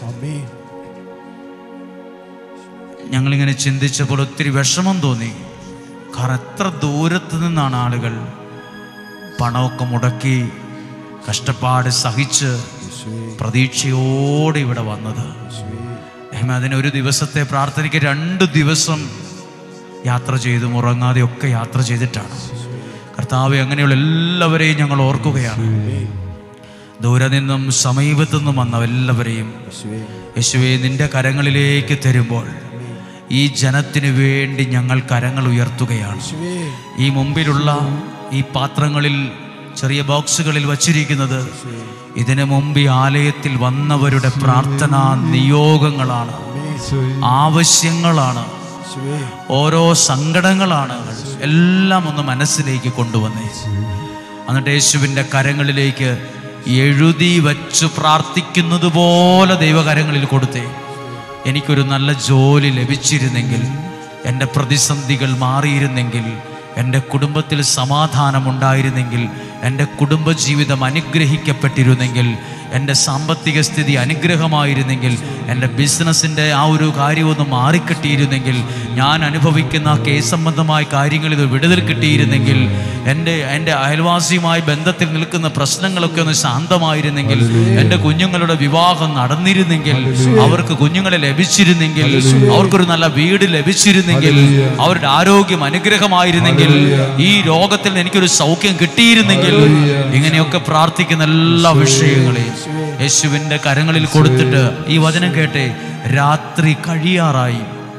ഞങ്ങളിങ്ങനെ ചിന്തിച്ചപ്പോൾ ഒത്തിരി വിഷമം തോന്നി കാരണം എത്ര ദൂരത്ത് നിന്നാണ് ആളുകൾ പണമൊക്കെ മുടക്കി കഷ്ടപ്പാട് സഹിച്ച് പ്രതീക്ഷയോടെ ഇവിടെ വന്നത് ദൈവമേ, അതിന് ഒരു ദിവസത്തെ പ്രാർത്ഥനയ്ക്ക് രണ്ട് ദിവസം യാത്ര ചെയ്തും ഉറങ്ങാതെ ഒക്കെ യാത്ര ചെയ്തിട്ടാണ് കർത്താവ് അങ്ങനെയുള്ള എല്ലാവരെയും ഞങ്ങൾ ഓർക്കുകയാണ് ദൂരെ നിന്നും സമീപത്തു നിന്നും വന്ന എല്ലാവരെയും യേശുവെ നിന്റെ കരങ്ങളിലേക്ക് തരുമ്പോൾ ഈ ജനത്തിനു വേണ്ടി ഞങ്ങൾ കരങ്ങൾ ഉയർത്തുകയാണ് ഈ മുമ്പിലുള്ള ഈ പാത്രങ്ങളിൽ ചെറിയ ബോക്സുകളിൽ വച്ചിരിക്കുന്നത് ഇതിനു മുമ്പ് ഈ ആലയത്തിൽ വന്നവരുടെ പ്രാർത്ഥനാ നിയോഗങ്ങളാണ് ആവശ്യങ്ങളാണ് ഓരോ സങ്കടങ്ങളാണ് എല്ലാം ഒന്ന് മനസ്സിലേക്ക് കൊണ്ടുവന്നേ എന്നിട്ട് യേശുവിൻ്റെ കരങ്ങളിലേക്ക് എഴുതി വച്ച് പ്രാർത്ഥിക്കുന്നത് പോലെ ദൈവകരങ്ങളിൽ കൊടുത്തേ എനിക്കൊരു നല്ല ജോലി ലഭിച്ചിരുന്നെങ്കിൽ എൻ്റെ പ്രതിസന്ധികൾ മാറിയിരുന്നെങ്കിൽ എൻ്റെ കുടുംബത്തിൽ സമാധാനം ഉണ്ടായിരുന്നെങ്കിൽ എൻ്റെ കുടുംബജീവിതം അനുഗ്രഹിക്കപ്പെട്ടിരുന്നെങ്കിൽ എൻ്റെ സാമ്പത്തിക സ്ഥിതി അനുഗ്രഹമായിരുന്നെങ്കിൽ എൻ്റെ ബിസിനസ്സിൻ്റെ ആ ഒരു കാര്യമൊന്ന് മാറിക്കിട്ടിയിരുന്നെങ്കിൽ ഞാൻ അനുഭവിക്കുന്ന ആ കേസ് സംബന്ധമായ കാര്യങ്ങളിൽ ഒരു വിടുതൽ കിട്ടിയിരുന്നെങ്കിൽ എൻ്റെ എൻ്റെ അയൽവാസിയുമായി ബന്ധത്തിൽ നിൽക്കുന്ന പ്രശ്നങ്ങളൊക്കെ ഒന്ന് ശാന്തമായിരുന്നെങ്കിൽ എൻ്റെ കുഞ്ഞുങ്ങളുടെ വിവാഹം നടന്നിരുന്നെങ്കിൽ അവർക്ക് കുഞ്ഞുങ്ങളെ ലഭിച്ചിരുന്നെങ്കിൽ അവർക്കൊരു നല്ല വീട് ലഭിച്ചിരുന്നെങ്കിൽ അവരുടെ ആരോഗ്യം അനുഗ്രഹമായിരുന്നെങ്കിൽ ഈ രോഗത്തിൽ നിന്ന് എനിക്കൊരു സൗഖ്യം കിട്ടിയിരുന്നെങ്കിൽ ഇങ്ങനെയൊക്കെ പ്രാർത്ഥിക്കുന്ന എല്ലാ വിഷയങ്ങളെയും യേശുവിൻ്റെ കരങ്ങളിൽ കൊടുത്തിട്ട് ഈ വചനം കേട്ടെ രാത്രി കഴിയാറായി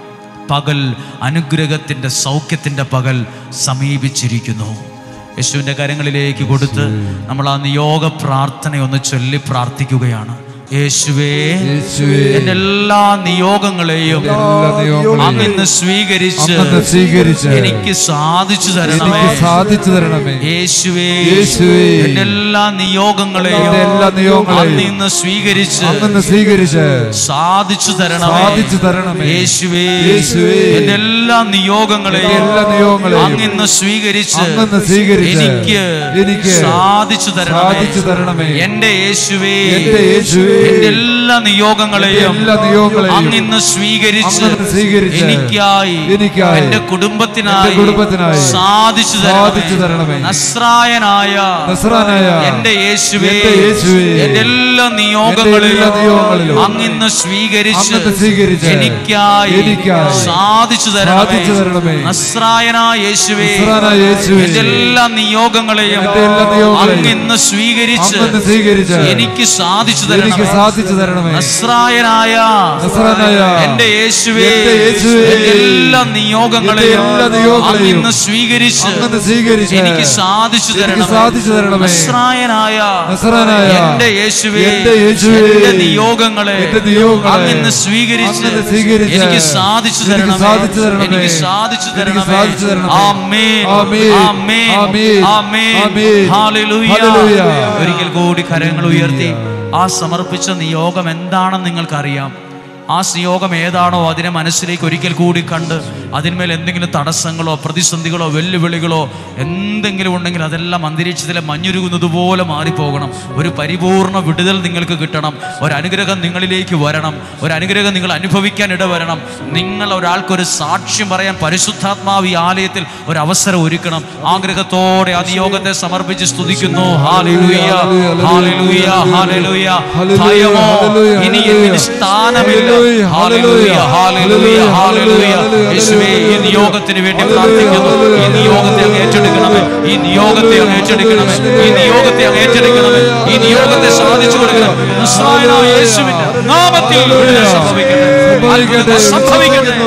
പകൽ അനുഗ്രഹത്തിൻ്റെ സൗഖ്യത്തിൻ്റെ പകൽ സമീപിച്ചിരിക്കുന്നു യേശുവിൻ്റെ കരങ്ങളിലേക്ക് കൊടുത്ത് നമ്മൾ ആ നിയോഗ പ്രാർത്ഥനയൊന്ന് ചൊല്ലി പ്രാർത്ഥിക്കുകയാണ് യേശുവേ യേശുവേ, എൻ്റെ എല്ലാ നിയോഗങ്ങളെയും എല്ലാ നിയോഗങ്ങളെയും അങ്ങിന്ന് സ്വീകരിച്ച് അങ്ങ് സ്വീകരിച്ച് എനിക്ക് സാധിച്ചു തരണമേ എനിക്ക് സാധിച്ചു തരണമേ യേശുവേ യേശുവേ, എൻ്റെ എല്ലാ നിയോഗങ്ങളെയും എൻ്റെ എല്ലാ നിയോഗങ്ങളെയും അങ്ങിന്ന് സ്വീകരിച്ച് അങ്ങ് സ്വീകരിച്ച് സാധിച്ചു തരണമേ സാധിച്ചു തരണമേ യേശുവേ യേശുവേ, എൻ്റെ എല്ലാ നിയോഗങ്ങളെയും എൻ്റെ എല്ലാ നിയോഗങ്ങളെയും അങ്ങിന്ന് സ്വീകരിച്ച് അങ്ങ് സ്വീകരിച്ച് എനിക്ക് എനിക്ക് സാധിച്ചു തരണമേ സാധിച്ചു തരണമേ എൻ്റെ യേശുവേ എൻ്റെ യേശുവേ എൻ്റെ എല്ലാ നിയോഗങ്ങളെയും എൻ്റെ എല്ലാ നിയോഗങ്ങളെയും അങ്ങിന്ന് സ്വീകരിച്ച് അങ്ങ് സ്വീകരിച്ച് എനിക്കായി എനിക്കായി എൻ്റെ കുടുംബത്തിനായി എൻ്റെ കുടുംബത്തിനായി സാധിച്ചു സാധിച്ചു തരണമേ തരണമേ. നസ്രായനായ നസ്രാനായ എന്റെ യേശുവേ എൻ്റെ യേശുവേ എന്റെ എല്ലാ എൻ്റെ എല്ലാ നിയോഗങ്ങളിലും നിയോഗങ്ങളിലും അങ്ങിന്ന് സ്വീകരിച്ച് അങ്ങ് സ്വീകരിച്ച് എനിക്കായി എനിക്കായി സാധിച്ചു തരണമേ സാധിച്ചു തരണമേ. നസ്രായനായ യേശുവേ നസ്രായനായ യേശുവേ എന്റെ എല്ലാ നിയോഗങ്ങളെയും എൻ്റെ എല്ലാ നിയോഗങ്ങളെയും അങ്ങിന്ന് സ്വീകരിച്ച് അങ്ങ് സ്വീകരിച്ച് എനിക്ക് സാധിച്ചു എനിക്ക് തരണമേ സാധിച്ചു തരണമേ നസ്രായനായ നസ്രായനായ എന്റെ യേശുവേ എൻ്റെ യേശുവേ എന്റെ എല്ലാ നിയോഗങ്ങളെയും എൻ്റെ എല്ലാ നിയോഗങ്ങളെയും അങ്ങിന്ന് സ്വീകരിച്ച് അങ്ങ് സ്വീകരിച്ച് എനിക്ക് സാധിച്ചു എനിക്ക് തരണമേ സാധിച്ചു തരണമേ. നസ്രായനായ നസ്രായനായ എന്റെ യേശുവേ എൻ്റെ യേശുവേ എന്റെ നിയോഗങ്ങളെ എൻ്റെ നിയോഗങ്ങളെ അങ്ങിന്ന് സ്വീകരിച്ച് അങ്ങ് സ്വീകരിച്ച് എനിക്ക് സാധിച്ചു എനിക്ക് തരണമേ സാധിച്ചു തരണമേ. എനിക്ക് സാധിച്ചു എനിക്ക് തരണമേ സാധിച്ചു തരണമേ. ആമേൻ ആമേൻ. ആമേൻ ആമേൻ. ആമേൻ ആമേൻ. ഹല്ലേലൂയ ഹല്ലേലൂയ. ഒരിക്കൽ കൂടി കരങ്ങൾ ഉയർത്തി ആ സമർപ്പിച്ച നിയോഗം എന്താണെന്ന് നിങ്ങൾക്കറിയാം ആ നിയോഗം ഏതാണോ അതിനെ മനസ്സിലേക്ക് ഒരിക്കൽ കൂടി കണ്ട് അതിന്മേൽ എന്തെങ്കിലും തടസ്സങ്ങളോ പ്രതിസന്ധികളോ വെല്ലുവിളികളോ എന്തെങ്കിലും ഉണ്ടെങ്കിൽ അതെല്ലാം അന്തരീക്ഷത്തിലെ മഞ്ഞുരുകുന്നത് പോലെ മാറിപ്പോകണം ഒരു പരിപൂർണ വിടുതൽ നിങ്ങൾക്ക് കിട്ടണം ഒരു അനുഗ്രഹം നിങ്ങളിലേക്ക് വരണം ഒരു അനുഗ്രഹം നിങ്ങൾ അനുഭവിക്കാൻ ഇടവരണം നിങ്ങൾ ഒരാൾക്കൊരു സാക്ഷ്യം പറയാൻ പരിശുദ്ധാത്മാവ് ഈ ആലയത്തിൽ ഒരു അവസരം ഒരുക്കണം ആഗ്രഹത്തോടെ ആ നിയോഗത്തെ സമർപ്പിച്ച് സ്തുതിക്കുന്നു ഹാലലൂയ ഹാലലൂയ ഹാലലൂയ ഭയമോ ഇനി എന്നിൽ സ്ഥാനമില്ല ഹാലലൂയ ഹാലലൂയ ഹാലലൂയ യേശുവേ ഈ നിയോഗത്തിന് വേണ്ടി പ്രാർത്ഥിക്കുന്നു ഈ നിയോഗത്തെ അങ്ങ് ഏറ്റെടുക്കണമേ ഈ നിയോഗത്തെ അങ്ങ് ഏറ്റെടുക്കണമേ ഈ നിയോഗത്തെ അങ്ങ് ഏറ്റെടുക്കണമേ ഈ നിയോഗത്തെ സാധിച്ചു കൊടുക്കണം നസ്രായനായ യേശുവിന്റെ നാമത്തിൽ വിടുതൽ സംഭവിക്കട്ടെ അത്ഭുതം സംഭവിക്കട്ടെ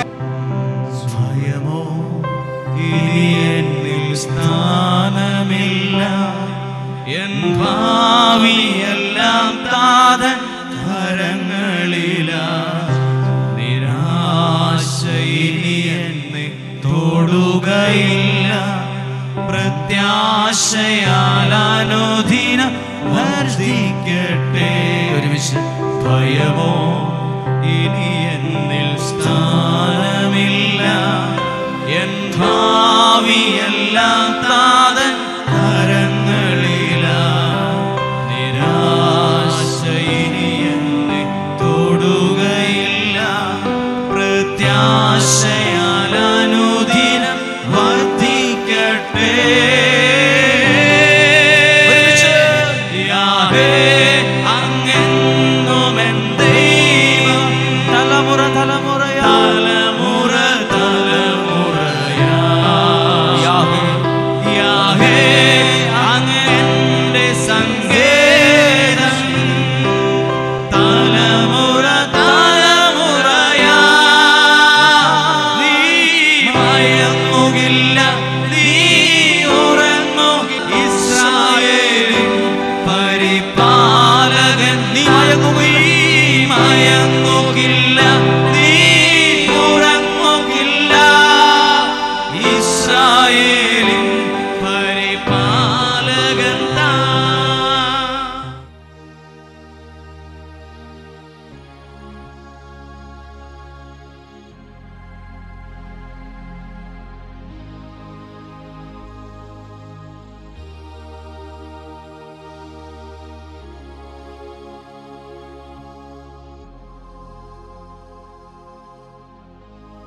ഭയമോ ഇനി എന്നിൽ സ്ഥാനമില്ല എൻ ഭാവിയെല്ലാം താതൻ കരങ്ങളില നിരാശ ഇനി എന്നെ തൊടുകയില്ല പ്രത്യാശയാൽ അനുദിന വർദ്ധിക്കട്ടെ ഒരുമിച്ച് ഭയമോ ഇനി എന്നിൽ സ്ഥാനമില്ല